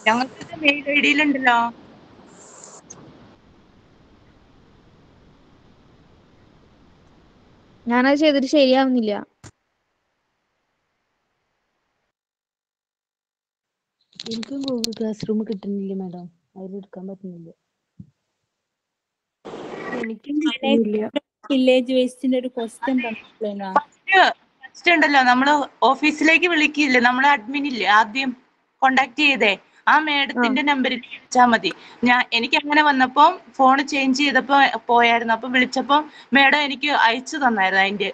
ഞങ്ങൾക്ക് mail I ഡിയിലുണ്ടല്ലോ ഞാനത് ചെയ്തിട്ട് ശരിയാവുന്നില്ല എനിക്കും ഗൂഗിൾ ക്ലാസ് റൂം കിട്ടുന്നില്ല മാഡം അതിലെടുക്കാൻ പറ്റുന്നില്ല എനിക്കും കിട്ടുന്നില്ല വില്ലേജ് വേസ്റ്റിന്റെ ഒരു ക്വസ്റ്റ്യൻ തന്നിട്ടുണ്ടോ ഫസ്റ്റ് ഉണ്ടല്ലോ നമ്മള് ഓഫീസിലേക്ക് വിളിക്കില്ലേ നമ്മളെ അഡ്മിൻ ഇല്ലേ ആദ്യം കോണ്ടാക്ട് ചെയ്തേ ആ മേഡത്തിന്റെ നമ്പറിൽ വിളിച്ചാൽ മതി ഞാൻ എനിക്ക് അങ്ങനെ വന്നപ്പോ ഫോൺ ചേഞ്ച് ചെയ്തപ്പോ പോയായിരുന്നു അപ്പൊ വിളിച്ചപ്പോ മേഡം എനിക്ക് അയച്ചു തന്നായിരുന്നു അതിന്റെ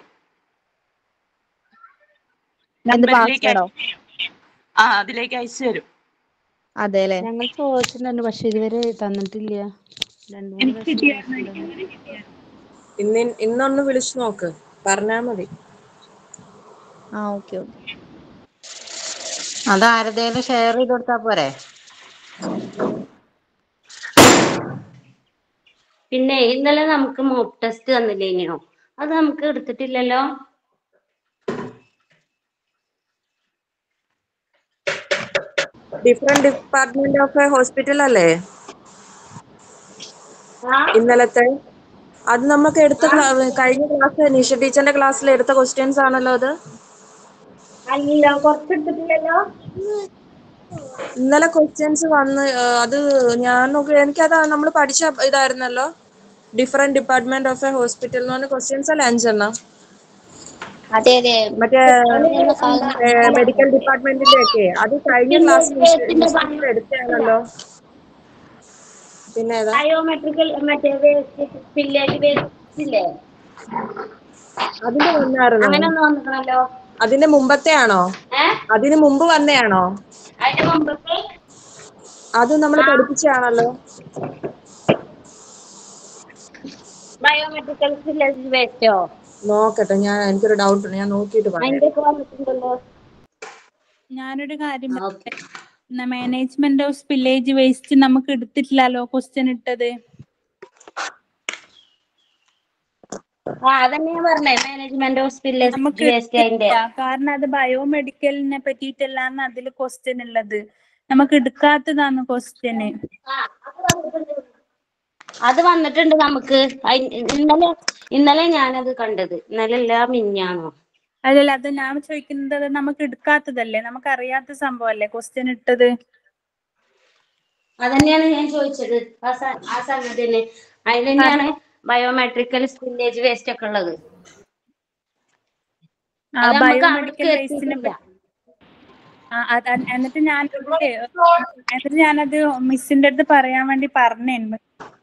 എന്ത് നമ്പറിലേക്ക് password ഓ? ആ അതിലേക്ക് അയച്ചു തരും അതെല്ലേ ഞങ്ങൾ ചോദിച്ചിട്ടുണ്ട് പക്ഷെ ഇതുവരെ തന്നിട്ടില്ല രണ്ടു മൂന്ന് എനിക്ക് പ്രാവശ്യം കിട്ടിയായിരുന്നു എനിക്ക് ചോദിച്ചിട്ടുണ്ട്. അങ്ങനെ കിട്ടിയായിരുന്നു ഇന്ന് ഇന്നൊന്ന് വിളിച്ചു നോക്ക് പറഞ്ഞാ മതി ആ ഓക്കെ ഓക്കെ അത് ആരുടേലും ഷെയർ ചെയ്ത് കൊടുത്താ പോരെ പിന്നെ ഇന്നലെ നമുക്ക് മോക്ക് ടെസ്റ്റ് തന്നില്ലേനോ അത് നമുക്ക് എടുത്തിട്ടില്ലല്ലോ ഡിഫറെന്റ് ഡിപ്പാർട്ട്മെന്റ് ഓഫ് ഹോസ്പിറ്റൽ അല്ലേ ആ ഇന്നലത്തെ അത് നമുക്ക് എടുത്ത ക്ലാ- കഴിഞ്ഞ ക്ലാസ് നിഷ ടീച്ചറിന്റെ ക്ലാസ്സിൽ എടുത്ത ക്വസ്റ്റ്യൻസ് ആണല്ലോ അത് അല്ലല്ലോ കുറച്ചെടുത്തിട്ടില്ലല്ലോ ഇന്നലെ ക്വസ്റ്റ്യൻസ് വന്ന് ആ, അത് ഞാൻ നോക്കി എനിക്കത് നമ്മൾ പഠിച്ച ഇതായിരുന്നല്ലോ different department of a hospital എന്ന് പറഞ്ഞ ക്വസ്റ്റ്യൻസ് അല്ലേ അഞ്ചെണ്ണം അതെ അതെ മറ്റേ മെഡിക്കൽ ഡിപ്പാർട്ട്മെന്റിന്റെ ഒക്കെ അത് കഴിഞ്ഞ ക്ലാസ് എടുത്താണല്ലോ പിന്നെ ഏതാ ബയോമെട്രിക്കൽ മറ്റേ വേസ്റ്റ് വില്ലേജ് വേസ്റ്റ് ഇല്ലേ അതിന് വന്നായിരുന്നോ അങ്ങനെ ഒന്ന് വന്നിക്കണല്ലോ അതിന്റെ മുമ്പത്തെ ആണോ ഏ അതിന് മുമ്പ് വന്നയാണോ അതിന്റെ മുമ്പത്തെ അത് നമ്മൾ പഠിപ്പിച്ചാണല്ലോ ബയോമെട്രിക്കൽ വില്ലേജ് വേസ്റ്റോ നോക്കട്ടെ ഞാൻ എനിക്കൊരു ഡൗട്ട് ഉണ്ട് ഞാൻ നോക്കിയിട്ട് പറയാം അതിന്റെ ഒക്കെ വന്നിട്ടുണ്ടല്ലോ ഞാനൊരു കാര്യം ആ, പറയട്ടെ മാനേജ്മെന്റ് ഓഫ് വില്ലേജ് വേസ്റ്റ് നമുക്ക് എടുത്തിട്ടില്ലല്ലോ ക്വസ്റ്റ്യൻ ഇട്ടത് ആ അതന്നെ ഞാൻ പറഞ്ഞേ മാനേജ്മെന്റ് ഓഫ് വില്ലേജ് നമുക്ക് വേസ്റ്റ് അതിന്റെ എടുത്തില്ല. കാരണം അത് ബയോമെഡിക്കലിനെ പറ്റിയിട്ടല്ലാന്ന് അതിൽ ക്വസ്റ്റ്യൻ ഉള്ളത് നമുക്ക് എടുക്കാത്തതാണ് ക്വസ്റ്റ്യന് ആ, അത് വന്നിട്ടുണ്ട്. അത് വന്നിട്ടുണ്ട് നമുക്ക് അയ്- ഇന്നലെ ഇന്നലെ ഞാനത് കണ്ടത് ഇന്നലെ അല്ല മിഞ്ഞാന്നോ അല്ലല്ല അത് ഞാൻ ചോദിക്കുന്നത് അത് നമുക്ക് എടുക്കാത്തതല്ലേ നമുക്ക് അറിയാത്ത സംഭവല്ലേ ക്വസ്റ്റ്യൻ ഇട്ടത് അതന്നെയാണ് ഞാൻ ചോദിച്ചത് ആ സ- ആ സംഗതി തന്നെ അതിൽ തന്നെയാണ് ബയോമെട്രിക്കൽ വില്ലേജ് വേസ്റ്റ് ഒക്കെ ഉള്ളത് ആ അത് നമുക്ക് ബയോമെഡിക്കൽ അവിടേക്ക് വേസ്റ്റിനെ എത്തിയിട്ടില്ല. ആ, അത് അത് എന്നിട്ട് ഞാൻ എന്നിട്ട് ഞാനത് മിസ്സിന്റെ അടുത്ത് പറയാൻ വേണ്ടി പറഞ്ഞേന്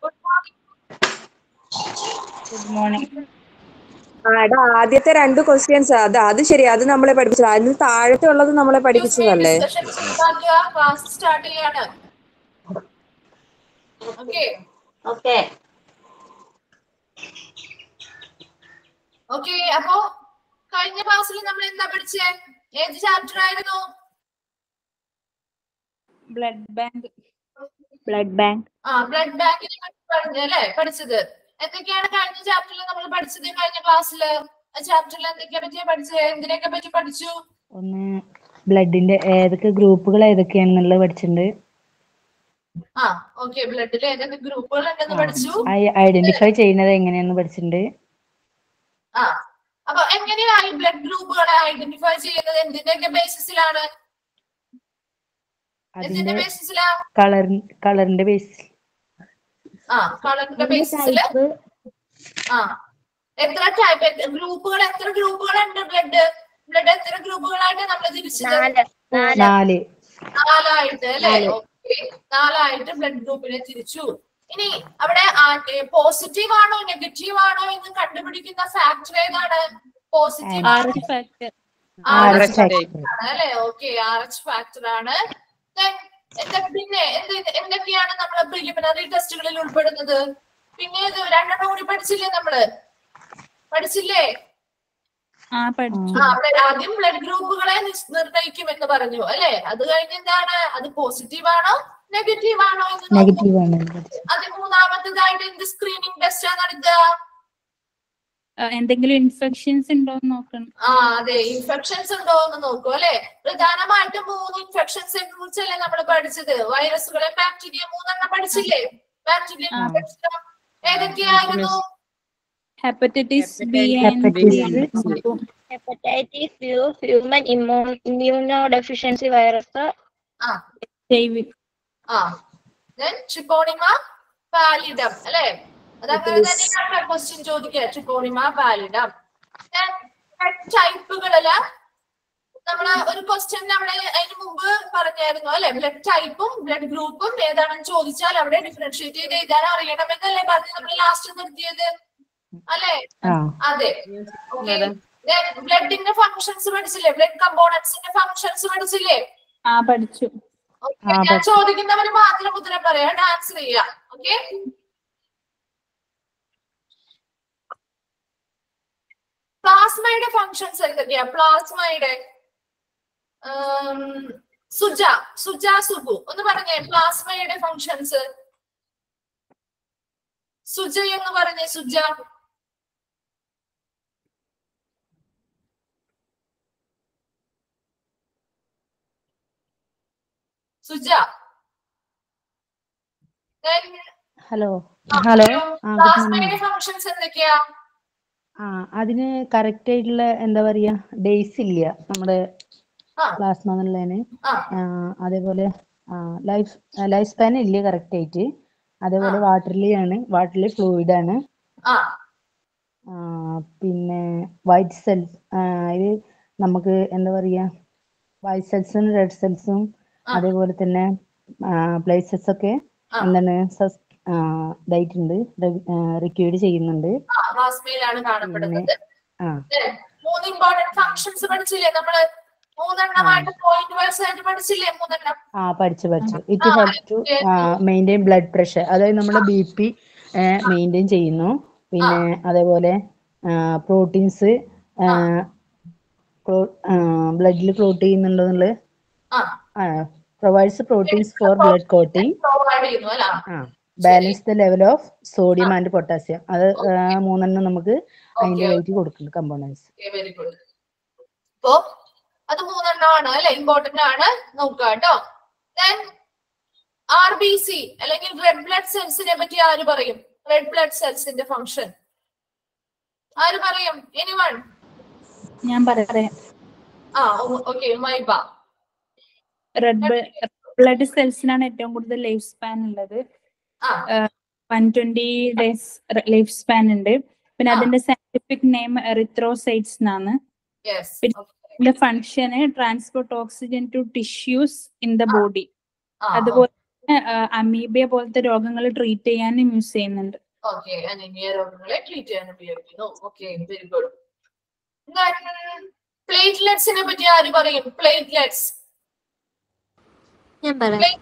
ഗുഡ് മോർണിംഗ് ആ എടാ ആദ്യത്തെ രണ്ട് ക്വസ്റ്റ്യൻസ് അത് അത് ശരി അത് നമ്മളെ പഠിപ്പിച്ചത് അതിന് താഴത്തെ ഉള്ളത് നമ്മളെ പഠിപ്പിച്ചതല്ലേ ക്ലാസ് സ്റ്റാർട്ട് ചെയ്യാണ് ഓക്കെ ഓക്കെ ഓക്കെ അപ്പോ കഴിഞ്ഞ ക്ലാസ്സിൽ നമ്മൾ എന്താ പഠിച്ചേ ഏത് ചാപ്റ്റർ ആയിരുന്നു ബ്ലഡ് ബാങ്ക് ബ്ലഡ് ബാങ്ക് ആ ബ്ലഡ് ബാങ്കിനെ പറ്റി പറഞ്ഞു അല്ലേ പഠിച്ചത് എന്തൊക്കെയാണ് കഴിഞ്ഞ ചാപ്റ്ററിൽ നമ്മൾ പഠിച്ചത് കഴിഞ്ഞ ക്ലാസ്സിൽ ആ ചാപ്റ്ററിൽ എന്തൊക്കെയാ പറ്റിയാ പഠിച്ചത് എന്തിനൊക്കെ പറ്റി പഠിച്ചു ഒന്ന് ബ്ലഡിന്റെ ഏതൊക്കെ ഗ്രൂപ്പുകൾ ഏതൊക്കെയാണെന്നുള്ളത് പഠിച്ചിട്ടുണ്ട് ആ ഓക്കെ ബ്ലഡിൽ ഏതൊക്കെ ഗ്രൂപ്പുകൾ ഉണ്ടെന്ന് പഠിച്ചു ഐഡന്റിഫൈ ചെയ്യുന്നത് എങ്ങനെയാന്ന് പഠിച്ചിട്ടുണ്ട് ആ അപ്പൊ എങ്ങനെയാണ് ഈ ബ്ലഡ് ഗ്രൂപ്പുകളെ ഐഡന്റിഫൈ ചെയ്യുന്നത് എന്തിന്റെയൊക്കെ ബേസിസിലാണ് എന്തിന്റെ അതിന്റെ ബേസിസിലാ കളർ കളറിന്റെ ബേസിൽ ആ കളറിന്റെ ബേസിസില് ടൈപ്പ് ആ എത്ര ടൈപ്പ് ഗ്രൂപ്പുകൾ എത്ര ഗ്രൂപ്പുകളുണ്ട് ബ്ലഡ് ബ്ലഡ് എത്ര ഗ്രൂപ്പുകളായിട്ട് നമ്മൾ തിരിച്ചത് നാല് നാല് നാല് നാലായിട്ട് അല്ലെ നാല്. ഓക്കെ നാലായിട്ട് ബ്ലഡ് ഗ്രൂപ്പിനെ തിരിച്ചു ഇനി അവിടെ പോസിറ്റീവ് ആണോ നെഗറ്റീവ് ആണോ എന്ന് കണ്ടുപിടിക്കുന്ന ഫാക്ടർ ഏതാണ് positive R H factor R ആറ് എച്ച് factor. അല്ലെ ഓക്കെ ആർ എച്ച് ഫാക്ടർ ആണ് Then എന്താ പിന്നെ എന്ത് എന്തൊക്കെയാണ് നമ്മൾ പ്രിലിമിനറി ടെസ്റ്റുകളിൽ ഉൾപ്പെടുന്നത് പിന്നെ ഇത് രണ്ടെണ്ണം കൂടി പഠിച്ചില്ലേ നമ്മള് പഠിച്ചില്ലേ ആ പഠിച്ചു ആ അവിടെ ആദ്യം ബ്ലഡ് ഗ്രൂപ്പുകളെ നിസ്- നിർണ്ണയിക്കും എന്ന് പറഞ്ഞു അല്ലെ അത് കഴിഞ്ഞ് എന്താണ് അത് പോസിറ്റീവ് ആണോ നെഗറ്റീവ് ആണോ എന്ന് നോക്കും. നെഗറ്റീവ് ആണ് പഠിച്ചത് അത് മൂന്നാമത്തേതായിട്ട് എന്ത് സ്ക്രീനിങ് ടെസ്റ്റ് ആണ് നടത്തുക എന്തെങ്കിലും ഇൻഫെക്ഷൻസ് ഉണ്ടോ എന്ന് നോക്കണം ആ അതെ ഇൻഫെക്ഷൻസ് ഉണ്ടോ എന്ന് നോക്കൂ അല്ലെ പ്രധാനമായിട്ടും മൂന്ന് ഇൻഫെക്ഷൻസിനെ കുറിച്ചല്ലേ നമ്മൾ പഠിച്ചത് വൈറസുകളെ ബാക്ടീരിയ മൂന്നെണ്ണം പഠിച്ചില്ലേ ബാക്ടീരിയ ഏതൊക്കെയായിരുന്നു hepatitis B and hepatitis B human immunodeficiency virus ആ ജൈവിക് ആ ദെൻ ട്രിപ്പോണിമ പാലിഡം അല്ലെ അതങ്ങനെ തന്നെയാണ് ക്വസ്റ്റ്യൻ ചോദിക്കുക ട്രിപ്പോണിമ പാലിഡം ടൈപ്പുകളില് നമ്മള് ഒരു ക്വസ്റ്റ്യൻ നമ്മള് അതിന് മുമ്പ് പറഞ്ഞായിരുന്നു അല്ലെ ബ്ലഡ് ടൈപ്പും ബ്ലഡ് ഗ്രൂപ്പും ഏതാണെന്ന് ചോദിച്ചാൽ അവിടെ ഡിഫറൻഷിയേറ്റ് ചെയ്ത് എഴുതാൻ അറിയണമെന്നല്ലേ പറഞ്ഞ് നമ്മൾ ലാസ്റ്റ് നിർത്തിയത് അല്ലെ അതെ ബ്ലഡിന്റെ ഫങ്ഷൻസ് പഠിച്ചില്ലേ ബ്ലഡ് കമ്പോണൻസിന്റെ ഫങ്ഷൻസ് പഠിച്ചില്ലേ ആ പഠിച്ചു Okay, ഞാൻ ചോദിക്കുന്നവര് മാത്രം ഉത്തരം പറയാം ആൻസർ ചെയ്യാം ഓക്കെ പ്ലാസ്മയുടെ ഫങ്ഷൻസ് എന്തൊക്കെയാ പ്ലാസ്മയുടെ ഉം, സുജ സുജ സുബു ഒന്ന് പറഞ്ഞേ പ്ലാസ്മയുടെ ഫങ്ഷൻസ് സുജ എന്ന് പറഞ്ഞേ സുജ സുജ Then, ഹലോ ആ, ഹലോ പറയൂ. ആ ഗുഡ് പ്ലാസ്മയുടെ മോർണിംഗ് ഫങ്ഷൻസ് എന്തൊക്കെയാ ആ അതിന് കറക്റ്റ് ആയിട്ടുള്ള എന്താ പറയാ ഡേയ്സ് ഇല്ല നമ്മുടെ ആ പ്ലാസ്മ എന്നുള്ളതിന് ആ ആ, അതേപോലെ ലൈഫ് ലൈഫ് സ്പാൻ ഇല്ല കറക്റ്റ് ആയിട്ട് അതേപോലെ വാട്ടർലി ആണ് വാട്ടർലി ഫ്ലൂയിഡ് ആണ് ആ ആ, പിന്നെ വൈറ്റ് സെൽസ് ഇത് നമുക്ക് എന്താ പറയാ വൈറ്റ് സെൽസും റെഡ് സെൽസും ആ. അതേപോലെ തന്നെ പ്ലേസസ് ഒക്കെ ആ. എന്താണ് സസ് ഇതായിട്ടുണ്ട് റിക്വയർഡ് ചെയ്യുന്നുണ്ട് ആ പ്ലാസ്മയിലാണ് കാണപ്പെടുന്നത് ആ Then, മൂന്ന് ഇമ്പോർട്ടന്റ് ഫങ്ഷൻസ് പഠിച്ചില്ലേ നമ്മള് മൂന്നെണ്ണമായിട്ട് പോയിന്റ് വൈസ് ആയിട്ട് പഠിച്ചില്ലേ മൂന്നെണ്ണം ആ പഠിച്ചു പഠിച്ചു ഇറ്റ് ആ, help to maintain blood pressure അതായത് നമ്മുടെ ബി പി മെയിൻറ്റെയിൻ ചെയ്യുന്നു പിന്നെ അതേപോലെ പ്രോട്ടീൻസ് ബ്ലഡിൽ ക്ലോട്ട് ചെയ്യുന്നുണ്ടോ എന്നുള്ളത് ആ provides proteins for blood coating provide ചെയ്യുന്നു അല്ല ആ balance the level of sodium and potassium അത് ആ, മൂന്നെണ്ണം നമുക്ക് അതിന്റെ വെയിറ്റ് കൊടുക്കുന്നുണ്ട് കമ്പോണൻസ് വെരി ഗുഡ് അപ്പോ അത് മൂന്നെണ്ണമാണ് അല്ലെ ഇമ്പോർട്ടന്റ് ആണ് നോക്കുക കേട്ടോ ദെൻ ആർ ബി സി അല്ലെങ്കിൽ റെഡ് ബ്ലഡ് സെൽസിനെ പറ്റി ആര് പറയും റെഡ് ബ്ലഡ് സെൽസിന്റെ ഫംഗ്ഷൻ ആര് പറയും എനിവൺ ഞാൻ പറയാം ആ ഓക്കെ മൈബ റെഡ് ബ്ലഡ് സെൽസിനാണ് ഏറ്റവും കൂടുതൽ ലൈഫ് സ്പാൻ ഉള്ളത് ആ one twenty days life span ഉണ്ട് പിന്നെ ആ. അതിന്റെ സയന്റിഫിക് നെയിം എറിത്രോസൈറ്റ്സ് എന്നാണ് യെസ് പിന്നെ ഇതിന്റെ function transport oxygen to tissues in the body അതുപോലെ അമീബിയ പോലത്തെ രോഗങ്ങൾ ട്രീറ്റ് ചെയ്യാനും യൂസ് ചെയ്യുന്നുണ്ട് ഓക്കെ അനീമിയ രോഗങ്ങളെ ട്രീറ്റ് ചെയ്യാൻ ഉപയോഗിക്കുന്നു ഓക്കെ വെരി ഗുഡ് പ്ലേറ്റ്ലെറ്റ്സിനെ പറ്റി ആര് പറയും പ്ലേറ്റ്ലെറ്റ്സ് ഞാൻ പറയാം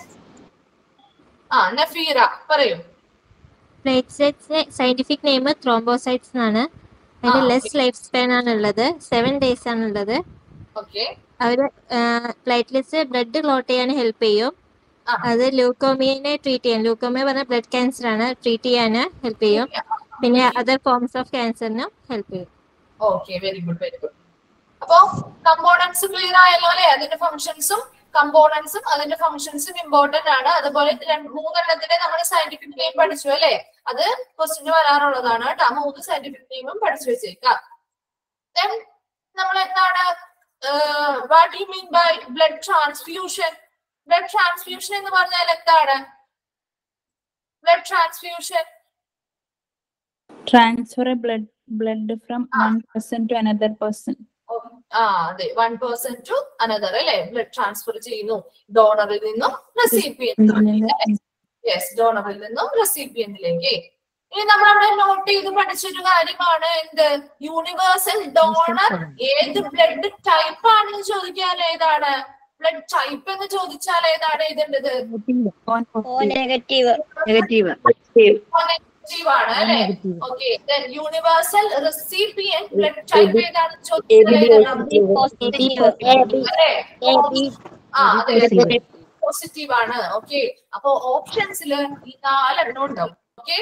ആ നഫീറ പറയൂ പ്ലേറ്റ്ലെറ്റ്സ് സയന്റിഫിക് നെയിം ത്രോംബോസൈറ്റ്സ് എന്നാണ് അതിന് ആ, ലെസ് ലൈഫ് സ്പാൻ ആണ് ഉള്ളത് സെവൻ ഡേയ്സ് ആണ് ഉള്ളത് ഓക്കെ അവര് പ്ലേറ്റ്ലെറ്റ്സ് ബ്ലഡ് ക്ലോട്ട് ചെയ്യാൻ ഹെൽപ്പ് ചെയ്യും ആ. അത് ലൂക്കോമിയനെ ട്രീറ്റ് ചെയ്യാൻ ലൂക്കോമിയ പറഞ്ഞ ബ്ലഡ് ക്യാൻസർ ആണ് ട്രീറ്റ് ചെയ്യാൻ ഹെൽപ്പ് ചെയ്യും പിന്നെ അതർ ഫോംസ് ഓഫ് ക്യാൻസറിനും ഹെൽപ്പ് ചെയ്യും okay very good very good അപ്പോ കമ്പോണൻസ് ക്ലിയർ ആയല്ലോ അല്ലെ അതിന്റെ ഫംഗ്ഷൻസും കമ്പോണൻസും അതിന്റെ ഫംഗ്ഷൻസും ഇമ്പോർട്ടന്റ് ആണ് അതുപോലെ രണ്ട് മൂന്നെണ്ണത്തിന്റെ നമ്മൾ സയന്റിഫിക് നെയിം പഠിച്ചു അല്ലെ അത് ക്വസ്റ്റിന് വരാറുള്ളതാണ് കേട്ടോ മൂന്ന് സയന്റിഫിക് നെയിമും പഠിച്ചു വെച്ചേക്കാം Then നമ്മൾ എന്താണ് what you mean by blood transfusion blood transfusion എന്ന് പറഞ്ഞാൽ എന്താണ് blood transfusion transfer blood blood from one person to another person ആ അതെ വൺ പേഴ്സൺ ടു അനദർ അല്ലെ ബ്ലഡ് ട്രാൻസ്ഫർ ചെയ്യുന്നു ഡോണറിൽ നിന്നും റെസിപ്പിയന്റിലേക്ക് യെസ് ഡോണറിൽ നിന്നും റെസിപ്പിയന്റിലേക്ക് ഇനി നമ്മൾ അവിടെ നോട്ട് ചെയ്ത് പഠിച്ചൊരു കാര്യമാണ് എന്ത് യൂണിവേഴ്സൽ ഡോണർ ഏത് ബ്ലഡ് ടൈപ്പ് ആണെന്ന് ചോദിക്കാൻ ഏതാണ് ബ്ലഡ് ടൈപ്പ് എന്ന് ചോദിച്ചാൽ ഏതാണ് എഴുതേണ്ടത് നെഗറ്റീവ് നെഗറ്റീവ് നെഗറ്റീവ് ആണ് അല്ലെ okay universal recipient blood type ഏതാണെന്ന് ചോദിച്ചാൽ ഏതാണ് അല്ലേ? ആ അതെ പോസിറ്റീവ് ആണ് ഓക്കെ അപ്പൊ ഓപ്ഷൻസിൽ ഈ നാലെണ്ണം ഉണ്ടാവും ഓക്കെ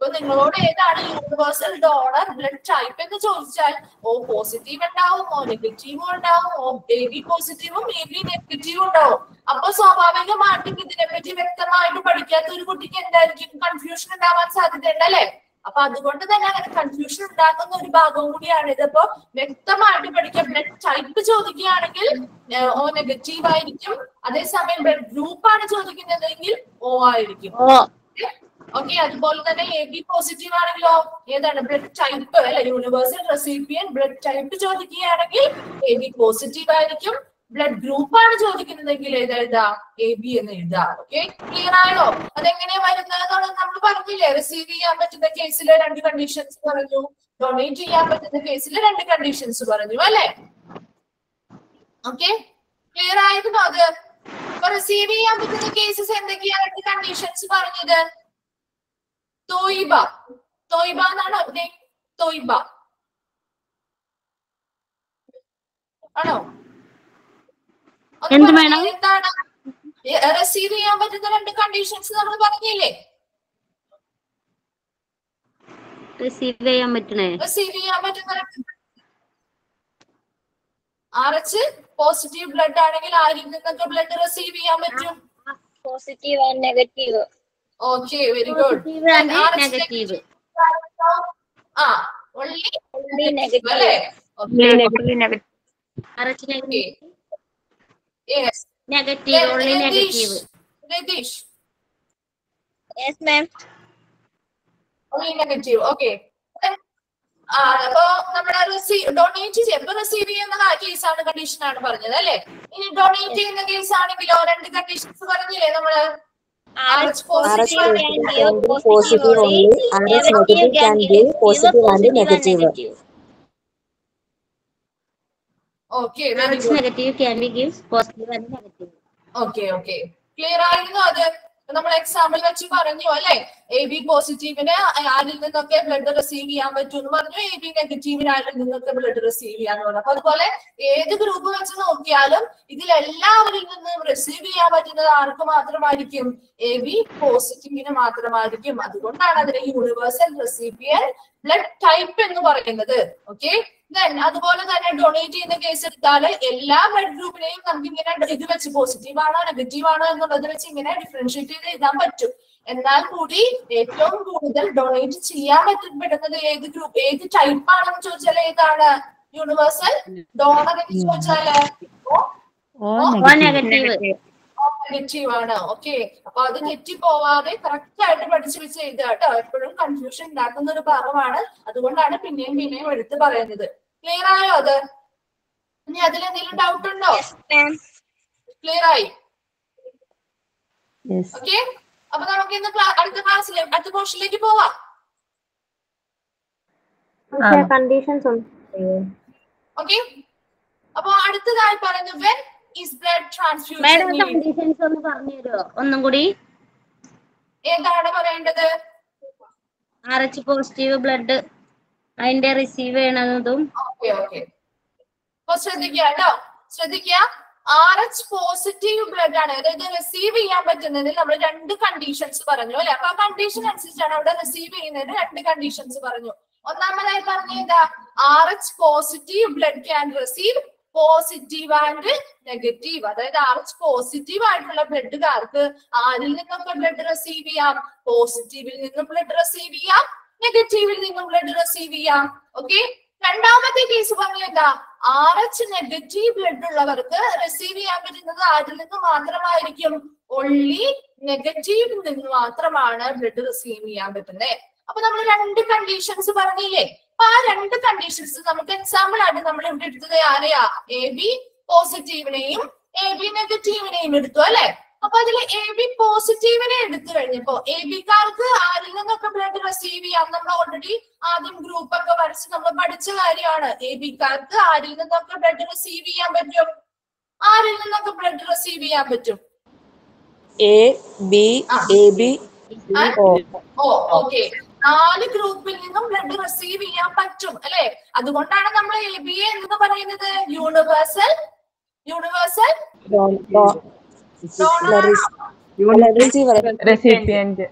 ഇപ്പൊ നിങ്ങളോട് ഏതാണ് യൂണിവേഴ്സൽ ഡോണർ ബ്ലഡ് ടൈപ്പ് എന്ന് ചോദിച്ചാൽ ഓ പോസിറ്റീവ് ഉണ്ടാവും ഓ നെഗറ്റീവും ഉണ്ടാവും ഓ എ ബി പോസിറ്റീവും എ ബി നെഗറ്റീവും ഉണ്ടാവും അപ്പൊ സ്വാഭാവികമായിട്ടും ഇതിനെപ്പറ്റി വ്യക്തമായിട്ട് പഠിക്കാത്ത ഒരു കുട്ടിക്ക് എന്തായിരിക്കും കൺഫ്യൂഷൻ ഉണ്ടാവാൻ സാധ്യതയുണ്ട് അല്ലെ അപ്പൊ അതുകൊണ്ട് തന്നെ അങ്ങനെ കൺഫ്യൂഷൻ ഉണ്ടാക്കുന്ന ഒരു ഭാഗം കൂടിയാണ് ഇതിപ്പോ വ്യക്തമായിട്ട് പഠിക്കാം ബ്ലഡ് ടൈപ്പ് ചോദിക്കുകയാണെങ്കിൽ ഏഹ്, ഓ നെഗറ്റീവ് ആയിരിക്കും അതേസമയം ബ്ലഡ് ഗ്രൂപ്പ് ആണ് ചോദിക്കുന്നതെങ്കിൽ ഓ ആയിരിക്കും ഓ ഓക്കെ അതുപോലെ തന്നെ എ ബി പോസിറ്റീവ് ആണെങ്കിലോ ഏതാണ് ബ്ലഡ് ടൈപ്പ് അല്ലെ യൂണിവേഴ്സൽ റെസിപ്പിയൻ ബ്ലഡ് ടൈപ്പ് ചോദിക്കുകയാണെങ്കിൽ എ ബി പോസിറ്റീവ് ആയിരിക്കും ബ്ലഡ് ഗ്രൂപ്പ് ആണ് ചോദിക്കുന്നതെങ്കിൽ ഏത് എഴുതാ എ ബി എന്ന് എഴുതാ ഓക്കെ ക്ലിയർ ആയോ അതെങ്ങനെയാ വരുന്നതെന്നുള്ളത് നമ്മൾ പറഞ്ഞില്ലേ റിസീവ് ചെയ്യാൻ പറ്റുന്ന കേസിൽ രണ്ട് കണ്ടീഷൻസ് പറഞ്ഞു ഡൊണേറ്റ് ചെയ്യാൻ പറ്റുന്ന കേസിൽ രണ്ട് കണ്ടീഷൻസ് പറഞ്ഞു അല്ലെ ഓക്കെ ക്ലിയർ ആയിരുന്നു അത് അപ്പൊ റിസീവ് ചെയ്യാൻ പറ്റുന്ന കേസസ് എന്തൊക്കെയാണ് രണ്ട് കണ്ടീഷൻസ് പറഞ്ഞത് തോയിബ തോയിബ എന്നാണ് അവിടെ തോയിബ ആണോ ഒന്ന് എന്ത് പറഞ്ഞേ, വേണം? എന്താണ് റിസീവ് ചെയ്യാൻ പറ്റുന്ന രണ്ട് കണ്ടീഷൻസ് നമ്മൾ പറഞ്ഞില്ലേ റിസീവ് ചെയ്യാൻ പറ്റണേ റിസീവ് ചെയ്യാൻ പറ്റുന്ന ആർ എച്ച് പോസിറ്റീവ് ബ്ലഡ് ആണെങ്കിൽ ആരിൽ നിന്നൊക്കെ ബ്ലഡ് റിസീവ് ചെയ്യാൻ പറ്റും positive and negative okay very good positive and negative ആ only Only negative negative. അല്ലേ R H Okay. Yes. Negative only Ratheesh. Negative Ratheesh yes ma'am only negative okay ആ അപ്പൊ നമ്മുടെ റിസീവ് ഡൊണേറ്റ് ചെയ്യുമ്പോ റിസീവ് ചെയ്യുന്ന കേസാണ് കണ്ടീഷൻ ആണ് പറഞ്ഞത് അല്ലെ ഇനി ഡൊണേറ്റ് ചെയ്യുന്ന കേസ് ആണെങ്കിലോ രണ്ട് കണ്ടീഷൻസ് പറഞ്ഞില്ലേ നമ്മള് RH positive can give positive only. Negative can give positive and negative. Okay R H negative can be gives positive and negative okay okay clear ആയിരുന്നു അത് നമ്മൾ എക്സാമ്പിൾ വെച്ച് പറഞ്ഞു അല്ലെ എ ബി പോസിറ്റീവിന് ആരിൽ നിന്നൊക്കെ ബ്ലഡ് റിസീവ് ചെയ്യാൻ പറ്റും എന്ന് പറഞ്ഞു എ ബി നെഗറ്റീവിന് ആരിൽ നിന്നൊക്കെ ബ്ലഡ് റിസീവ് ചെയ്യാന്ന് പറഞ്ഞു അപ്പൊ അതുപോലെ ഏത് ഗ്രൂപ്പ് വെച്ച് നോക്കിയാലും ഇതിലെല്ലാവരിൽ നിന്നും റിസീവ് ചെയ്യാൻ പറ്റുന്നത് ആർക്ക് മാത്രമായിരിക്കും എ ബി പോസിറ്റീവിന് മാത്രമായിരിക്കും അതുകൊണ്ടാണ് അതിനെ യൂണിവേഴ്സൽ റെസിപ്പിയൻ ബ്ലഡ് ടൈപ്പ് എന്ന് പറയുന്നത് ഓക്കെ ദെൻ അതുപോലെ തന്നെ ഡൊണേറ്റ് ചെയ്യുന്ന കേസ് എടുത്താൽ എല്ലാ ബ്ലഡ് ഗ്രൂപ്പിനെയും നമുക്ക് ഇങ്ങനെ ഇത് വെച്ച് പോസിറ്റീവ് ആണോ നെഗറ്റീവ് ആണോ എന്നുള്ളത് വെച്ച് ഇങ്ങനെ ഡിഫറൻഷിയേറ്റ് ചെയ്ത് എഴുതാൻ പറ്റും എന്നാൽ കൂടി ഏറ്റവും കൂടുതൽ ഡൊണേറ്റ് ചെയ്യാൻ പറ്റപ്പെടുന്നത് ഏത് ഗ്രൂപ്പ് ഏത് ടൈപ്പ് ആണെന്ന് ചോദിച്ചാൽ ഏതാണ് യൂണിവേഴ്സൽ ഡോണർ എന്ന് ചോദിച്ചാല് O O negative negative negative ആണ് ഓക്കെ അപ്പൊ അത് തെറ്റി പോവാതെ കറക്റ്റ് ആയിട്ട് പഠിച്ചു വെച്ച് എഴുതുക കേട്ടോ എപ്പോഴും കൺഫ്യൂഷൻ ഉണ്ടാക്കുന്ന ഒരു ഭാഗമാണ് അതുകൊണ്ടാണ് പിന്നെയും പിന്നെയും എടുത്ത് പറയുന്നത് ക്ലിയർ ആയോ അത് ഇനി അതിൽ എന്തെങ്കിലും ഡൗട്ട് ഉണ്ടോ ക്ലിയർ ആയി യെസ് ഓക്കെ അപ്പൊ നമുക്ക് ഇന്ന് ക്ലാ- അടുത്ത ക്ലാസ്സിലെ അടുത്ത പോർഷനിലേക്ക് പോവാം കണ്ടീഷൻസ് ഉണ്ട് ഓക്കെ അപ്പൊ അടുത്തതായി പറയുന്നത് when is blood madam transfusion conditions ഒന്ന് പറഞ്ഞു തരുമോ ഒന്നും കൂടി ഏതാണ് പറയേണ്ടത് ആർ എച്ച് പോസിറ്റീവ് ബ്ലഡ് അതിന്റെ റിസീവ് ചെയ്യണതും ഓക്കെ ഓക്കെ അപ്പൊ ശ്രദ്ധിക്കുക കേട്ടോ ശ്രദ്ധിക്കുക ആർ എച്ച് പോസിറ്റീവ് ബ്ലഡ് ആണ് അതായത് റിസീവ് ചെയ്യാൻ പറ്റുന്നതിൽ നമ്മൾ രണ്ട് കണ്ടീഷൻസ് പറഞ്ഞു അല്ലെ അപ്പൊ ആ കണ്ടീഷൻ അനുസരിച്ചാണ് അവിടെ റിസീവ് ചെയ്യുന്നതിന് രണ്ട് കണ്ടീഷൻസ് പറഞ്ഞു ഒന്നാമതായി പറഞ്ഞ എന്താ R H positive blood can receive positive and negative അതായത് ആർ എച്ച് പോസിറ്റീവ് ആയിട്ടുള്ള ബ്ലഡുകാർക്ക് ആരിൽ നിന്നൊക്കെ ബ്ലഡ് റിസീവ് ചെയ്യാം പോസിറ്റീവിൽ നിന്നും ബ്ലഡ് റിസീവ് ചെയ്യാം നെഗറ്റീവിൽ നിന്നും ബ്ലഡ് റിസീവ് ചെയ്യാം ഓക്കെ രണ്ടാമത്തെ കേസ് പറഞ്ഞ എന്താ ആർ എച്ച് നെഗറ്റീവ് ബ്ലഡ് ഉള്ളവർക്ക് റിസീവ് ചെയ്യാൻ പറ്റുന്നത് ആരിൽ നിന്ന് മാത്രമായിരിക്കും ഒള്ളി നെഗറ്റീവിൽ നിന്ന് മാത്രമാണ് ബ്ലഡ് റിസീവ് ചെയ്യാൻ പറ്റുന്നത് അപ്പൊ നമ്മൾ രണ്ട് കണ്ടീഷൻസ് പറഞ്ഞില്ലേ അപ്പൊ ആ രണ്ട് കണ്ടീഷൻസ് നമുക്ക് എക്സാമ്പിൾ ആയിട്ട് നമ്മൾ ഇവിടെ എടുത്തത് ആരെയാ എ ബി പോസിറ്റീവിനെയും എ ബി നെഗറ്റീവിനെയും എടുത്തു അല്ലെ അപ്പൊ അതിൽ എ ബി പോസിറ്റീവിനെ എടുത്തു കഴിഞ്ഞപ്പോ എ ബിക്കാർക്ക് ആരിൽ നിന്നൊക്കെ ബ്ലഡ് റിസീവ് ചെയ്യാം നമ്മൾ ഓൾറെഡി ആദ്യം ഗ്രൂപ്പ് ഒക്കെ വരച്ച് നമ്മൾ പഠിച്ച കാര്യമാണ് എ ബിക്കാർക്ക് ആരിൽ നിന്നൊക്കെ ബ്ലഡ് റിസീവ് ചെയ്യാൻ പറ്റും ആരിൽ നിന്നൊക്കെ ബ്ലഡ് റിസീവ് ചെയ്യാൻ പറ്റും A B A B O O okay നാല് ഗ്രൂപ്പിൽ നിന്നും ബ്ലഡ് റിസീവ് ചെയ്യാൻ പറ്റും അല്ലെ അതുകൊണ്ടാണ് നമ്മൾ എ ബി എ എന്ന് പറയുന്നത് universal universal do- do- donor അല്ല റിസീവർ റെസിപ്പിയന്റ്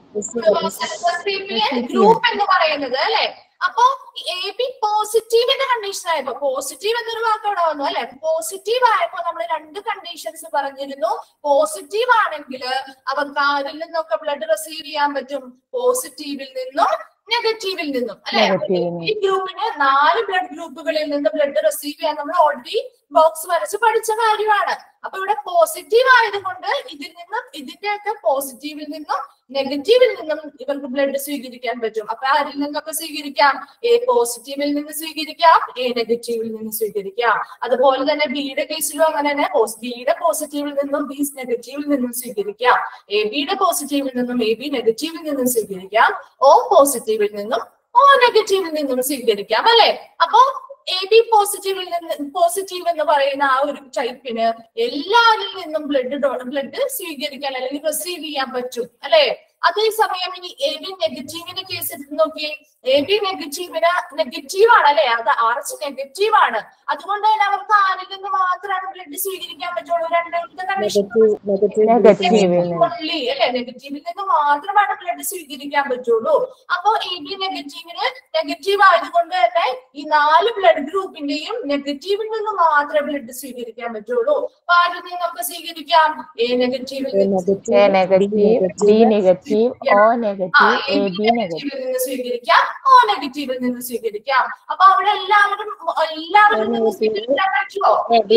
ഗ്രൂപ്പ് എന്ന് പറയുന്നത് അല്ലെ അപ്പോ എ ബി പോസിറ്റീവിന്റെ കണ്ടീഷൻ ആയപ്പോ പോസിറ്റീവ് എന്നൊരു വാക്ക് അവിടെ വന്നു അല്ലെ പോസിറ്റീവ് ആയപ്പോ നമ്മൾ രണ്ട് കണ്ടീഷൻസ് പറഞ്ഞിരുന്നു പോസിറ്റീവ് ആണെങ്കിൽ അവർക്ക് ആരിൽ നിന്നൊക്കെ ബ്ലഡ് റിസീവ് ചെയ്യാൻ പറ്റും പോസിറ്റീവിൽ നിന്നും നെഗറ്റീവിൽ നിന്നും അല്ലെ നെഗറ്റീവിൽ ഈ ഗ്രൂപ്പിന് നാല് ബ്ലഡ് ഗ്രൂപ്പുകളിൽ നിന്ന് ബ്ലഡ് റിസീവ് ചെയ്യാൻ നമ്മൾ ഓൾറെഡി ബോക്സ് വരച്ച് പഠിച്ച കാര്യമാണ് അപ്പൊ ഇവിടെ പോസിറ്റീവ് ആയതുകൊണ്ട് ഇതിൽ നിന്നും ഇതിന്റെയൊക്കെ പോസിറ്റീവിൽ നിന്നും നെഗറ്റീവിൽ നിന്നും ഇവർക്ക് ബ്ലഡ് സ്വീകരിക്കാൻ പറ്റും അപ്പൊ ആരിൽ നിന്നൊക്കെ സ്വീകരിക്കാം എ പോസിറ്റീവിൽ നിന്ന് സ്വീകരിക്കാം എ നെഗറ്റീവിൽ നിന്ന് സ്വീകരിക്കാം അതുപോലെ തന്നെ ബിയുടെ കേസിലും അങ്ങനെ തന്നെ ബിയുടെ പോസിറ്റീവിൽ നിന്നും ബി നെഗറ്റീവിൽ നിന്നും സ്വീകരിക്കാം എ ബിയുടെ പോസിറ്റീവിൽ നിന്നും എ ബി നെഗറ്റീവിൽ നിന്നും സ്വീകരിക്കാം ഓ പോസിറ്റീവിൽ നിന്നും ഓ നെഗറ്റീവിൽ നിന്നും സ്വീകരിക്കാം അല്ലെ അപ്പോ എ ബി പോസിറ്റീവിൽ നിന്ന് പോസിറ്റീവ് എന്ന് പറയുന്ന ആ ഒരു ടൈപ്പിന് എല്ലാരിൽ നിന്നും ബ്ലഡ് ബ്ലഡ് സ്വീകരിക്കാൻ അല്ലെങ്കിൽ റിസീവ് ചെയ്യാൻ പറ്റും അല്ലെ അതേസമയം ഇനി എ ബി നെഗറ്റീവിന്റെ കേസ് എടുത്ത് നോക്കിയേ എ ബി നെഗറ്റീവിന് നെഗറ്റീവ് ആണ് അല്ലെ അത് ആർച്ച് നെഗറ്റീവ് ആണ് അതുകൊണ്ട് തന്നെ അവർക്ക് ആരിൽ നിന്ന് മാത്രമാണ് ബ്ലഡ് സ്വീകരിക്കാൻ പറ്റുള്ളൂ രണ്ടാമത്തെ കണ്ടീഷൻ നെഗറ്റീവിൽ നിന്ന് only അല്ലെ നെഗറ്റീവിൽ നിന്ന് മാത്രമാണ് ബ്ലഡ് സ്വീകരിക്കാൻ പറ്റുള്ളൂ അപ്പോ എ ബി നെഗറ്റീവിന് നെഗറ്റീവ് ആയതുകൊണ്ട് തന്നെ ഈ നാല് ബ്ലഡ് ഗ്രൂപ്പിന്റെയും നെഗറ്റീവിൽ നിന്ന് മാത്രമേ ബ്ലഡ് സ്വീകരിക്കാൻ പറ്റുള്ളൂ അപ്പൊ ആരിൽ നിന്നൊക്കെ സ്വീകരിക്കാം എ നെഗറ്റീവിൽ നിന്ന് A negative B negative O ആ negative A A B B negative നെഗറ്റീവിൽ നിന്ന് സ്വീകരിക്കാം ഓ നെഗറ്റീവിൽ നിന്ന് സ്വീകരിക്കാം അപ്പൊ അവിടെ എല്ലാവരും എല്ലാവരിൽ നിന്ന് സ്വീകരിക്കാൻ പറ്റുമോ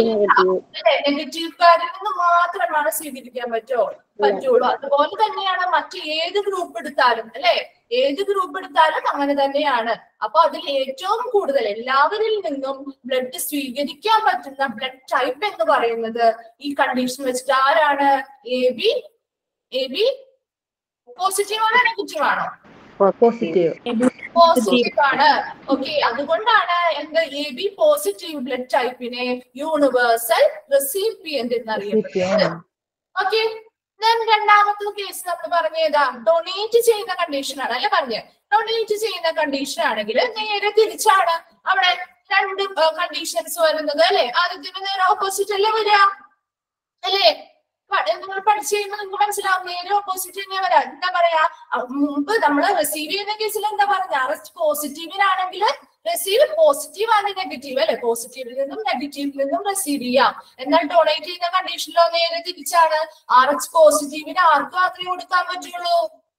നെഗറ്റീവുകാരിൽ നിന്ന് മാത്രമാണ് സ്വീകരിക്കാൻ പറ്റുമോ പറ്റുള്ളൂ അതുപോലെ തന്നെയാണ് മറ്റ് ഏത് ഗ്രൂപ്പ് എടുത്താലും അല്ലെ ഏത് ഗ്രൂപ്പ് എടുത്താലും അങ്ങനെ തന്നെയാണ് അപ്പൊ അതിൽ ഏറ്റവും കൂടുതൽ എല്ലാവരിൽ നിന്നും ബ്ലഡ് സ്വീകരിക്കാൻ പറ്റുന്ന ബ്ലഡ് ടൈപ്പ് എന്ന് പറയുന്നത് ഈ കണ്ടീഷൻ വെച്ചിട്ട് ആരാണ് A B A B positive ആണോ നെഗറ്റീവ് ആണോ പോസിറ്റീവ് പോസിറ്റീവ് ആണ് ഓക്കെ അതുകൊണ്ടാണ് എന്ത് എ ബി പോസിറ്റീവ് ബ്ലഡ് ടൈപ്പിനെ യൂണിവേഴ്സൽ റെസിപ്പിയന്റ് എന്നറിയപ്പെടുന്നത് ഓക്കെ ദെൻ രണ്ടാമത്തെ കേസ് നമ്മൾ പറഞ്ഞേതാ ഡൊണേറ്റ് ചെയ്യുന്ന കണ്ടീഷൻ ആണ് അല്ലെ പറഞ്ഞ് ഡൊണേറ്റ് ചെയ്യുന്ന കണ്ടീഷൻ ആണെങ്കിൽ നേരെ തിരിച്ചാണ് അവിടെ രണ്ട് കണ്ടീഷൻസ് വരുന്നത് അല്ലെ ആദ്യത്തിന് നേരെ ഓപ്പോസിറ്റ് അല്ലേ വരിക അല്ലേ പ- നിങ്ങൾ പഠിച്ചു കഴിയുമ്പോൾ നിങ്ങൾക്ക് മനസ്സിലാവും നേരെ ഓപ്പോസിറ്റ് തന്നെ വരാം എന്താ പറയാ അഹ് മുമ്പ് നമ്മൾ റിസീവ് ചെയ്യുന്ന കേസിൽ എന്താ പറഞ്ഞ അറസ്റ്റ് പോസിറ്റീവിനാണെങ്കിൽ റിസീവ് പോസിറ്റീവ് ആണ് നെഗറ്റീവ് അല്ലെ പോസിറ്റീവിൽ നിന്നും നെഗറ്റീവിൽ നിന്നും റിസീവ് ചെയ്യാം എന്നാൽ ഡൊണേറ്റ് ചെയ്യുന്ന കണ്ടീഷനിലോ നേരെ തിരിച്ചാണ് ആർ എച്ച് പോസിറ്റീവിന് ആർക്ക് മാത്രമേ കൊടുക്കാൻ പറ്റുള്ളൂ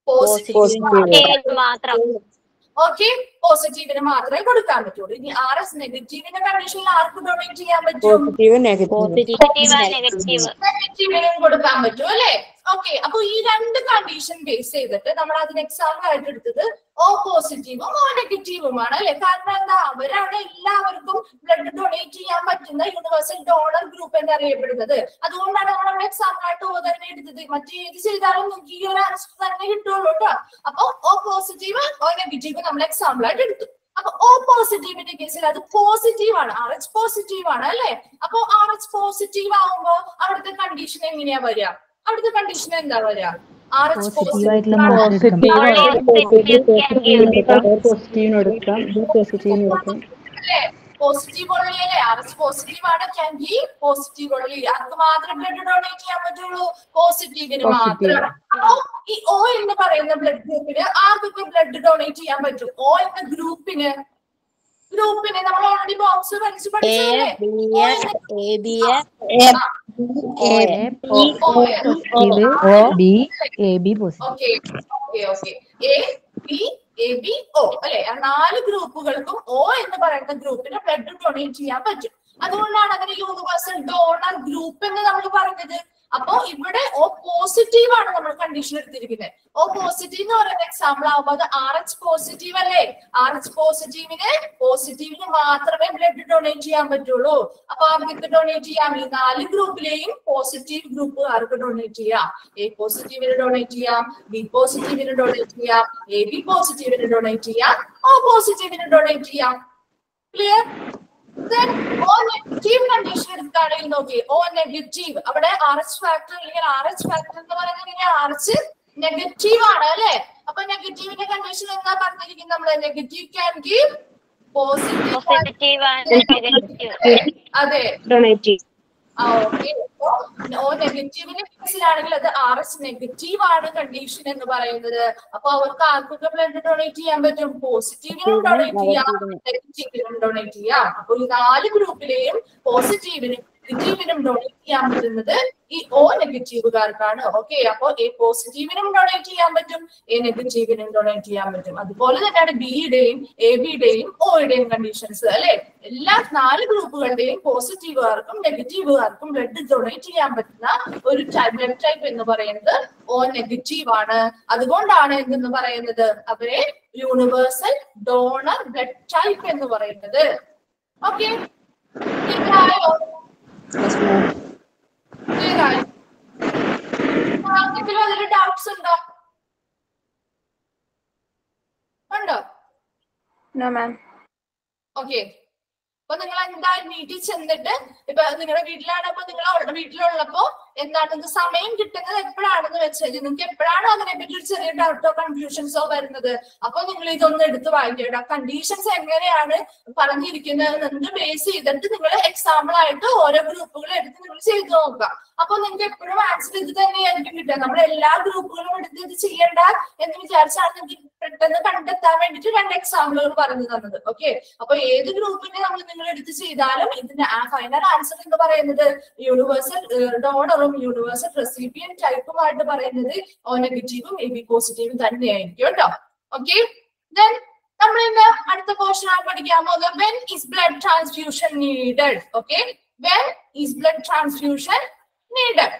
പോസിറ്റീവ് മാത്രം ഓക്കെ പോസിറ്റീവിന് മാത്രമേ കൊടുക്കാൻ പറ്റുള്ളൂ ഇനി ആർ എസ് നെഗറ്റീവിന്റെ കണ്ടീഷനിൽ ആർക്ക് ഡൊണേറ്റ് ചെയ്യാൻ പറ്റും പോസിറ്റീവ് നെഗറ്റീവ് നെഗറ്റീവിനും കൊടുക്കാൻ പറ്റും അല്ലെ ഓക്കെ അപ്പൊ ഈ രണ്ട് കണ്ടീഷൻ ബേസ് ചെയ്തിട്ട് നമ്മൾ അതിന് എക്സാമ്പിൾ ആയിട്ട് എടുത്തത് ഓ പോസിറ്റീവും ഓ നെഗറ്റീവുമാണ് അല്ലെ കാരണം എന്താ അവരാണ് എല്ലാവർക്കും ബ്ലഡ് ഡൊണേറ്റ് ചെയ്യാൻ പറ്റുന്ന യൂണിവേഴ്സൽ ഡോണർ ഗ്രൂപ്പ് എന്നറിയപ്പെടുന്നത് അതുകൊണ്ടാണ് നമ്മൾ അവിടെ എക്സാമ്പിൾ ആയിട്ട് ഓ തന്നെ എടുത്തത് മറ്റേത് ചെയ്താലും നിങ്ങൾക്ക് ഈ ഒരു ആൻസർ തന്നെ കിട്ടുള്ളൂ കേട്ടോ അപ്പൊ ഓ പോസിറ്റീവ് ഓ നെഗറ്റീവ് നമ്മൾ എക്സാമ്പിൾ ആയിട്ട് എടുത്തു അപ്പൊ ഓ പോസിറ്റീവിന്റെ കേസിൽ അത് പോസിറ്റീവ് ആണ് ആർ എച്ച് പോസിറ്റീവ് ആണ് അല്ലെ അപ്പൊ ആർ എച്ച് പോസിറ്റീവ് ആവുമ്പോ അവിടുത്തെ കണ്ടീഷൻ എങ്ങനെയാ വരിക അവിടുത്തെ കണ്ടീഷൻ എന്താ വരിക ആർ എച്ച് പോസിറ്റീവ് ആയിട്ടുള്ള പോസിറ്റീവ് മാത്രം പോസിറ്റീവിന് കൊടുക്കാം പോസിറ്റീവിന് കൊടുക്കാം അല്ലേ പോസിറ്റീവ് ഉള്ളി അല്ലേ ആർ എച്ച് പോസിറ്റീവ് ആണ് ക്യാൻഡി പോസിറ്റീവ് ഉള്ളി ആർക്ക് മാത്രം ബ്ലഡ് ഡൊണേറ്റ് ചെയ്യാൻ പറ്റുള്ളൂ പോസിറ്റീവിന് മാത്രം അപ്പോ ഈ ഓ എന്ന് പറയുന്ന ബ്ലഡ് ഗ്രൂപ്പിന് ആർക്കൊക്കെ ബ്ലഡ് ഡൊണേറ്റ് ചെയ്യാൻ പറ്റും ഓ എന്ന ഗ്രൂപ്പിന് ഗ്രൂപ്പിന് നമ്മൾ ഓൾറെഡി ബോക്സ് പഠിച്ചു പഠിച്ചല്ലേ positive B A B positive okay okay okay A B A B O അല്ലെ ആ നാല് ഗ്രൂപ്പുകൾക്കും ഒ എന്ന് പറയുന്ന ഗ്രൂപ്പിന് ബ്ലഡ് ഡൊണേറ്റ് ചെയ്യാൻ പറ്റും അതുകൊണ്ടാണ് അതിന് യൂണിവേഴ്സൽ ഡോണർ ഗ്രൂപ്പ് എന്ന് നമ്മൾ പറഞ്ഞത് അപ്പോ ഇവിടെ ഓ പോസിറ്റീവ് ആണ് നമ്മൾ കണ്ടീഷൻ എടുത്തിരിക്കുന്നത് ഓ പോസിറ്റീവ് എന്ന് പറയുന്ന എക്സാമ്പിൾ ആവുമ്പോൾ അത് ആർ എച്ച് പോസിറ്റീവ് അല്ലേ ആർ എച്ച് പോസിറ്റീവിന് പോസിറ്റീവിന് മാത്രമേ ബ്ലഡ് ഡൊണേറ്റ് ചെയ്യാൻ പറ്റുള്ളൂ അപ്പൊ ആർക്ക് ഡൊണേറ്റ് ചെയ്യാം ഈ നാല് ഗ്രൂപ്പിലെയും പോസിറ്റീവ് ഗ്രൂപ്പുകാർക്ക് ഡൊണേറ്റ് ചെയ്യാം എ പോസിറ്റീവിന് ഡൊണേറ്റ് ചെയ്യാം ബി പോസിറ്റീവിന് ഡൊണേറ്റ് ചെയ്യാം എ ബി പോസിറ്റീവിന് ഡൊണേറ്റ് ചെയ്യാം ഓ പോസിറ്റീവിന് ഡൊണേറ്റ് ചെയ്യാം clear Then O negative condition എടുക്കുകയാണെങ്കിൽ നോക്കി ഓ നെഗറ്റീവ് അവിടെ ആർ എച്ച് ഫാക്ടർ അല്ലെങ്കിൽ ആർ എച്ച് ഫാക്ടർ എന്ന് പറയുന്നത് ആർ എച്ച് നെഗറ്റീവ് ആണ് അല്ലെ അപ്പൊ നെഗറ്റീവിന്റെ കണ്ടീഷൻ എന്താ പറഞ്ഞിരിക്കുന്നത് നമ്മള് നെഗറ്റീവ് ക്യാൻ ഗീവ് പോസിറ്റീവ് അതെ ഡൊണേറ്റ് ആ ഓക്കെ ഓ നെഗറ്റീവിന് കേസിലാണെങ്കിൽ അത് ആർ എസ് നെഗറ്റീവ് ആണ് കണ്ടീഷൻ എന്ന് പറയുന്നത് അപ്പൊ അവർക്ക് ആർക്കൊക്കെ ബ്ലഡ് ഡൊണേറ്റ് ചെയ്യാൻ പറ്റും പോസിറ്റീവിനും ഡൊണേറ്റ് ചെയ്യാം നെഗറ്റീവിനും ഡൊണേറ്റ് ചെയ്യാം അപ്പൊ ഈ നാല് ഗ്രൂപ്പിലെയും പോസിറ്റീവിനും നെഗറ്റീവിനും ഡൊണേറ്റ് ചെയ്യാൻ പറ്റുന്നത് ഈ ഒ നെഗറ്റീവുകാർക്കാണ് ഓക്കെ അപ്പൊ എ പോസിറ്റീവിനും ഡൊണേറ്റ് ചെയ്യാൻ പറ്റും എ നെഗറ്റീവിനും ഡൊണേറ്റ് ചെയ്യാൻ പറ്റും അതുപോലെ തന്നെയാണ് ബിയുടെയും എ ബിയുടെയും ഒയുടെയും കണ്ടീഷൻസ് അല്ലെ എല്ലാ നാല് ഗ്രൂപ്പുകളുടെയും പോസിറ്റീവുകാർക്കും നെഗറ്റീവുകാർക്കും ബ്ലഡ് ഡൊണേറ്റ് ചെയ്യാൻ പറ്റുന്ന ഒരു ബ്ലഡ് ടൈപ്പ് എന്ന് പറയുന്നത് ഓ നെഗറ്റീവ് ആണ് അതുകൊണ്ടാണ് എന്തെന്ന് പറയുന്നത് അവരെ യൂണിവേഴ്സൽ ഡോണർ ബ്ലഡ് ടൈപ്പ് എന്ന് പറയുന്നത് ഓക്കെ ആയോ Clear ആയോ ആർക്കെങ്കിലും അതിൽ ഡൗട്ട്സ് ഉണ്ടോ ഉണ്ടോ നോ മാം ഓക്കെ അപ്പൊ നിങ്ങൾ എന്തായാലും വീട്ടിൽ ചെന്നിട്ട് ഇപ്പൊ നിങ്ങളുടെ വീട്ടിലാണ് അപ്പൊ നിങ്ങൾ വീട്ടിലുള്ളപ്പോ എന്താണ് നിങ്ങൾക്ക് സമയം കിട്ടുന്നത് എപ്പോഴാണെന്ന് വെച്ചാൽ നിങ്ങൾക്ക് എപ്പോഴാണോ അതിനെ പറ്റി ഒരു ചെറിയ ഡൗട്ടോ കൺഫ്യൂഷൻസോ വരുന്നത് അപ്പൊ നിങ്ങൾ ഇതൊന്ന് എടുത്ത് വായിക്കുക കണ്ടീഷൻസ് എങ്ങനെയാണ് പറഞ്ഞിരിക്കുന്നത് എന്ന് ബേസ് ചെയ്തിട്ട് നിങ്ങൾ എക്സാമ്പിൾ ആയിട്ട് ഓരോ ഗ്രൂപ്പുകൾ എടുത്ത് നിങ്ങൾ ചെയ്തു നോക്കുക അപ്പൊ നിങ്ങൾക്ക് എപ്പോഴും ആൻസർ ഇത് തന്നെയായിരിക്കും കിട്ടുക നമ്മൾ എല്ലാ ഗ്രൂപ്പുകളും എടുത്ത് ഇത് ചെയ്യണ്ട എന്ന് വിചാരിച്ചാണ് നിങ്ങൾക്ക് പെട്ടെന്ന് കണ്ടെത്താൻ വേണ്ടിട്ട് രണ്ട് എക്സാമ്പിളുകൾ പറഞ്ഞു തന്നത് ഓക്കെ അപ്പൊ ഏത് ഗ്രൂപ്പിനെ നമ്മൾ നിങ്ങൾ എടുത്ത് ചെയ്താലും ഇതിന്റെ ഫൈനൽ ആൻസർ എന്ന് പറയുന്നത് യൂണിവേഴ്സൽ ഡോണറും യൂണിവേഴ്സൽ റെസിപ്പിയൻ ടൈപ്പുമായിട്ട് പറയുന്നത് ഓ നെഗറ്റീവും എ ബി പോസിറ്റീവും തന്നെയായിരിക്കും കേട്ടോ ഓക്കെ ദെൻ നമ്മൾ ഇന്ന് അടുത്ത പോർഷൻ ആണ് പഠിക്കാൻ പോകുന്നത് when is blood transfusion needed okay when is blood transfusion needed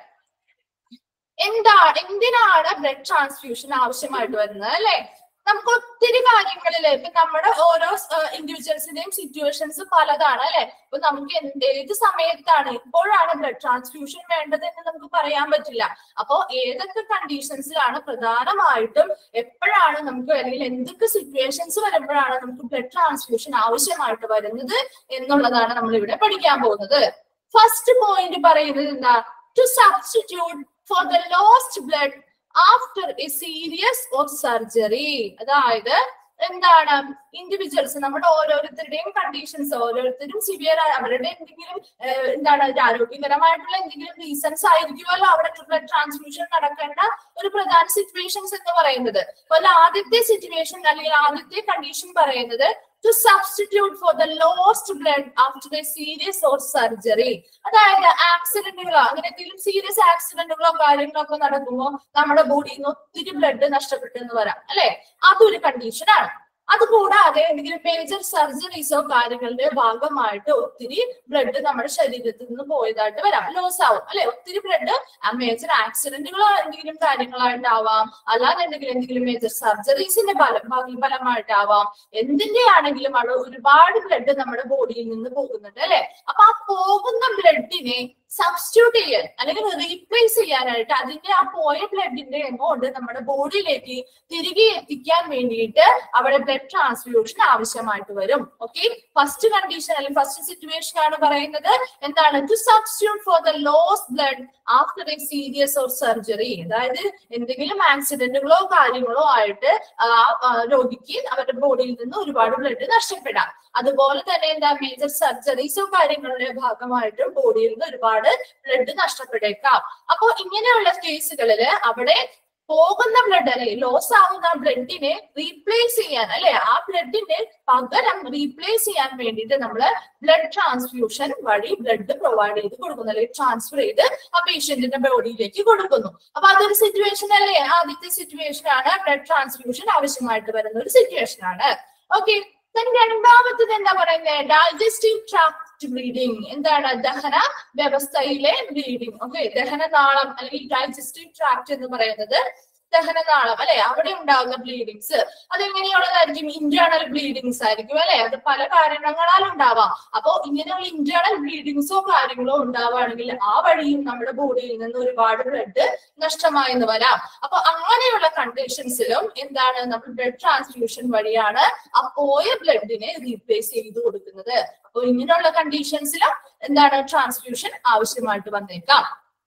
എന്താ എന്തിനാണ് ബ്ലഡ് ട്രാൻസ്ഫ്യൂഷൻ ആവശ്യമായിട്ട് വരുന്നത് അല്ലെ നമുക്ക് ഒത്തിരി കാര്യങ്ങളിൽ ഇപ്പൊ നമ്മുടെ ഓരോ ഇൻഡിവിജ്വൽസിന്റെയും സിറ്റുവേഷൻസ് പലതാണ് അല്ലെ ഇപ്പൊ നമുക്ക് എന്ത് ഏത് സമയത്താണ് എപ്പോഴാണ് ബ്ലഡ് ട്രാൻസ്ഫ്യൂഷൻ വേണ്ടത് എന്ന് നമുക്ക് പറയാൻ പറ്റില്ല അപ്പോ ഏതൊക്കെ കണ്ടീഷൻസിലാണ് പ്രധാനമായിട്ടും എപ്പോഴാണ് നമുക്ക് അല്ലെങ്കിൽ എന്തൊക്കെ സിറ്റുവേഷൻസ് വരുമ്പോഴാണ് നമുക്ക് ബ്ലഡ് ട്രാൻസ്ഫ്യൂഷൻ ആവശ്യമായിട്ട് വരുന്നത് എന്നുള്ളതാണ് നമ്മൾ ഇവിടെ പഠിക്കാൻ പോകുന്നത് ഫസ്റ്റ് പോയിന്റ് പറയുന്നത് എന്താ to substitute for the lost blood after a serious or surgery അതായത് എന്താണ് ഇൻഡിവിജ്വൽസ് നമ്മുടെ ഓരോരുത്തരുടെയും കണ്ടീഷൻസ് ഓരോരുത്തരും സിവിയർ അവരുടെ എന്തെങ്കിലും ഏഹ്, എന്താണ് ഒരു ആരോഗ്യകരമായിട്ടുള്ള എന്തെങ്കിലും റീസൺസ് ആയിരിക്കുമല്ലോ അവിടെ ബ്ലഡ് ട്രാൻസ്ഫ്യൂഷൻ നടക്കേണ്ട ഒരു പ്രധാന സിറ്റുവേഷൻസ് എന്ന് പറയുന്നത് അപ്പോൾ ആദ്യത്തെ സിറ്റുവേഷൻ അല്ലെങ്കിൽ ആദ്യത്തെ കണ്ടീഷൻ പറയുന്നത് to substitute for the lost blood after a serious or surgery അതായത് ആക്സിഡന്റുകളോ അങ്ങനെ എന്തെങ്കിലും സീരിയസ് ആക്സിഡന്റുകളോ കാര്യങ്ങളോ ഒക്കെ നടക്കുമ്പോൾ നമ്മുടെ ബോഡിയിൽ നിന്ന് ഒത്തിരി ബ്ലഡ് നഷ്ടപ്പെട്ടു എന്ന് വരാം അല്ലെ അതൊരു കണ്ടീഷനാണ് അതുകൂടാതെ എന്തെങ്കിലും മേജർ സർജറീസോ കാര്യങ്ങളുടെ ഭാഗമായിട്ട് ഒത്തിരി ബ്ലഡ് നമ്മുടെ ശരീരത്തിൽ നിന്ന് പോയതായിട്ട് വരാം ലോസ് ആവും അല്ലെ ഒത്തിരി ബ്ലഡ് ആ മേജർ ആക്സിഡന്റുകളോ എന്തെങ്കിലും കാര്യങ്ങളായിട്ടാവാം അല്ലാതെ എന്തെങ്കിലും എന്തെങ്കിലും മേജർ സർജറീസിന്റെ ഫലം ഫലമായിട്ടാവാം എന്തിന്റെ ആണെങ്കിലും അവിടെ ഒരുപാട് ബ്ലഡ് നമ്മുടെ ബോഡിയിൽ നിന്ന് പോകുന്നുണ്ട് അല്ലെ അപ്പൊ ആ പോകുന്ന ബ്ലഡിനെ സബ്സ്റ്റിറ്റ്യൂട്ട് ചെയ്യാൻ അല്ലെങ്കിൽ റീപ്ലേസ് ചെയ്യാനായിട്ട് അതിന്റെ ആ പോയ ബ്ലഡിന്റെ എമൗണ്ട് നമ്മുടെ ബോഡിയിലേക്ക് തിരികെ എത്തിക്കാൻ വേണ്ടിയിട്ട് അവിടെ ബ്ലഡ് ട്രാൻസ്ഫ്യൂഷൻ ആവശ്യമായിട്ട് വരും ഓക്കെ ഫസ്റ്റ് കണ്ടീഷൻ അല്ലെങ്കിൽ ഫസ്റ്റ് സിറ്റുവേഷൻ ആണ് പറയുന്നത് എന്താണ് to substitute for the loss blood after a serious or surgery അതായത് എന്തെങ്കിലും ആക്സിഡന്റുകളോ കാര്യങ്ങളോ ആയിട്ട് ആ ആ, രോഗിക്ക് അവരുടെ ബോഡിയിൽ നിന്ന് ഒരുപാട് ബ്ലഡ് നഷ്ടപ്പെടാം അതുപോലെ തന്നെ എന്താ മേജർ സർജറീസോ കാര്യങ്ങളുടെ ഭാഗമായിട്ടും ബോഡിയിൽ നിന്ന് ഒരുപാട് ബ്ലഡ് നഷ്ടപ്പെട്ടേക്കാം അപ്പോ ഇങ്ങനെയുള്ള കേസുകളിൽ അവിടെ പോകുന്ന ബ്ലഡ് അല്ലെ ലോസ് ആവുന്ന ബ്ലഡിനെ റീപ്ലേസ് ചെയ്യാൻ അല്ലെ ആ ബ്ലഡിനെ പകരം റീപ്ലേസ് ചെയ്യാൻ വേണ്ടിയിട്ട് നമ്മൾ ബ്ലഡ് ട്രാൻസ്ഫ്യൂഷൻ വഴി ബ്ലഡ് പ്രൊവൈഡ് ചെയ്ത് കൊടുക്കുന്നു അല്ലെങ്കിൽ ട്രാൻസ്ഫർ ചെയ്ത് ആ പേഷ്യന്റിന്റെ ബോഡിയിലേക്ക് കൊടുക്കുന്നു അപ്പൊ അതൊരു സിറ്റുവേഷൻ അല്ലേ ആദ്യത്തെ സിറ്റുവേഷൻ ആണ് ബ്ലഡ് ട്രാൻസ്ഫ്യൂഷൻ ആവശ്യമായിട്ട് വരുന്ന ഒരു സിറ്റുവേഷൻ ആണ് ഓക്കെ രണ്ടാമത്തത് എന്താ പറയുന്നത് ഡൈജസ്റ്റീവ് ട്രാക്ട് ബ്ലീഡിങ് എന്താണ് ദഹന വ്യവസ്ഥയിലെ ബ്ലീഡിങ് ഓക്കെ ദഹനനാളം അല്ലെങ്കിൽ ഡൈജസ്റ്റീവ് ട്രാക്ട് എന്ന് പറയുന്നത് ദഹനനാളം അല്ലെ അവിടെ ഉണ്ടാകുന്ന ബ്ലീഡിങ്സ് അതെങ്ങനെയുള്ളതായിരിക്കും ഇന്റേണൽ ബ്ലീഡിങ്സ് ആയിരിക്കും അല്ലെ അത് പല കാരണങ്ങളാൽ ഉണ്ടാവാം അപ്പോ ഇങ്ങനെയുള്ള ഇന്റേണൽ ബ്ലീഡിങ്സോ കാര്യങ്ങളോ ഉണ്ടാവുകയാണെങ്കിൽ ആ വഴിയും നമ്മുടെ ബോഡിയിൽ നിന്ന് ഒരുപാട് ബ്ലഡ് നഷ്ടമായെന്ന് വരാം അപ്പൊ അങ്ങനെയുള്ള കണ്ടീഷൻസിലും എന്താണ് നമ്മൾ ബ്ലഡ് ട്രാൻസ്ഫ്യൂഷൻ വഴിയാണ് ആ പോയ ബ്ലഡിനെ റീപ്ലേസ് ചെയ്ത് കൊടുക്കുന്നത് അപ്പൊ ഇങ്ങനെയുള്ള കണ്ടീഷൻസിലും എന്താണ് ട്രാൻസ്ഫ്യൂഷൻ ആവശ്യമായിട്ട് വന്നേക്കാം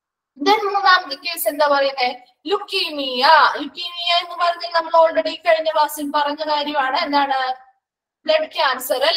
ദെൻ മൂന്നാമത്തെ കേസ് എന്താ പറയുന്നത് ലുക്കീമിയ ലുക്കീമിയ എന്ന് പറഞ്ഞാൽ നമ്മൾ ഓൾറെഡി കഴിഞ്ഞ ക്ലാസ്സിൽ പറഞ്ഞ കാര്യമാണ് എന്താണ് ബ്ലഡ് ക്യാൻസർ അല്ലെ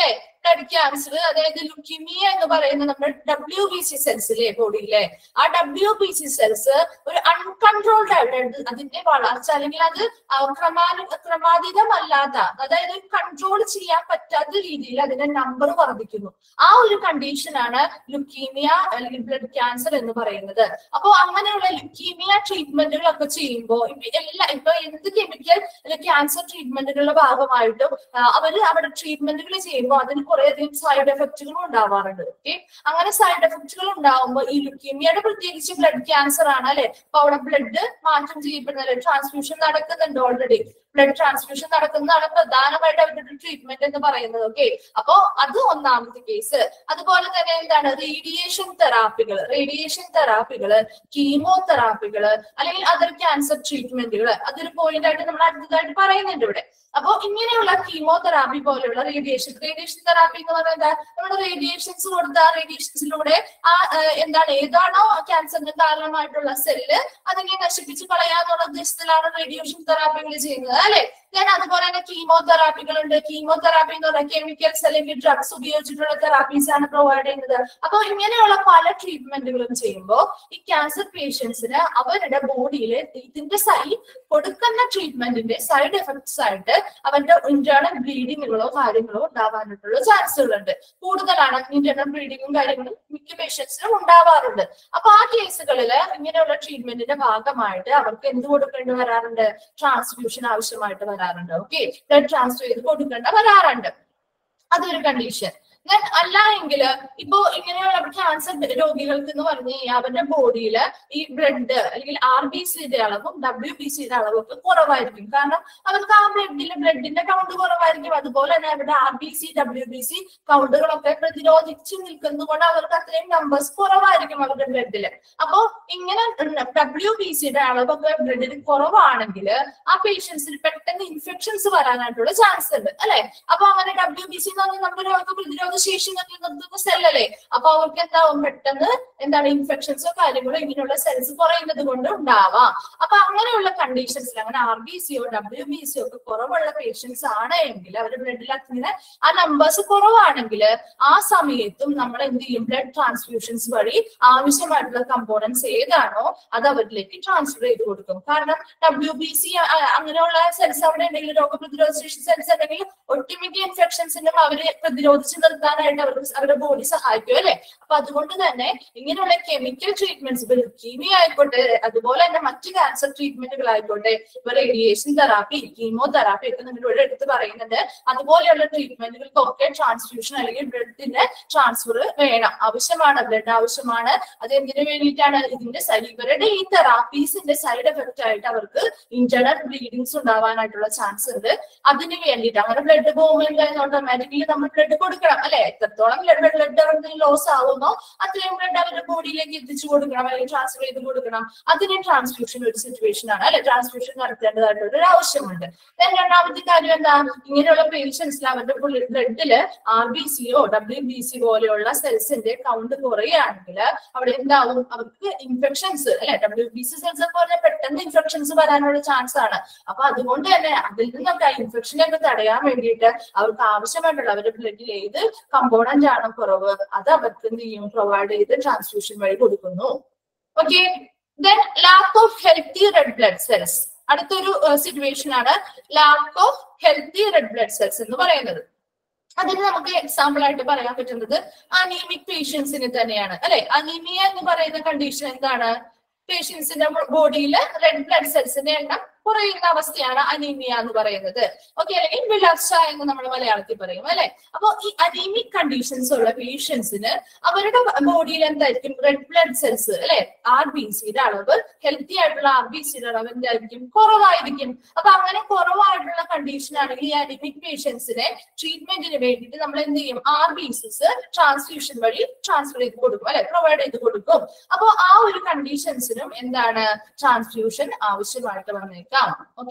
ബ്ലഡ് ക്യാൻസർ അതായത് ലുക്കീമിയ എന്ന് പറയുന്ന നമ്മുടെ ഡബ്ല്യു ബി സി സെൽസിലെ ബോഡിയിലെ ആ ഡബ്ല്യു ബി സി സെൽസ് ഒരു അൺകൺട്രോൾഡ് ആയിട്ട് അതിന്റെ വളർച്ച അല്ലെങ്കിൽ അത് ആ ക്രമാനു ക്രമാതീതമല്ലാത്ത അതായത് കൺട്രോൾ ചെയ്യാൻ പറ്റാത്ത രീതിയിൽ അതിന്റെ നമ്പർ വർദ്ധിക്കുന്നു ആ ഒരു കണ്ടീഷനാണ് ലുക്കീമിയ അല്ലെങ്കിൽ ബ്ലഡ് ക്യാൻസർ എന്ന് പറയുന്നത് അപ്പോ അങ്ങനെയുള്ള ലുക്കീമിയ ട്രീറ്റ്മെന്റുകളൊക്കെ ചെയ്യുമ്പോൾ എല്ലാ ഇപ്പൊ എന്ത് കെമിക്കൽ ക്യാൻസർ ട്രീറ്റ്മെന്റുകളുടെ ഭാഗമായിട്ടും ആ, അവര് അവിടെ ട്രീറ്റ്മെന്റുകൾ ചെയ്യുമ്പോൾ അതിന് കുറേയധികം സൈഡ് എഫക്റ്റുകളും ഉണ്ടാവാറുണ്ട് ഓക്കെ അങ്ങനെ സൈഡ് എഫക്റ്റുകൾ ഉണ്ടാവുമ്പോൾ ഈ ലുക്കീമിയയുടെ പ്രത്യേകിച്ച് ബ്ലഡ് ക്യാൻസർ ആണ് അല്ലെ അപ്പൊ അവിടെ ബ്ലഡ് മാറ്റം ചെയ്യപ്പെടുന്നില്ല ട്രാൻസ്ഫ്യൂഷൻ നടക്കുന്നുണ്ട് ഓൾറെഡി ബ്ലഡ് ട്രാൻസ്ഫ്യൂഷൻ നടക്കുന്നതാണ് പ്രധാനമായിട്ട് അവരുടെ ട്രീറ്റ്മെന്റ് എന്ന് പറയുന്നത് ഓക്കെ അപ്പോ അത് ഒന്നാമത്തെ കേസ് അതുപോലെ തന്നെ എന്താണ് റേഡിയേഷൻ തെറാപ്പികൾ റേഡിയേഷൻ തെറാപ്പികള് കീമോ തെറാപ്പികള് അല്ലെങ്കിൽ അതർ ക്യാൻസർ ട്രീറ്റ്മെന്റുകൾ അതൊരു പോയിന്റ് ആയിട്ട് നമ്മൾ അടുത്തതായിട്ട് പറയുന്നുണ്ട് ഇവിടെ അപ്പോ ഇങ്ങനെയുള്ള കീമോതെറാപ്പി പോലെയുള്ള റേഡിയേഷൻ റേഡിയേഷൻ തെറാപ്പി എന്ന് പറയുന്നത് നമ്മുടെ റേഡിയേഷൻസ് കൊടുത്ത ആ റേഡിയേഷൻസിലൂടെ ആ ഏഹ്, എന്താണ് ഏതാണോ ക്യാൻസറിന് കാരണമായിട്ടുള്ള സെല്ല് അതിനെ നശിപ്പിച്ച് കളയാന്നുള്ള ഉദ്ദേശത്തിലാണ് റേഡിയേഷൻ തെറാപ്പികൾ ചെയ്യുന്നത് അല്ലെ ഞാൻ അതുപോലെ തന്നെ കീമോതെറാപ്പികൾ ഉണ്ട് കീമോതെറാപ്പി എന്ന് പറഞ്ഞാൽ കെമിക്കൽസ് അല്ലെങ്കിൽ ഡ്രഗ്സ് ഉപയോഗിച്ചിട്ടുള്ള തെറാപ്പീസ് ആണ് പ്രൊവൈഡ് ചെയ്യുന്നത് അപ്പൊ ഇങ്ങനെയുള്ള പല ട്രീറ്റ്മെന്റുകളും ചെയ്യുമ്പോൾ ഈ ക്യാൻസർ പേഷ്യൻസിന് അവരുടെ ബോഡിയിൽ ഇതിന്റെ സൈ കൊടുക്കുന്ന ട്രീറ്റ്മെന്റിന്റെ സൈഡ് എഫക്ട്സ് ആയിട്ട് അവരുടെ ഇന്റേണൽ ബ്ലീഡിങ്ങുകളോ കാര്യങ്ങളോ ഉണ്ടാവാനായിട്ടുള്ള ചാൻസുകളുണ്ട് കൂടുതലാണ് ഇന്റേണൽ ബ്ലീഡിങ്ങും കാര്യങ്ങളും മിക്ക പേഷ്യൻസിനും ഉണ്ടാവാറുണ്ട് അപ്പൊ ആ കേസുകളിൽ ഇങ്ങനെയുള്ള ട്രീറ്റ്മെന്റിന്റെ ഭാഗമായിട്ട് അവർക്ക് എന്ത് കൊടുക്കേണ്ടി വരാറുണ്ട് ട്രാൻസ്ഫ്യൂഷൻ ആവശ്യമായിട്ട് വരാറുണ്ട് ഓക്കെ ബ്ലഡ് ട്രാൻസ്ഫർ ചെയ്ത് കൊടുക്കേണ്ട വരാറുണ്ട് അതൊരു കണ്ടീഷൻ ഞാൻ അല്ല എങ്കിൽ ഇപ്പോ ഇങ്ങനെയുള്ള ക്യാൻസർ രോഗികൾക്ക് എന്ന് പറഞ്ഞു കഴിഞ്ഞാൽ അവരുടെ ബോഡിയിൽ ഈ ബ്ലഡ് അല്ലെങ്കിൽ ആർ ബി സിയുടെ അളവും ഡബ്ല്യു ബി സിയുടെ അളവും ഒക്കെ കുറവായിരിക്കും കാരണം അവർക്ക് ആ ബ്ലഡിലെ ബ്ലഡിന്റെ കൗണ്ട് കുറവായിരിക്കും അതുപോലെ തന്നെ അവരുടെ R B C W B C കൗണ്ടുകളൊക്കെ പ്രതിരോധിച്ച് നിൽക്കുന്നതുകൊണ്ട് അവർക്ക് അത്രയും നമ്പേഴ്സ് കുറവായിരിക്കും അവരുടെ ബ്ലഡിൽ അപ്പോ ഇങ്ങനെ ഡബ്ല്യു ബി സിയുടെ അളവൊക്കെ ബ്ലഡിൽ കുറവാണെങ്കിൽ ആ പേഷ്യൻസിന് പെട്ടെന്ന് ഇൻഫെക്ഷൻസ് വരാനായിട്ടുള്ള ചാൻസ് ഉണ്ട് അല്ലെ അപ്പൊ അങ്ങനെ ഡബ്ല്യു ബി സി എന്ന് പറഞ്ഞാൽ നമ്മുടെ രോഗ പ്രതിരോധ ശേഷി നിർത്തുന്ന സെല്ലല്ലേ അപ്പൊ അവർക്ക് എന്താവും പെട്ടെന്ന് എന്താണ് ഇൻഫെക്ഷൻസോ കാര്യങ്ങളോ ഇങ്ങനെയുള്ള സെൽസ് കുറയുന്നത് കൊണ്ട് ഉണ്ടാവാം അപ്പൊ അങ്ങനെയുള്ള കണ്ടീഷൻസിൽ അങ്ങനെ ആർ ബി സിയോ ഡബ്ല്യു ബി സിയോ ഒക്കെ കുറവുള്ള പേഷ്യൻസ് ആണ് എങ്കിൽ അവരുടെ ബ്ലഡിൽ അങ്ങനെ ആ നമ്പേഴ്സ് കുറവാണെങ്കിൽ ആ സമയത്തും നമ്മൾ എന്ത് ചെയ്യും ബ്ലഡ് ട്രാൻസ്ഫ്യൂഷൻസ് വഴി ആവശ്യമായിട്ടുള്ള കമ്പോണൻസ് ഏതാണോ അത് അവരിലേക്ക് ട്രാൻസ്ഫർ ചെയ്ത് കൊടുക്കും കാരണം ഡബ്ല്യു ബി സി അങ്ങനെയുള്ള സെൽസ് അവിടെ ഉണ്ടെങ്കിൽ രോഗപ്രതിരോധ ശേഷി സെൽസ് ഉണ്ടെങ്കിൽ ഒട്ടുമിക്ക ഇൻഫെക്ഷൻസിനും അവര് പ്രതിരോധിച്ച് നിർത്താനായിട്ട് അവർക്ക് അവരുടെ ബോഡി സഹായിക്കും അല്ലെ അപ്പൊ അതുകൊണ്ട് തന്നെ ഇങ്ങനെയുള്ള കെമിക്കൽ ട്രീറ്റ്മെന്റ്സ് ഇപ്പൊ ലുക്കീമിയ ആയിക്കോട്ടെ അതുപോലെ തന്നെ മറ്റ് ക്യാൻസർ ട്രീറ്റ്മെന്റുകൾ ആയിക്കോട്ടെ ഇപ്പൊ റേഡിയേഷൻ തെറാപ്പി കീമോ തെറാപ്പി ഒക്കെ നമ്മൾ ഇവിടെ എടുത്ത് പറയുന്നുണ്ട് അതുപോലെയുള്ള ട്രീറ്റ്മെന്റുകൾക്കൊക്കെ ട്രാൻസ്ഫ്യൂഷൻ അല്ലെങ്കിൽ ബ്ലഡിന്റെ ട്രാൻസ്ഫർ വേണം ആവശ്യമാണ് ബ്ലഡ് ആവശ്യമാണ് അത് എന്തിനു വേണ്ടിയിട്ടാണ് ഇതിന്റെ സൈ- ഇവരുടെ ഈ തെറാപ്പീസിന്റെ സൈഡ് എഫക്റ്റ് ആയിട്ട് അവർക്ക് ഇന്റേണൽ ബ്ലീഡിങ്സ് ഉണ്ടാവാനായിട്ടുള്ള ചാൻസ് ഉണ്ട് അതിന് വേണ്ടിയിട്ട് അങ്ങനെ ബ്ലഡ് പോകുമ്പോൾ ഓട്ടോമാറ്റിക്കലി നമ്മൾ ബ്ലഡ് കൊടുക്കണം അല്ലെ എത്രത്തോളം ബ്ലഡ് ബ്ലഡ് അവർക്ക് ലോസ് ആവുന്നോ അത്രയും ബ്ലഡ് അവരുടെ ബോഡിയിലേക്ക് എത്തിച്ചു കൊടുക്കണം അല്ലെങ്കിൽ ട്രാൻസ്ഫർ ചെയ്ത് കൊടുക്കണം അതിന് ട്രാൻസ്ഫ്യൂഷൻ ഒരു സിറ്റുവേഷൻ ആണ് അല്ലെ ട്രാൻസ്ഫ്യൂഷൻ നടത്തേണ്ടതായിട്ടുള്ള ഒരു ആവശ്യമുണ്ട് Then രണ്ടാമത്തെ കാര്യം എന്താ ഇങ്ങനെയുള്ള പേഷ്യൻസിൽ അവരുടെ ബ്ലഡില് ആർ ബി സിയോ ഡബ്ല്യു ബി സി പോലെയുള്ള സെൽസിന്റെ കൗണ്ട് കുറയുകയാണെങ്കിൽ അവിടെ എന്താവും അവർക്ക് ഇൻഫെക്ഷൻസ് അല്ലെ ഡബ്ല്യു ബി സി സെൽസ് ഒക്കെ പറഞ്ഞാൽ പെട്ടെന്ന് ഇൻഫെക്ഷൻസ് വരാനുള്ള ചാൻസ് ആണ് അപ്പൊ അതുകൊണ്ട് തന്നെ അതിൽ നിന്നൊക്കെ ഇൻഫെക്ഷനെ ഒക്കെ തടയാൻ വേണ്ടിയിട്ട് അവർക്ക് ആവശ്യമായിട്ടുള്ള അവരുടെ ബ്ലഡിൽ ഏത് കമ്പോണന്റ് ആണ് കുറവ് അത് അവർക്ക് എന്ത് ചെയ്യും പ്രൊവൈഡ് ചെയ്ത് ട്രാൻസ്ഫ്യൂഷൻ വഴി കൊടുക്കുന്നു okay then lack of healthy red blood cells അടുത്തൊരു സിറ്റുവേഷൻ ആണ് lack of healthy red blood cells എന്ന് പറയുന്നത് അതിന് നമുക്ക് എക്സാമ്പിൾ ആയിട്ട് പറയാൻ പറ്റുന്നത് അനീമിക് പേഷ്യൻസിന് തന്നെയാണ് അല്ലെ അനീമിയ എന്ന് പറയുന്ന കണ്ടീഷൻ എന്താണ് പേഷ്യൻസിന്റെ ബോഡിയിൽ റെഡ് ബ്ലഡ് സെൽസിന്റെ എണ്ണം കുറയുന്ന അവസ്ഥയാണ് അനീമിയ എന്ന് പറയുന്നത് ഓക്കെ അല്ലെങ്കിൽ വിളർച്ച എന്ന് നമ്മൾ മലയാളത്തിൽ പറയും അല്ലെ അപ്പൊ ഈ അനീമിക് കണ്ടീഷൻസ് ഉള്ള പേഷ്യൻസിന് അവരുടെ ബോഡിയിൽ എന്തായിരിക്കും റെഡ് ബ്ലഡ് സെൽസ് അല്ലെ ആർ ബി സിയുടെ അളവ് ഹെൽത്തി ആയിട്ടുള്ള ആർ ബി സിയുടെ അളവ് എന്തായിരിക്കും കുറവായിരിക്കും അപ്പൊ അങ്ങനെ കുറവായിട്ടുള്ള കണ്ടീഷൻ ആണെങ്കിൽ ഈ അനീമിക് പേഷ്യൻസിനെ ട്രീറ്റ്മെന്റിന് വേണ്ടിയിട്ട് നമ്മൾ എന്ത് ചെയ്യും ആർ ബി സിസ് ട്രാൻസ്ഫ്യൂഷൻ വഴി ട്രാൻസ്ഫർ ചെയ്ത് കൊടുക്കും അല്ലെ പ്രൊവൈഡ് ചെയ്ത് കൊടുക്കും അപ്പൊ ആ ഒരു കണ്ടീഷൻസിനും എന്താണ് ട്രാൻസ്ഫ്യൂഷൻ ആവശ്യമായിട്ട് വന്നേക്കാം ഓക്കെ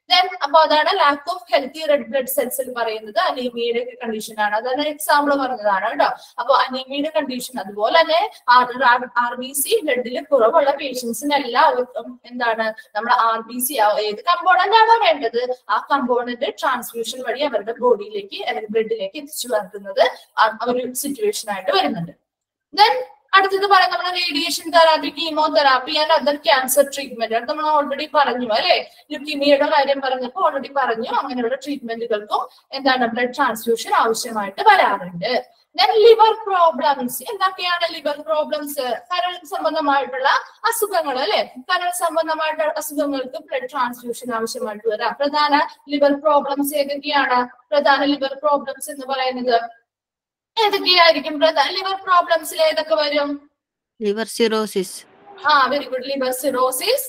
ദെൻ അപ്പൊ അതാണ് lack of healthy red blood സെൽസിൽ പറയുന്നത് അനീമിയയുടെ കണ്ടീഷൻ ആണ് അതാണ് എക്സാമ്പിൾ പറഞ്ഞതാണ് കേട്ടോ അപ്പൊ അനീമിയയുടെ കണ്ടീഷൻ അതുപോലെ തന്നെ ആർ ബി സി ബ്ലഡിൽ കുറവുള്ള പേഷ്യൻസിനെല്ലാവർക്കും എന്താണ് നമ്മുടെ ആർ ബി സി ഏത് കമ്പോണന്റ് ആണോ വേണ്ടത് ആ കമ്പോണന്റ് ട്രാൻസ്ഫ്യൂഷൻ വഴി അവരുടെ ബോഡിയിലേക്ക് അല്ലെങ്കിൽ ബ്ലഡിലേക്ക് എത്തിച്ചു വരുത്തുന്നത് ആ ഒരു സിറ്റുവേഷൻ ആയിട്ട് വരുന്നുണ്ട് ദെൻ അടുത്തത് പറയാം നമ്മൾ radiation therapy chemotherapy and other cancer treatment അത് നമ്മൾ ഓൾറെഡി പറഞ്ഞു അല്ലെ ലുക്കീമിയയുടെ കാര്യം പറഞ്ഞപ്പോൾ ഓൾറെഡി പറഞ്ഞു അങ്ങനെയുള്ള ട്രീറ്റ്മെന്റുകൾക്കും എന്താണ് ബ്ലഡ് ട്രാൻസ്ഫ്യൂഷൻ ആവശ്യമായിട്ട് വരാറുണ്ട് ദെൻ ലിവർ പ്രോബ്ലംസ് എന്തൊക്കെയാണ് ലിവർ പ്രോബ്ലംസ് കരൾ സംബന്ധമായിട്ടുള്ള അസുഖങ്ങൾ അല്ലെ കരൾ സംബന്ധമായിട്ടുള്ള അസുഖങ്ങൾക്ക് ബ്ലഡ് ട്രാൻസ്ഫ്യൂഷൻ ആവശ്യമായിട്ട് വരാം പ്രധാന ലിവർ പ്രോബ്ലംസ് ഏതൊക്കെയാണ് പ്രധാന ലിവർ പ്രോബ്ലംസ് എന്ന് പറയുന്നത് ഏതൊക്കെയായിരിക്കും പ്രധാന ലിവർ പ്രോബ്ലംസിൽ ഏതൊക്കെ വരും ലിവർ സിറോസിസ് ആ വെരി ഗുഡ് ലിവർ സിറോസിസ്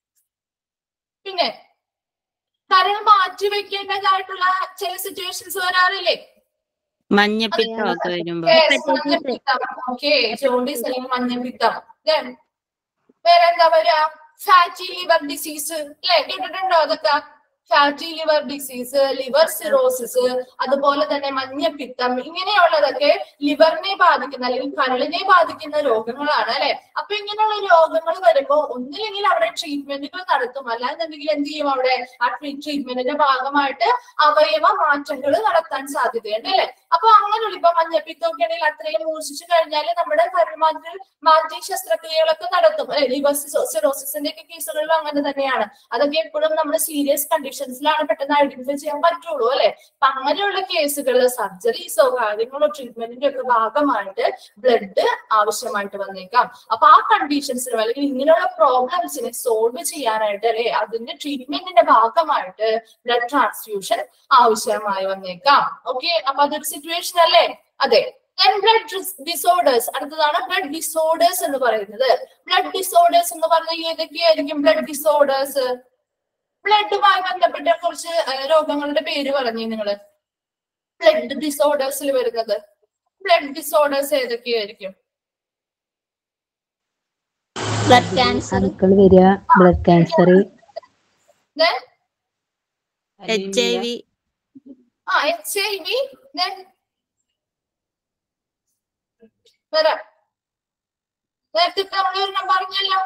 പിന്നെ കരൾ മാറ്റി വെക്കേണ്ടതായിട്ടുള്ള ചില സിറ്റുവേഷൻസ് വരാറില്ലേ മഞ്ഞപ്പിത്തം ഒക്കെ വരുമ്പോ ഓക്കെ ജോണ്ടീസ് അല്ലെങ്കിൽ മഞ്ഞപ്പിത്തം Then, വേറെ എന്താ പറയാ ഫാറ്റി ലിവർ ഡിസീസ് അല്ലെ കേട്ടിട്ടുണ്ടോ അതൊക്കെ fatty liver disease liver cirrhosis അതുപോലെ തന്നെ മഞ്ഞപ്പിത്തം ഇങ്ങനെയുള്ളതൊക്കെ ലിവറിനെ ബാധിക്കുന്ന അല്ലെങ്കിൽ കരളിനെ ബാധിക്കുന്ന രോഗങ്ങളാണ് അല്ലെ അപ്പൊ ഇങ്ങനെയുള്ള രോഗങ്ങൾ വരുമ്പോ ഒന്നില്ലെങ്കിൽ അവിടെ ട്രീറ്റ്മെന്റുകൾ നടത്തും അല്ലാന്നുണ്ടെങ്കിൽ എന്ത് ചെയ്യും അവിടെ ആ ട്രീറ്റ്മെന്റിന്റെ ഭാഗമായിട്ട് അവയവ മാറ്റങ്ങൾ നടത്താൻ സാധ്യതയുണ്ട് അല്ലെ അപ്പൊ അങ്ങനെയുള്ള ഇപ്പൊ മഞ്ഞപ്പിത്തമൊക്കെ ആണെങ്കിൽ അത്രയും മൂർച്ഛിച്ചു കഴിഞ്ഞാൽ നമ്മുടെ കരൾമാറ്റിൽ മാറ്റി ശസ്ത്രക്രിയകളൊക്കെ നടത്തും അല്ലെ ലിവർ സിറോസിസിന്റെ ഒക്കെ കേസുകളിലും അങ്ങനെ തന്നെയാണ് അതൊക്കെ എപ്പോഴും നമ്മൾ സീരിയസ് കണ്ടീഷൻസിലാണ് പെട്ടെന്ന് ഐഡന്റിഫൈ ചെയ്യാൻ പറ്റുള്ളൂ അല്ലെ അപ്പൊ അങ്ങനെയുള്ള കേസുകളിൽ സർജറീസോ കാര്യങ്ങളോ ട്രീറ്റ്മെന്റിന്റെ ഒക്കെ ഭാഗമായിട്ട് ബ്ലഡ് ആവശ്യമായിട്ട് വന്നേക്കാം അപ്പൊ ആ കണ്ടീഷൻസിനും അല്ലെങ്കിൽ ഇങ്ങനെയുള്ള പ്രോബ്ലംസിനെ സോൾവ് ചെയ്യാനായിട്ട് അല്ലെ അതിന്റെ ട്രീറ്റ്മെന്റിന്റെ ഭാഗമായിട്ട് ബ്ലഡ് ട്രാൻസ്ഫ്യൂഷൻ ആവശ്യമായി വന്നേക്കാം ഓക്കെ അപ്പൊ അതൊരു സിറ്റുവേഷൻ അല്ലേ അതെ ബ്ലഡ് ഡിസോർഡേഴ്സ് അടുത്തതാണ് ബ്ലഡ് ഡിസോർഡേഴ്സ് എന്ന് പറയുന്നത് ബ്ലഡ് ഡിസോർഡേഴ്സ് എന്ന് പറഞ്ഞാൽ ഏതൊക്കെയായിരിക്കും ബ്ലഡ് ഡിസോർഡേഴ്സ് ബ്ലഡുമായി ബന്ധപ്പെട്ട കുറച്ച് ഏഹ്, രോഗങ്ങളുടെ പേര് പറഞ്ഞു നിങ്ങള് ബ്ലഡ് ഡിസോർഡേഴ്സിൽ വരുന്നത് ബ്ലഡ് ഡിസോർഡേഴ്സ് ഏതൊക്കെയായിരിക്കും ബ്ലഡ് ക്യാൻസർ അണുക്കൾ വരിക blood cancer Then, H I V ആ എച്ച് ഐ വി വരാം നേരത്തെ നമ്മൾ ഒരെണ്ണം പറഞ്ഞല്ലോ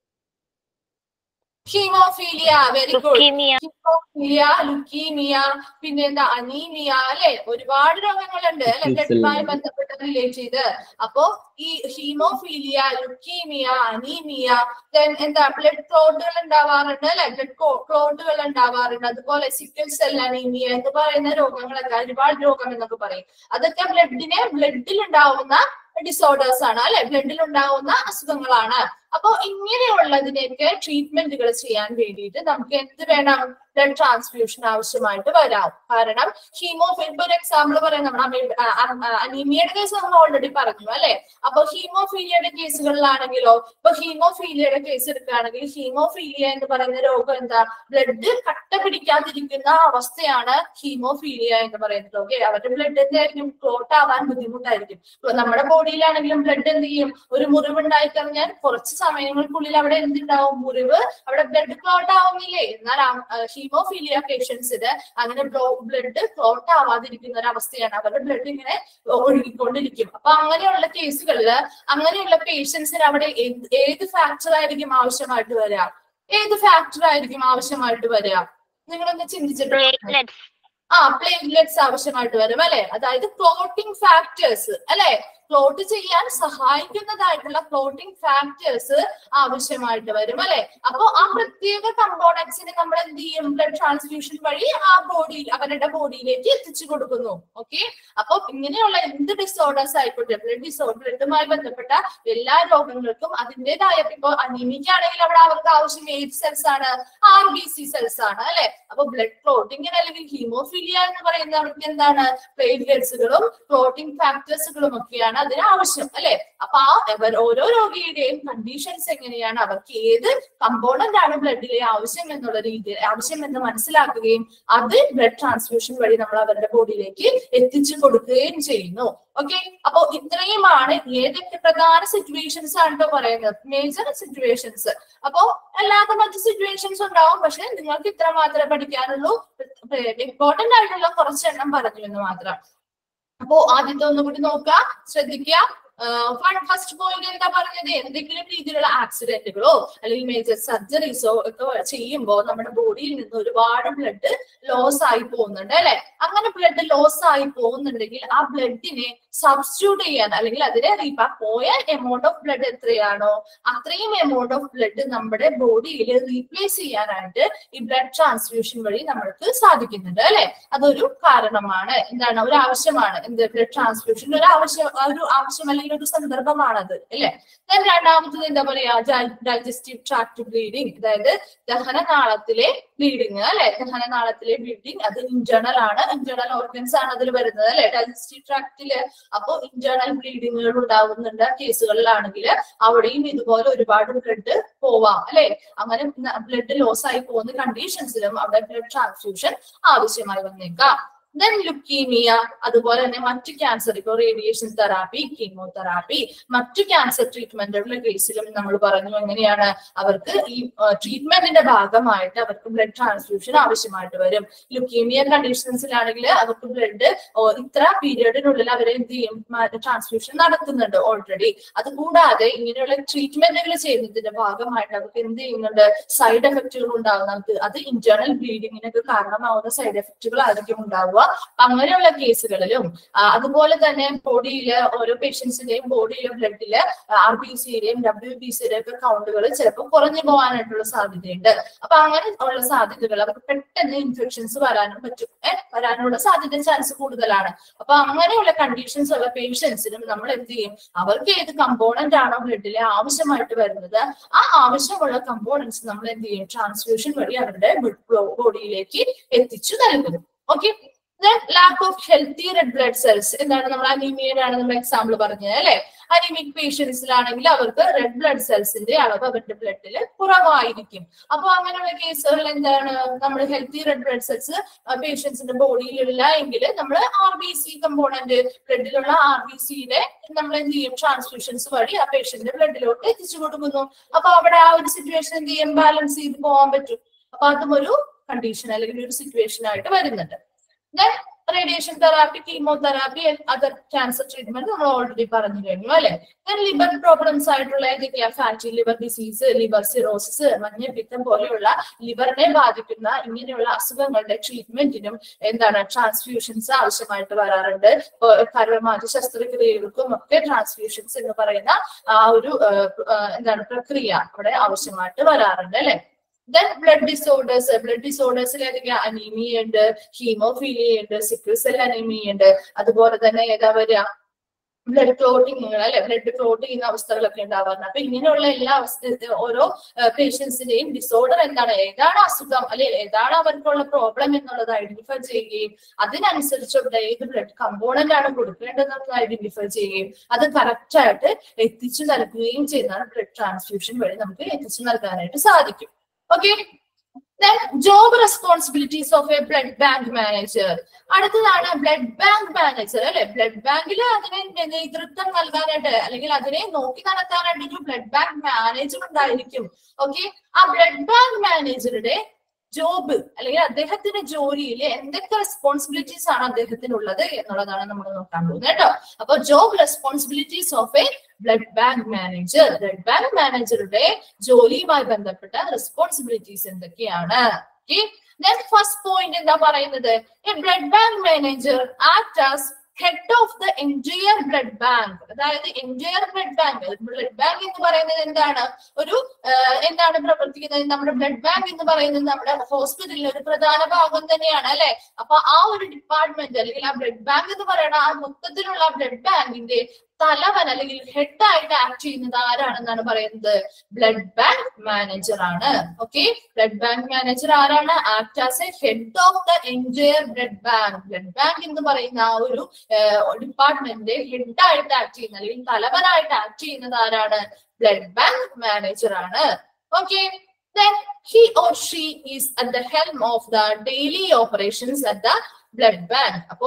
haemophilia very good haemophilia leukaemia പിന്നെ എന്താ അനീമിയ അല്ലെ ഒരുപാട് രോഗങ്ങളുണ്ട് അല്ലെ ബ്ലഡുമായി ബന്ധപ്പെട്ട് റിലേറ്റ് ചെയ്ത് അപ്പോ ഈ ഹീമോഫീലിയ ലുക്കീമിയ അനീമിയ then എന്താ ബ്ലഡ് ക്ലോട്ടുകൾ ഉണ്ടാവാറുണ്ട് അല്ലെ ബ്ലഡ് ക്ലോട്ടുകൾ ഉണ്ടാവാറുണ്ട് അതുപോലെ സിക്കിൾ സെൽ അനീമിയ എന്ന് പറയുന്ന രോഗങ്ങളൊക്കെ ഒരുപാട് രോഗം എന്നൊക്കെ പറയും അതൊക്കെ ബ്ലഡിനെ ബ്ലഡിൽ ഉണ്ടാവുന്ന ഡിസോർഡേഴ്സ് ആണ് അല്ലെ ബ്ലഡിൽ ഉണ്ടാവുന്ന അസുഖങ്ങളാണ് അപ്പോ ഇങ്ങനെയുള്ളതിനെയൊക്കെ ട്രീറ്റ്മെന്റുകൾ ചെയ്യാൻ വേണ്ടിയിട്ട് നമുക്ക് എന്ത് വേണം ബ്ലഡ് ട്രാൻസ്ഫ്യൂഷൻ ആവശ്യമായിട്ട് വരാം കാരണം ഹീമോഫിൽ ഇപ്പൊ ഒരു എക്സാമ്പിൾ പറയാം നമ്മൾ അനീമിയയുടെ കേസ് നമ്മൾ ഓൾറെഡി പറഞ്ഞു അല്ലെ അപ്പൊ ഹീമോഫീലിയയുടെ കേസുകളിലാണെങ്കിലോ ഇപ്പൊ ഹീമോഫീലിയയുടെ കേസ് എടുക്കുകയാണെങ്കിൽ ഹീമോഫീലിയ എന്ന് പറയുന്ന രോഗം എന്താ ബ്ലഡ് കട്ട പിടിക്കാതിരിക്കുന്ന അവസ്ഥയാണ് ഹീമോഫീലിയ എന്ന് പറയുന്നത് ഓക്കെ അവരുടെ ബ്ലഡ് എന്തായിരിക്കും ക്ലോട്ട് ആവാൻ ബുദ്ധിമുട്ടായിരിക്കും ഇപ്പൊ നമ്മുടെ ബോഡിയിലാണെങ്കിലും ബ്ലഡ് എന്ത് ചെയ്യും ഒരു മുറിവ് ഉണ്ടായി കഴിഞ്ഞാൽ കുറച്ച് സമയങ്ങൾക്കുള്ളിൽ അവിടെ എന്തുണ്ടാവും മുറിവ് അവിടെ ബ്ലഡ് ക്ലോട്ട് ആവുന്നില്ലേ എന്നാൽ ഹീമോഫീലിയ പേഷ്യൻസിന് അങ്ങനെ ബ്ലഡ് ക്ലോട്ട് ആവാതിരിക്കുന്ന ഒരു അവസ്ഥയാണ് അവരുടെ ബ്ലഡ് ഇങ്ങനെ ഒഴുകിക്കൊണ്ടിരിക്കും അപ്പൊ അങ്ങനെയുള്ള കേസുകളിൽ അങ്ങനെയുള്ള പേഷ്യൻസിന് അവിടെ എന്ത്- ഏത് ഫാക്ടർ ആയിരിക്കും ആവശ്യമായിട്ട് വരിക ഏത് ഫാക്ടർ ആയിരിക്കും ആവശ്യമായിട്ട് വരിക നിങ്ങളൊന്ന് ചിന്തിച്ചിട്ട് ആ പ്ലേറ്റ്ലെറ്റ്സ് ആവശ്യമായിട്ട് വരും അല്ലെ അതായത് ക്ലോട്ടിംഗ് ഫാക്ടേഴ്സ് അല്ലെ ക്ലോട്ട് ചെയ്യാൻ സഹായിക്കുന്നതായിട്ടുള്ള ക്ലോട്ടിംഗ് ഫാക്ടേഴ്സ് ആവശ്യമായിട്ട് വരും അല്ലെ അപ്പൊ ആ പ്രത്യേക കമ്പോണൻസിനെ നമ്മൾ എന്ത് ചെയ്യും ബ്ലഡ് ട്രാൻസ്ഫ്യൂഷൻ വഴി ആ ബോഡിയിൽ അവരുടെ ബോഡിയിലേക്ക് എത്തിച്ചു കൊടുക്കുന്നു ഓക്കെ അപ്പൊ ഇങ്ങനെയുള്ള എന്ത് ഡിസോർഡേഴ്സ് ആയിക്കോട്ടെ ബ്ലഡ് ഡിസോർഡർ ബ്ലഡുമായി ബന്ധപ്പെട്ട എല്ലാ രോഗങ്ങൾക്കും അതിൻ്റെതായ ഇപ്പൊ അനീമിക് ആണെങ്കിൽ അവിടെ അവർക്ക് ആവശ്യം ഏത് സെൽസ് ആണ് ആർ ബി സി സെൽസ് ആണ് അല്ലെ അപ്പൊ ബ്ലഡ് ക്ലോട്ടിങ്ങിന് അല്ലെങ്കിൽ ഹീമോഫീലിയ എന്ന് പറയുന്നവർക്ക് എന്താണ് പ്ലേറ്റ്ലെറ്റ്സുകളും ക്ലോട്ടിംഗ് ഫാക്ടേഴ്സുകളും ഒക്കെയാണ് അതിന് ആവശ്യം അല്ലെ അപ്പൊ ആ അവർ ഓരോ രോഗിയുടെയും കണ്ടീഷൻസ് എങ്ങനെയാണ് അവർക്ക് ഏത് കമ്പോണന്റ് ആണ് ബ്ലഡിലെ ആവശ്യം എന്നുള്ള രീതിയിൽ ആവശ്യം എന്ന് മനസ്സിലാക്കുകയും അത് ബ്ലഡ് ട്രാൻസ്ഫ്യൂഷൻ വഴി നമ്മൾ അവരുടെ ബോഡിയിലേക്ക് എത്തിച്ചു കൊടുക്കുകയും ചെയ്യുന്നു ഓക്കെ അപ്പൊ ഇത്രയുമാണ് ഏതൊക്കെ പ്രധാന സിറ്റുവേഷൻസ് ആണ് ട്ടോ പറയുന്നത് മേജർ സിറ്റുവേഷൻസ് അപ്പോ അല്ലാത്ത മറ്റു സിറ്റുവേഷൻസ് ഉണ്ടാവും പക്ഷെ നിങ്ങൾക്ക് ഇത്ര മാത്രമേ പഠിക്കാനുള്ളൂ ഇമ്പോർട്ടന്റ് ആയിട്ടുള്ള കുറച്ചെണ്ണം പറഞ്ഞു എന്ന് മാത്രം അപ്പോ ആദ്യത്തെ ഒന്നും കൂടി നോക്കുക ശ്രദ്ധിക്കുക ഫസ്റ്റ് പോയിന്റ് എന്താ പറഞ്ഞത് എന്തെങ്കിലും രീതിയിലുള്ള ആക്സിഡന്റുകളോ അല്ലെങ്കിൽ മേജർ സർജറീസോ ഒക്കെ ചെയ്യുമ്പോൾ നമ്മുടെ ബോഡിയിൽ നിന്ന് ഒരുപാട് ബ്ലഡ് ലോസ് ആയി പോകുന്നുണ്ട് അല്ലെ അങ്ങനെ ബ്ലഡ് ലോസ് ആയി പോകുന്നുണ്ടെങ്കിൽ ആ ബ്ലഡിനെ സബ്സ്റ്റിറ്റ്യൂട്ട് ചെയ്യാൻ അല്ലെങ്കിൽ അതിനെ റീപ പോയ എമൗണ്ട് ഓഫ് ബ്ലഡ് എത്രയാണോ അത്രയും എമൗണ്ട് ഓഫ് ബ്ലഡ് നമ്മുടെ ബോഡിയിൽ റീപ്ലേസ് ചെയ്യാനായിട്ട് ഈ ബ്ലഡ് ട്രാൻസ്ഫ്യൂഷൻ വഴി നമ്മൾക്ക് സാധിക്കുന്നുണ്ട് അല്ലെ അതൊരു കാരണമാണ് എന്താണ് ഒരു ആവശ്യമാണ് എന്ത് ബ്ലഡ് ട്രാൻസ്ഫ്യൂഷൻ ഒരു ആവശ്യം ഒരു ആവശ്യം അല്ലെങ്കിൽ ഒരു സന്ദർഭമാണത് അല്ലെ then രണ്ടാമത്തത് എന്താ പറയാ ഡൈജസ്റ്റീവ് ട്രാക്ട് ബ്ലീഡിങ് അതായത് ദഹനനാളത്തിലെ ബ്ലീഡിങ് അല്ലെ ദഹനനാളത്തിലെ ബ്ലീഡിങ് അത് ഇന്റേണൽ ആണ് ഇന്റേണൽ ഓർഗൻസ് ആണ് അതിൽ വരുന്നത് അല്ലെ ഡൈജസ്റ്റീവ് ട്രാക്റ്റില് അപ്പോ ഇന്റേണൽ ബ്ലീഡിങ്ങുകൾ ഉണ്ടാവുന്നുണ്ട് കേസുകളിലാണെങ്കിൽ അവിടെയും ഇതുപോലെ ഒരുപാട് ബ്ലഡ് പോവാം അല്ലെ അങ്ങനെ ബ്ലഡ് ലോസ് ആയി പോകുന്ന കണ്ടീഷൻസിലും അവിടെ ബ്ലഡ് ട്രാൻസ്ഫ്യൂഷൻ ആവശ്യമായി വന്നേക്കാം ദെൻ ലുക്കീമിയ അതുപോലെ തന്നെ മറ്റു ക്യാൻസർ ഇപ്പോൾ റേഡിയേഷൻ തെറാപ്പി കീമോതെറാപ്പി മറ്റു ക്യാൻസർ ട്രീറ്റ്മെന്റുകളുടെ കേസിലും നമ്മൾ പറഞ്ഞു എങ്ങനെയാണ് അവർക്ക് ഈ ട്രീറ്റ്മെന്റിന്റെ ഭാഗമായിട്ട് അവർക്ക് ബ്ലഡ് ട്രാൻസ്ഫ്യൂഷൻ ആവശ്യമായിട്ട് വരും ലുക്കീമിയ കണ്ടീഷൻസിലാണെങ്കിൽ അവർക്ക് ബ്ലഡ് ഇത്ര പീരിയഡിനുള്ളിൽ അവരെ എന്ത് ചെയ്യും ട്രാൻസ്ഫ്യൂഷൻ നടത്തുന്നുണ്ട് ഓൾറെഡി അതുകൂടാതെ ഇങ്ങനെയുള്ള ട്രീറ്റ്മെന്റുകൾ ചെയ്യുന്നതിന്റെ ഭാഗമായിട്ട് അവർക്ക് എന്ത് ചെയ്യുന്നുണ്ട് സൈഡ് എഫക്റ്റുകൾ ഉണ്ടാകുന്നത് അത് ഇന്റേണൽ ബ്ലീഡിങ്ങിനൊക്കെ കാരണമാവുന്ന സൈഡ് എഫക്റ്റുകൾ ആയിരിക്കും ഉണ്ടാവുക അങ്ങനെയുള്ള കേസുകളിലും ആ, അതുപോലെ തന്നെ ബോഡിയിലെ ഓരോ പേഷ്യൻസിന്റെയും ബോഡിയിലെ ബ്ലഡില് ആർ ബി സിയുടെയും ഡബ്ല്യു ബി സിയുടെയും ഒക്കെ കൗണ്ടുകൾ ചിലപ്പോൾ കുറഞ്ഞു പോകാനായിട്ടുള്ള സാധ്യതയുണ്ട് അപ്പൊ അങ്ങനെ ഉള്ള സാധ്യതകൾ അവർക്ക് പെട്ടെന്ന് ഇൻഫെക്ഷൻസ് വരാനും പറ്റും ഏഹ് വരാനുള്ള സാധ്യത ചാൻസ് കൂടുതലാണ് അപ്പൊ അങ്ങനെയുള്ള കണ്ടീഷൻസ് ഉള്ള പേഷ്യൻസിനും നമ്മൾ എന്ത് ചെയ്യും അവർക്ക് ഏത് കമ്പോണന്റ് ആണോ ബ്ലഡിലെ ആവശ്യമായിട്ട് വരുന്നത് ആ ആവശ്യമുള്ള കമ്പോണൻസ് നമ്മൾ എന്ത് ചെയ്യും ട്രാൻസ്ഫ്യൂഷൻ വഴി അവരുടെ ബോഡിയിലേക്ക് എത്തിച്ചു നൽകും okay lack of healthy red blood cells എന്താണ് നമ്മൾ അനീമിയനാണ് നമ്മൾ എക്സാമ്പിൾ പറഞ്ഞത് അല്ലെ അനീമിക് പേഷ്യൻസിലാണെങ്കിൽ അവർക്ക് റെഡ് ബ്ലഡ് സെൽസിന്റെ അളവ് അവരുടെ ബ്ലഡിൽ കുറവായിരിക്കും അപ്പൊ അങ്ങനെയുള്ള കേസുകളിൽ എന്താണ് നമ്മൾ ഹെൽത്തി റെഡ് ബ്ലഡ് സെൽസ് പേഷ്യൻസിന്റെ ബോഡിയിലില്ല എങ്കിൽ നമ്മൾ ആർ ബി സി കമ്പോണന്റ് ബ്ലഡിലുള്ള ആർ ബി സിയുടെ നമ്മൾ എന്ത് ചെയ്യും ട്രാൻസ്ഫ്യൂഷൻസ് വഴി ആ പേഷ്യന്റിന്റെ ബ്ലഡിലോട്ട് എത്തിച്ചു കൊടുക്കുന്നു അപ്പൊ അവിടെ ആ ഒരു സിറ്റുവേഷൻ എന്ത് ചെയ്യും ബാലൻസ് ചെയ്ത് പോകാൻ പറ്റും അപ്പൊ അതും ഒരു കണ്ടീഷൻ അല്ലെങ്കിൽ ഒരു സിറ്റുവേഷൻ ആയിട്ട് വരുന്നുണ്ട് then radiation therapy chemotherapy other cancer treatment നമ്മൾ ഓൾറെഡി പറഞ്ഞു കഴിഞ്ഞു അല്ലെ ദെൻ ലിവർ പ്രോബ്ലംസ് ആയിട്ടുള്ള ഏതൊക്കെയാ fatty liver disease liver cirrhosis മഞ്ഞപ്പിത്തം പോലെയുള്ള ലിവറിനെ ബാധിക്കുന്ന ഇങ്ങനെയുള്ള അസുഖങ്ങളുടെ ട്രീറ്റ്മെന്റിനും എന്താണ് ട്രാൻസ്ഫ്യൂഷൻസ് ആവശ്യമായിട്ട് വരാറുണ്ട് ഇപ്പൊ കരമാറ്റ ശസ്ത്രക്രിയകൾക്കും ഒക്കെ ട്രാൻസ്ഫ്യൂഷൻസ് എന്ന് പറയുന്ന ആ ഒരു ആ, ആ, എന്താണ് പ്രക്രിയ അവിടെ ആവശ്യമായിട്ട് വരാറുണ്ട് അല്ലെ ദെൻ ബ്ലഡ് ഡിസോർഡേഴ്സ് ബ്ലഡ് ഡിസോർഡേഴ്സിൽ ഏതൊക്കെയാ അനീമിയ ഉണ്ട് ഹീമോഫീലിയ ഉണ്ട് സിക്കിൾ സെൽ അനീമിയ ഉണ്ട് അതുപോലെ തന്നെ ഏതാ വരിക ബ്ലഡ് ക്ലോട്ടിങ് അല്ലെ ബ്ലഡ് ക്ലോട്ട് ചെയ്യുന്ന അവസ്ഥകളൊക്കെ ഉണ്ടാവാറുണ്ട് അപ്പൊ ഇങ്ങനെയുള്ള എല്ലാ അവസ്ഥ ഓരോ പേഷ്യൻസിന്റെയും ഡിസോർഡർ എന്താണ് ഏതാണ് അസുഖം അല്ലെ ഏതാണ് അവർക്കുള്ള പ്രോബ്ലം എന്നുള്ളത് ഐഡന്റിഫൈ ചെയ്യുകയും അതിനനുസരിച്ചുള്ള ഏത് ബ്ലഡ് കമ്പോണന്റ് ആണ് കൊടുക്കേണ്ടതെന്ന് ഐഡന്റിഫൈ ചെയ്യുകയും അത് കറക്റ്റ് ആയിട്ട് എത്തിച്ചു നൽകുകയും ചെയ്യുന്നതാണ് ബ്ലഡ് ട്രാൻസ്ഫ്യൂഷൻ വഴി നമുക്ക് എത്തിച്ചു നൽകാനായിട്ട് സാധിക്കും okay job responsibilities of a blood bank manager അടുത്തതാണ് ബ്ലഡ് ബാങ്ക് മാനേജർ അല്ലെ ബ്ലഡ് ബാങ്കിൽ അതിനെ നേതൃത്വം നൽകാനായിട്ട് അല്ലെങ്കിൽ അതിനെ നോക്കി നടത്താനായിട്ട് ഒരു ബ്ലഡ് ബാങ്ക് മാനേജർ ഉണ്ടായിരിക്കും ഓക്കെ ആ ബ്ലഡ് ബാങ്ക് മാനേജറുടെ ജോബ് അല്ലെങ്കിൽ അദ്ദേഹത്തിന്റെ ജോലിയിൽ എന്തൊക്കെ റെസ്പോൺസിബിലിറ്റീസ് ആണ് അദ്ദേഹത്തിനുള്ളത് എന്നുള്ളതാണ് നമ്മൾ നോക്കാൻ പോകുന്നത് കേട്ടോ അപ്പൊ job responsibilities of a blood bank manager blood bank മാനേജറുടെ ജോലിയുമായി ബന്ധപ്പെട്ട റെസ്പോൺസിബിലിറ്റീസ് എന്തൊക്കെയാണ് ഫസ്റ്റ് പോയിന്റ് എന്താ പറയുന്നത് a blood bank manager act as head of the entire blood bank അതായത് entire blood bank blood bank എന്ന് പറയുന്നത് എന്താണ് ഒരു ആഹ്, എന്താണ് പ്രവർത്തിക്കുന്നത് നമ്മുടെ ബ്ലഡ് ബാങ്ക് എന്ന് പറയുന്നത് നമ്മുടെ ഹോസ്പിറ്റലിലെ ഒരു പ്രധാന ഭാഗം തന്നെയാണ് അല്ലെ അപ്പൊ ആ ഒരു ഡിപ്പാർട്ട്മെന്റ് അല്ലെങ്കിൽ ആ ബ്ലഡ് ബാങ്ക് എന്ന് പറയുന്ന ആ മൊത്തത്തിലുള്ള ബ്ലഡ് ബാങ്കിന്റെ തലവൻ അല്ലെങ്കിൽ ഹെഡ് ആയിട്ട് ആക്ട് ചെയ്യുന്നത് ആരാണെന്നാണ് പറയുന്നത് ബ്ലഡ് ബാങ്ക് മാനേജർ ആണ് ഓക്കെ ബ്ലഡ് ബാങ്ക് മാനേജർ ആരാണ് act as a head of the entire blood bank blood bank എന്ന് പറയുന്ന ആ ഒരു ഡിപ്പാർട്ട്മെന്റ് ഹെഡ് ആയിട്ട് ആക്ട് ചെയ്യുന്ന അല്ലെങ്കിൽ തലവനായിട്ട് ആക്ട് ചെയ്യുന്നത് ആരാണ് ബ്ലഡ് ബാങ്ക് മാനേജർ ആണ് okay then he or she is at the helm of the daily operations at the blood bank അപ്പോ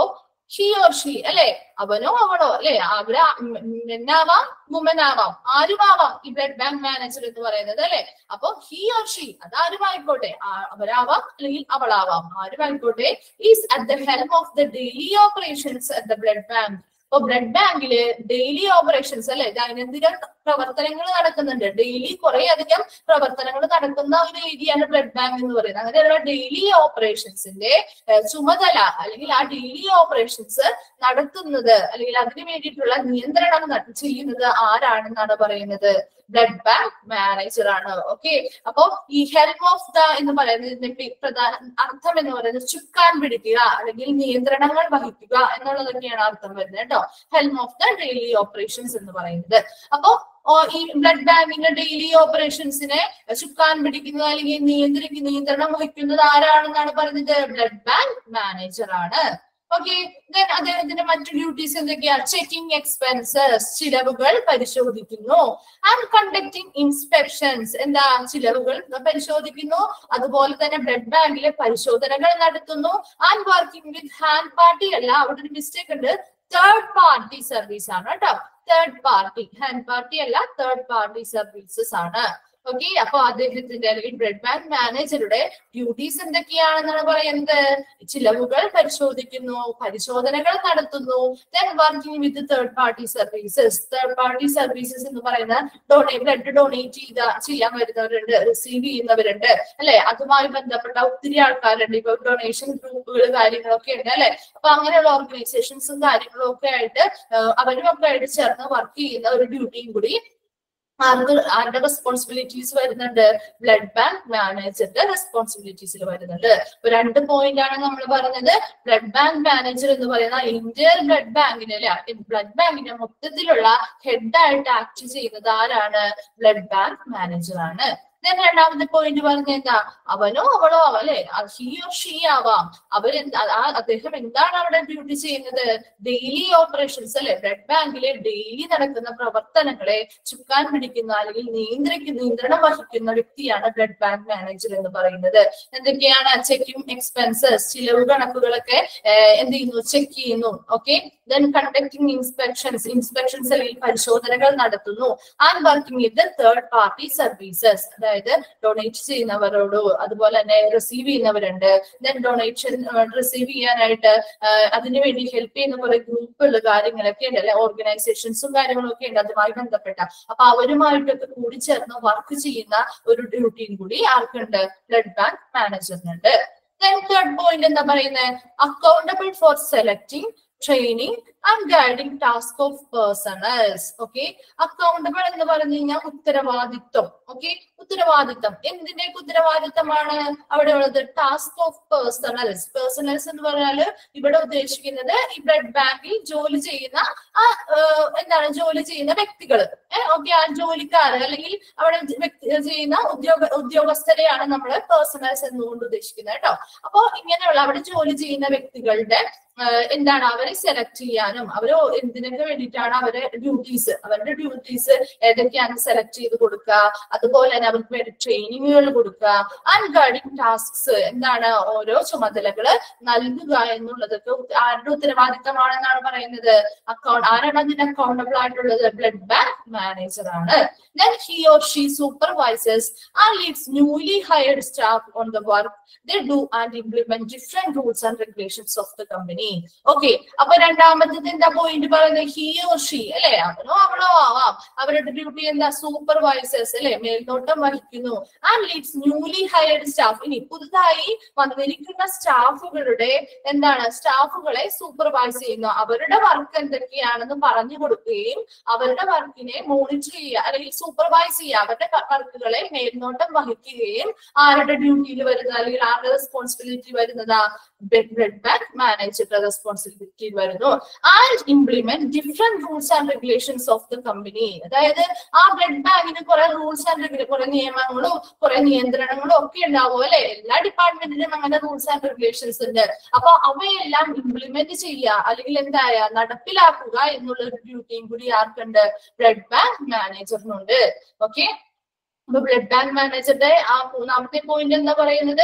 ഹി ഓർ ഷീ അല്ലെ അവനോ അവളോ അല്ലെ അവര് മെന്നാവാം വുമൻ ആവാം ആരുമാവാം ഈ ബ്ലഡ് ബാങ്ക് മാനേജർ എന്ന് പറയുന്നത് അല്ലെ അപ്പൊ ഹി ഓർ ഷീ അത് ആരുമായിക്കോട്ടെ ആ- അവരാവാം അല്ലെങ്കിൽ അവളാവാം ആരുമായിക്കോട്ടെ is at the help of the daily operations at the blood bank ഇപ്പൊ ബ്ലഡ് ബാങ്കില് ഡെയിലി ഓപ്പറേഷൻസ് അല്ലെ ദൈനംദിന പ്രവർത്തനങ്ങൾ നടക്കുന്നുണ്ട് ഡെയിലി കുറെ അധികം പ്രവർത്തനങ്ങൾ നടക്കുന്ന ഒരു ഏരിയയാണ് ബ്ലഡ് ബാങ്ക് എന്ന് പറയുന്നത് അങ്ങനെയുള്ള ഡെയിലി ഓപ്പറേഷൻസിന്റെ ഏഹ്, ചുമതല അല്ലെങ്കിൽ ആ ഡെയിലി ഓപ്പറേഷൻസ് നടത്തുന്നത് അല്ലെങ്കിൽ അതിന് വേണ്ടിയിട്ടുള്ള നിയന്ത്രണം ന- ചെയ്യുന്നത് ആരാണെന്നാണ് പറയുന്നത് ബ്ലഡ് ബാങ്ക് മാനേജർ ആണ് ഓക്കെ അപ്പോ ഈ ഹെൽപ്പ് ഓഫ് ദ എന്ന് പറയുന്നതിന്റെ പി- പ്രധാന അർത്ഥം എന്ന് പറയുന്നത് ചുക്കാൻ പിടിക്കുക അല്ലെങ്കിൽ നിയന്ത്രണങ്ങൾ വഹിക്കുക എന്നുള്ളതൊക്കെയാണ് അർത്ഥം വരുന്നത് കേട്ടോ help of the daily operations എന്ന് പറയുന്നത് അപ്പോ ഓ, ഈ ബ്ലഡ് ബാങ്കിന്റെ ഡെയിലി ഓപ്പറേഷൻസിനെ ചുക്കാൻ പിടിക്കുന്നത് അല്ലെങ്കിൽ നിയന്ത്രിക്കുന്ന നിയന്ത്രണം വഹിക്കുന്നത് ആരാണെന്നാണ് പറയുന്നത് ബ്ലഡ് ബാങ്ക് മാനേജർ ആണ് ഓക്കെ ദെൻ അദ്ദേഹത്തിന്റെ മറ്റു ഡ്യൂട്ടീസ് എന്തൊക്കെയാ ചെക്കിംഗ് എക്സ്പെൻസസ് ചിലവുകൾ പരിശോധിക്കുന്നു ആൻഡ് കണ്ടക്ടിങ് ഇൻസ്പെക്ഷൻസ് എന്താ ചിലവുകൾ പരിശോധിക്കുന്നു അതുപോലെ തന്നെ ബ്ലഡ് ബാങ്കിലെ പരിശോധനകൾ നടത്തുന്നു and working with hand party അല്ല അവിടെ ഒരു മിസ്റ്റേക്ക് ഉണ്ട് തേർഡ് പാർട്ടി സർവീസ് ആണ് കേട്ടോ തേർഡ് പാർട്ടി ഹാൻഡ് പാർട്ടി അല്ല തേർഡ് പാർട്ടി സർവീസസ് ആണ് ഓക്കെ അപ്പൊ അദ്ദേഹത്തിന്റെ അല്ലെങ്കിൽ ബ്ലഡ് ബാങ്ക് മാനേജറുടെ ഡ്യൂട്ടീസ് എന്തൊക്കെയാണെന്നാണ് പറയുന്നത് ചിലവുകൾ പരിശോധിക്കുന്നു പരിശോധനകൾ നടത്തുന്നു then working with third party services third party services എന്ന് പറയുന്ന ഡൊണേ ബ്ലഡ് ഡൊണേറ്റ് ചെയ്ത ചെയ്യാൻ വരുന്നവരുണ്ട് റിസീവ് ചെയ്യുന്നവരുണ്ട് അല്ലെ അതുമായി ബന്ധപ്പെട്ട ഒത്തിരി ആൾക്കാരുണ്ട് ഇപ്പൊ ഡൊണേഷൻ ഗ്രൂപ്പുകൾ കാര്യങ്ങളൊക്കെ ഉണ്ട് അല്ലെ അപ്പൊ അങ്ങനെയുള്ള ഓർഗനൈസേഷൻസും കാര്യങ്ങളും ഒക്കെ ആയിട്ട് ആഹ് അവരും ഒക്കെ ആയിട്ട് ചേർന്ന് വർക്ക് ചെയ്യുന്ന ഒരു ഡ്യൂട്ടിയും കൂടി ആർക്ക് ആരുടെ റെസ്പോൺസിബിലിറ്റീസ് വരുന്നുണ്ട് ബ്ലഡ് ബാങ്ക് മാനേജറുടെ റെസ്പോൺസിബിലിറ്റീസിൽ വരുന്നുണ്ട് ഇപ്പൊ രണ്ട് പോയിന്റ് ആണ് നമ്മൾ പറഞ്ഞത് ബ്ലഡ് ബാങ്ക് മാനേജർ എന്ന് പറയുന്ന ഇന്ത്യൻ ബ്ലഡ് ബാങ്കിന് അല്ലെ ബ്ലഡ് ബാങ്കിന്റെ മൊത്തത്തിലുള്ള ഹെഡ് ആയിട്ട് ആക്ട് ചെയ്യുന്നത് ആരാണ് ബ്ലഡ് ബാങ്ക് മാനേജർ ആണ് Then രണ്ടാമത്തെ പോയിന്റ് പറഞ്ഞ എന്താ അവനോ അവളോ ആവാം അല്ലെ ഹി ഓർ ഷീ ആവാം അവരെന്താ ആ അദ്ദേഹം എന്താണ് അവിടെ ഡ്യൂട്ടി ചെയ്യുന്നത് ഡെയിലി ഓപ്പറേഷൻസ് അല്ലെ ബ്ലഡ് ബാങ്കിലെ ഡെയിലി നടക്കുന്ന പ്രവർത്തനങ്ങളെ ചുക്കാൻ പിടിക്കുന്ന അല്ലെങ്കിൽ നിയന്ത്രിക്കുന്ന നിയന്ത്രണം വഹിക്കുന്ന വ്യക്തിയാണ് ബ്ലഡ് ബാങ്ക് മാനേജർ എന്ന് പറയുന്നത് എന്തൊക്കെയാണ് ചെക്കിംഗ് എക്സ്പെൻസസ് ചിലവ് കണക്കുകളൊക്കെ ഏഹ്, എന്ത് ചെയ്യുന്നു ചെക്ക് ചെയ്യുന്നു okay then conducting inspections inspections അല്ലെങ്കിൽ പരിശോധനകൾ നടത്തുന്നു and working with third party services അതായത് ഡൊണേറ്റ് ചെയ്യുന്നവരോട് അതുപോലെ തന്നെ റിസീവ് ചെയ്യുന്നവരുണ്ട് ദെൻ ഡൊണേഷൻ റിസീവ് ചെയ്യാനായിട്ട് ആഹ് അതിനുവേണ്ടി ഹെൽപ്പ് ചെയ്യുന്ന കുറെ ഗ്രൂപ്പുകൾ കാര്യങ്ങളൊക്കെ ഉണ്ട് അല്ലെ ഓർഗനൈസേഷൻസും കാര്യങ്ങളും ഒക്കെ ഉണ്ട് അതുമായി ബന്ധപ്പെട്ട അപ്പൊ അവരുമായിട്ടൊക്കെ കൂടി ചേർന്ന് വർക്ക് ചെയ്യുന്ന ഒരു ഡ്യൂട്ടിയും കൂടി ആർക്കുണ്ട് ബ്ലഡ് ബാങ്ക് മാനേജറിനുണ്ട് ദെൻ തേർഡ് പോയിന്റ് എന്താ പറയുന്നത് accountable for selecting training and guiding task of personnels okay accountable എന്ന് പറഞ്ഞു കഴിഞ്ഞാൽ ഉത്തരവാദിത്വം ഓക്കെ ഉത്തരവാദിത്തം എന്തിന്റെയൊക്കെ ഉത്തരവാദിത്തമാണ് അവിടെ ഉള്ളത് ടാസ്ക് ഓഫ് പേഴ്സണൽസ് പേഴ്സണൽസ് എന്ന് പറഞ്ഞാല് ഇവിടെ ഉദ്ദേശിക്കുന്നത് ഈ ബ്ലഡ് ബാങ്കിൽ ജോലി ചെയ്യുന്ന ആ ഏഹ്, എന്താണ് ജോലി ചെയ്യുന്ന വ്യക്തികൾ ഓക്കെ ആ ജോലിക്കാര് അല്ലെങ്കിൽ അവിടെ വ്യക്തി ചെയ്യുന്ന ഉദ്യോഗ ഉദ്യോഗസ്ഥരെയാണ് നമ്മൾ പേഴ്സണൽസ് എന്നുകൊണ്ട് ഉദ്ദേശിക്കുന്നത് കേട്ടോ അപ്പോ ഇങ്ങനെയുള്ള അവിടെ ജോലി ചെയ്യുന്ന വ്യക്തികളുടെ ആഹ് എന്താണ് അവരെ സെലക്ട് ചെയ്യാനും അവര് എന്തിനൊക്കെ വേണ്ടിയിട്ടാണ് അവരെ ഡ്യൂട്ടീസ് അവരുടെ ഡ്യൂട്ടീസ് ഏതൊക്കെയാണ് സെലക്ട് ചെയ്ത് കൊടുക്കുക അതുപോലെ തന്നെ അവർക്ക് വേണ്ടി ട്രെയിനിങ്ങുകൾ കൊടുക്കുക ആൻഡ് ഗൈഡിങ് ടാസ്ക്സ് എന്താണ് ഓരോ ചുമതലകള് നൽകുക എന്നുള്ളതൊക്കെ ഉത്ത- ആരുടെ ഉത്തരവാദിത്തമാണെന്നാണ് പറയുന്നത് അക്കൗണ്ട് ആരാണ് അതിന് അക്കൗണ്ടബിൾ ആയിട്ടുള്ളത് ബ്ലഡ് ബാങ്ക് മാനേജർ ആണ് then he or she supervises and leads newly hired staff on the work they do and implement different rules and regulations of the company okay അപ്പൊ രണ്ടാമത്തത് എന്താ പോയിന്റ് പറയുന്നത് he or she അല്ലെ അവനോ അവളോ ആവാം അവരുടെ duty എന്താ സൂപ്പർവൈസേഴ്സ് അല്ലെ മേൽനോട്ടം വഹിക്കുന്നു and leads newly hired staff ഇനി പുതുതായി വന്നിരിക്കുന്ന സ്റ്റാഫുകളുടെ എന്താണ് സ്റ്റാഫുകളെ സൂപ്പർവൈസ് ചെയ്യുന്നു അവരുടെ വർക്ക് എന്തൊക്കെയാണെന്ന് പറഞ്ഞു കൊടുക്കുകയും അവരുടെ വർക്കിനെ മോണിറ്റർ ചെയ്യുക അല്ലെങ്കിൽ സൂപ്പർവൈസ് ചെയ്യുക അവരുടെ വർക്കുകളെ മേൽനോട്ടം വഹിക്കുകയും ആരുടെ ഡ്യൂട്ടിയിൽ വരുന്നത് അല്ലെങ്കിൽ ആരുടെ റെസ്പോൺസിബിലിറ്റി വരുന്നതാ ബ്ലഡ് ബാങ്ക് മാനേജറുടെ റെസ്പോൺസിബിലിറ്റി വരുന്നു and implement different rules and regulations of the company അതായത് ആ ബ്ലഡ് ബാങ്കിന് കുറെ റൂൾസ് ആൻഡ് കുറെ നിയമങ്ങളും കുറെ നിയന്ത്രണങ്ങളും ഒക്കെ ഉണ്ടാവും അല്ലെ എല്ലാ ഡിപ്പാർട്ട്മെന്റിനും അങ്ങനെ റൂൾസ് ആൻഡ് റെഗുലേഷൻസ് ഉണ്ട് അപ്പൊ അവയെല്ലാം ഇംപ്ലിമെന്റ് ചെയ്യുക അല്ലെങ്കിൽ എന്തായ നടപ്പിലാക്കുക എന്നുള്ള ഒരു ഡ്യൂട്ടിയും കൂടി ആർക്കുണ്ട് ബ്ലഡ് ബാങ്ക് മാനേജറിനുണ്ട് ഓക്കെ അപ്പൊ ബ്ലഡ് ബാങ്ക് മാനേജറുടെ ആ മൂന്നാമത്തെ പോയിന്റ് എന്താ പറയുന്നത്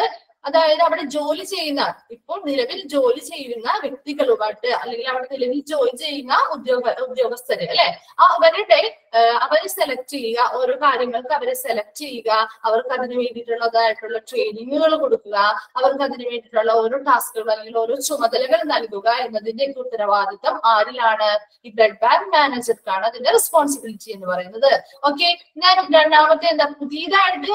അതായത് അവിടെ ജോലി ചെയ്യുന്ന ഇപ്പോൾ നിലവിൽ ജോലി ചെയ്യുന്ന വ്യക്തികളുമായിട്ട് അല്ലെങ്കിൽ അവിടെ നിലവിൽ ജോലി ചെയ്യുന്ന ഉദ്യോഗ ഉദ്യോഗസ്ഥര് അല്ലെ അവരുടെ അവരെ സെലക്ട് ചെയ്യുക ഓരോ കാര്യങ്ങൾക്ക് അവരെ സെലക്ട് ചെയ്യുക അവർക്ക് അതിന് വേണ്ടിയിട്ടുള്ളതായിട്ടുള്ള ട്രെയിനിങ്ങുകൾ കൊടുക്കുക അവർക്ക് അതിന് വേണ്ടിയിട്ടുള്ള ഓരോ ടാസ്കുകൾ അല്ലെങ്കിൽ ഓരോ ചുമതലകൾ നൽകുക എന്നതിന്റെ ഒക്കെ ഉത്തരവാദിത്തം ആരിലാണ് ഈ ബ്ലഡ് ബാങ്ക് മാനേജർക്കാണ് അതിന്റെ റെസ്പോൺസിബിലിറ്റി എന്ന് പറയുന്നത് ഓക്കെ ഞാൻ രണ്ടാമത്തെ എന്താ പുതിയതായിട്ട്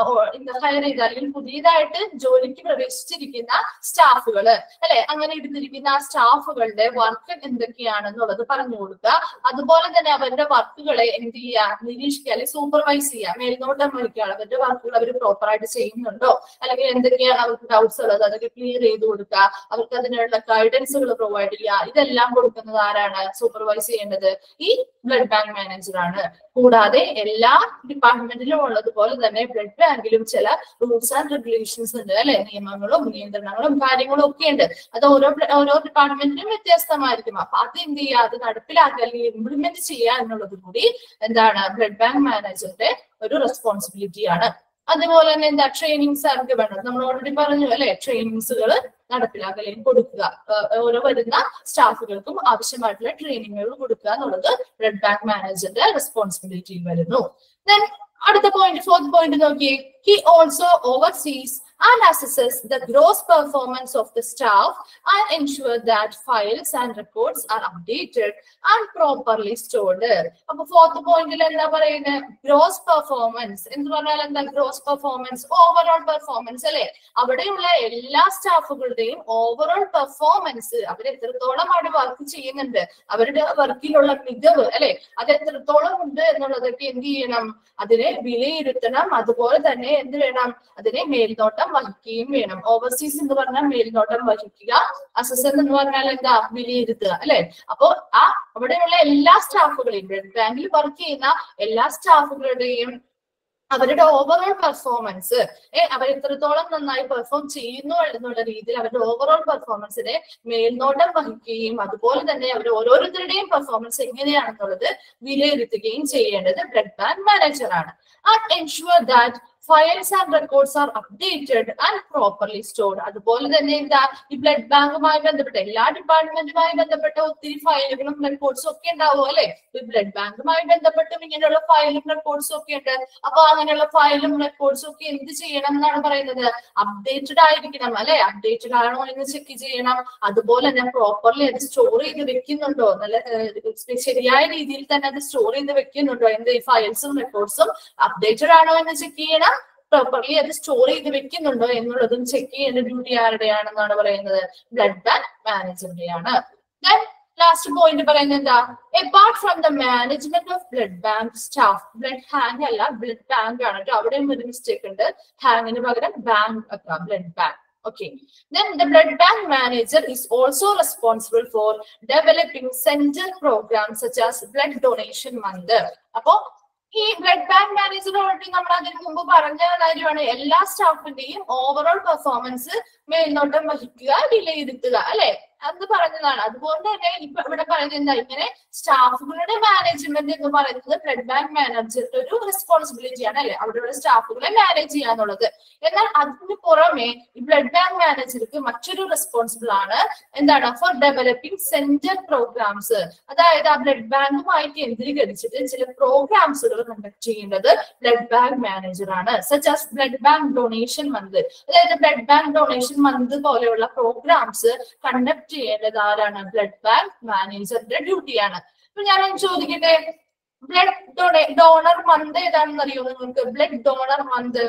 ഹയർ ചെയ്ത അല്ലെങ്കിൽ പുതിയതായിട്ട് ജോലിക്ക് പ്രവേശിച്ചിരിക്കുന്ന സ്റ്റാഫുകള് അല്ലെ അങ്ങനെ ഇരുന്നിരിക്കുന്ന ആ സ്റ്റാഫുകളുടെ വർക്ക് എന്തൊക്കെയാണെന്നുള്ളത് പറഞ്ഞു കൊടുക്കുക അതുപോലെ തന്നെ അവരുടെ വർക്കുകളെ എന്ത് ചെയ്യുക നിരീക്ഷിക്കുക അല്ലെങ്കിൽ സൂപ്പർവൈസ് ചെയ്യുക മേൽനോട്ടം വഹിക്കുക അവരുടെ വർക്കുകൾ അവർ പ്രോപ്പർ ആയിട്ട് ചെയ്യുന്നുണ്ടോ അല്ലെങ്കിൽ എന്തൊക്കെയാണ് അവർക്ക് ഡൗട്ട്സ് ഉള്ളത് അതൊക്കെ ക്ലിയർ ചെയ്ത് കൊടുക്കുക അവർക്ക് അതിനുള്ള ഗൈഡൻസുകൾ പ്രൊവൈഡ് ചെയ്യുക ഇതെല്ലാം കൊടുക്കുന്നത് ആരാണ് സൂപ്പർവൈസ് ചെയ്യേണ്ടത് ഈ ബ്ലഡ് ബാങ്ക് മാനേജറാണ് കൂടാതെ എല്ലാ ഡിപ്പാർട്ട്മെന്റിലും ഉള്ളതുപോലെ തന്നെ ബ്ലഡ് ബാങ്കിലും ചില റൂൾസ് ആൻഡ് റെഗുലേഷൻസ് ഉണ്ട് അല്ലെ നിയമങ്ങളും നിയന്ത്രണങ്ങളും കാര്യങ്ങളും ഒക്കെ ഉണ്ട് അത് ഓരോ ഓരോ ഡിപ്പാർട്ട്മെന്റിലും വ്യത്യസ്തമായിരിക്കും അപ്പൊ അത് എന്ത് ചെയ്യുക അത് നടപ്പിലാക്കുക അല്ലെങ്കിൽ ഇംപ്ലിമെന്റ് ചെയ്യുക എന്നുള്ളത് കൂടി എന്താണ് ബ്ലഡ് ബാങ്ക് മാനേജറുടെ ഒരു റെസ്പോൺസിബിലിറ്റി ആണ് അതുപോലെ തന്നെ എന്താ ട്രെയിനിങ്സ് ആർക്ക് വേണ്ടത് നമ്മൾ ഓൾറെഡി പറഞ്ഞു അല്ലെ ട്രെയിനിങ്സുകൾ നടപ്പിലാക്കുക അല്ലെങ്കിൽ കൊടുക്കുക ഓരോ വരുന്ന സ്റ്റാഫുകൾക്കും ആവശ്യമായിട്ടുള്ള ട്രെയിനിങ്ങുകൾ കൊടുക്കുക എന്നുള്ളത് ബ്ലഡ് ബാങ്ക് മാനേജറിന്റെ റെസ്പോൺസിബിലിറ്റിയിൽ വരുന്നു ദെൻ അടുത്ത പോയിന്റ് ഫോർത്ത് പോയിന്റ് നോക്കിയേ he also oversees and assesses the gross performance of the staff and ensure that files and reports are updated and properly stored. അപ്പൊ ഫോർത്ത് പോയിന്റിൽ എന്താ പറയുന്നത് ഗ്രോസ് പെർഫോമൻസ് എന്ന് പറഞ്ഞാൽ എന്താ ഗ്രോസ് പെർഫോമൻസ് ഓവറോൾ പെർഫോമൻസ് അല്ലെ അവിടെയുള്ള എല്ലാ സ്റ്റാഫുകളുടെയും ഓവറോൾ പെർഫോമൻസ് അവർ എത്രത്തോളം അവിടെ വർക്ക് ചെയ്യുന്നുണ്ട് അവരുടെ വർക്കിലുള്ള മികവ് അല്ലെ അത് എത്രത്തോളം ഉണ്ട് എന്നുള്ളതൊക്കെ എന്ത് ചെയ്യണം അതിനെ വിലയിരുത്തണം അതുപോലെ തന്നെ എന്ത് വേണം അതിനെ മേൽനോട്ടം വഹിക്കുകയും വേണം ഓവർസീസ് എന്ന് പറഞ്ഞാൽ മേൽനോട്ടം വഹിക്കുക അസസർ എന്ന് പറഞ്ഞാൽ എന്താ വിലയിരുത്തുക അല്ലെ അപ്പോ ആ അവിടെയുള്ള എല്ലാ സ്റ്റാഫുകളെയും ബ്ലഡ് ബാങ്കിൽ വർക്ക് ചെയ്യുന്ന എല്ലാ സ്റ്റാഫുകളുടെയും അവരുടെ ഓവറോൾ പെർഫോമൻസ് ഏ അവർ എത്രത്തോളം നന്നായി പെർഫോം ചെയ്യുന്നു എന്നുള്ള രീതിയിൽ അവരുടെ ഓവറോൾ പെർഫോമൻസിനെ മേൽനോട്ടം വഹിക്കുകയും അതുപോലെ തന്നെ അവർ ഓരോരുത്തരുടെയും പെർഫോമൻസ് എങ്ങനെയാണെന്നുള്ളത് വിലയിരുത്തുകയും ചെയ്യേണ്ടത് ബ്ലഡ് ബാങ്ക് മാനേജറാണ് and ensure that files and records are updated and properly stored അതുപോലെ തന്നെ എന്താ ഈ ബ്ലഡ് ബാങ്കുമായി ബന്ധപ്പെട്ട എല്ലാ ഡിപ്പാർട്ട്മെന്റുമായി ബന്ധപ്പെട്ട ഒത്തിരി ഫയലുകളും റെക്കോർഡ്സും ഒക്കെ ഉണ്ടാവും അല്ലെ ഈ ബ്ലഡ് ബാങ്കുമായി ബന്ധപ്പെട്ടും ഇങ്ങനെയുള്ള ഫയലും റെക്കോർഡ്സും ഒക്കെ ഉണ്ട് അപ്പൊ അങ്ങനെയുള്ള ഫയലും റെക്കോർഡ്സും ഒക്കെ എന്ത് ചെയ്യണം എന്നാണ് പറയുന്നത് അപ്ഡേറ്റഡ് ആയിരിക്കണം അല്ലെ അപ്ഡേറ്റഡ് ആണോ എന്ന് ചെക്ക് ചെയ്യണം അതുപോലെ തന്നെ പ്രോപ്പർലി അത് സ്റ്റോർ ചെയ്ത് വെക്കുന്നുണ്ടോ നല്ല ശരിയായ രീതിയിൽ തന്നെ അത് സ്റ്റോർ ചെയ്ത് വെക്കുന്നുണ്ടോ എന്ത് ഈ ഫയൽസും റെക്കോർഡ്സും അപ്ഡേറ്റഡ് ആണോ എന്ന് ചെക്ക് ചെയ്യണം പ്രോപ്പർലി അത് സ്റ്റോർ ചെയ്ത് വെക്കുന്നുണ്ടോ എന്നുള്ളതും ചെക്ക് ചെയ്യേണ്ട ഡ്യൂട്ടി ആരുടെയാണെന്നാണ് പറയുന്നത് ബ്ലഡ് ബാങ്ക് മാനേജറിന്റെയാണ് ദെൻ ലാസ്റ്റ് പോയിന്റ് പറയുന്നത് എന്താ apart from the management of blood bank staff blood hang അല്ല ബ്ലഡ് ബാങ്ക് ആണ് കേട്ടോ അവിടെയും ഒരു മിസ്റ്റേക്ക് ഉണ്ട് ഹാങ്ങിന് പകരം ബാങ്ക് ഒക്കെ blood bank Okay. Then the blood bank manager is also responsible for developing center programs such as blood donation month. അപ്പോ ഈ ബ്ലഡ് ബാങ്ക് മാനേജർ ഓൾറെഡി നമ്മൾ അതിന് മുമ്പ് പറഞ്ഞ കാര്യമാണ് എല്ലാ സ്റ്റാഫിന്റെയും ഓവറോൾ പെർഫോമൻസ് മേൽനോട്ടം വഹിക്കുക വിലയിരുത്തുക അല്ലെ അത് പറഞ്ഞതാണ് അതുകൊണ്ട് തന്നെ ഇപ്പൊ ഇവിടെ പറയുന്നത് എന്താ ഇങ്ങനെ സ്റ്റാഫുകളുടെ മാനേജ്മെന്റ് എന്ന് പറയുന്നത് ബ്ലഡ് ബാങ്ക് മാനേജറുടെ ഒരു റെസ്പോൺസിബിലിറ്റി ആണ് അല്ലെ അവിടെയുള്ള സ്റ്റാഫുകളെ മാനേജ് ചെയ്യാന്നുള്ളത് എന്നാൽ അതിന് പുറമെ ഈ ബ്ലഡ് ബാങ്ക് മാനേജർക്ക് മറ്റൊരു റെസ്പോൺസിബിൾ ആണ് എന്താണ് ഫോർ ഡെവലപ്പിംഗ് സെന്റർ പ്രോഗ്രാംസ് അതായത് ആ ബ്ലഡ് ബാങ്കുമായി കേന്ദ്രീകരിച്ചിട്ട് ചില പ്രോഗ്രാംസുകൾ കണ്ടക്ട് ചെയ്യേണ്ടത് ബ്ലഡ് ബാങ്ക് മാനേജർ ആണ് such as blood bank donation month അതായത് ബ്ലഡ് ബാങ്ക് ഡൊണേഷൻ മന്ത് പോലെയുള്ള പ്രോഗ്രാംസ് കണ്ടക്ട് ചെയ്യേണ്ടത് ആരാണ് ബ്ലഡ് ബാങ്ക് മാനേജറിന്റെ ഡ്യൂട്ടിയാണ് അപ്പൊ ഞാൻ ചോദിക്കട്ടെ ബ്ലഡ് ഡൊണേ ഡോണർ മന്ത് ഏതാണെന്ന് അറിയോ നിങ്ങൾക്ക് blood donor month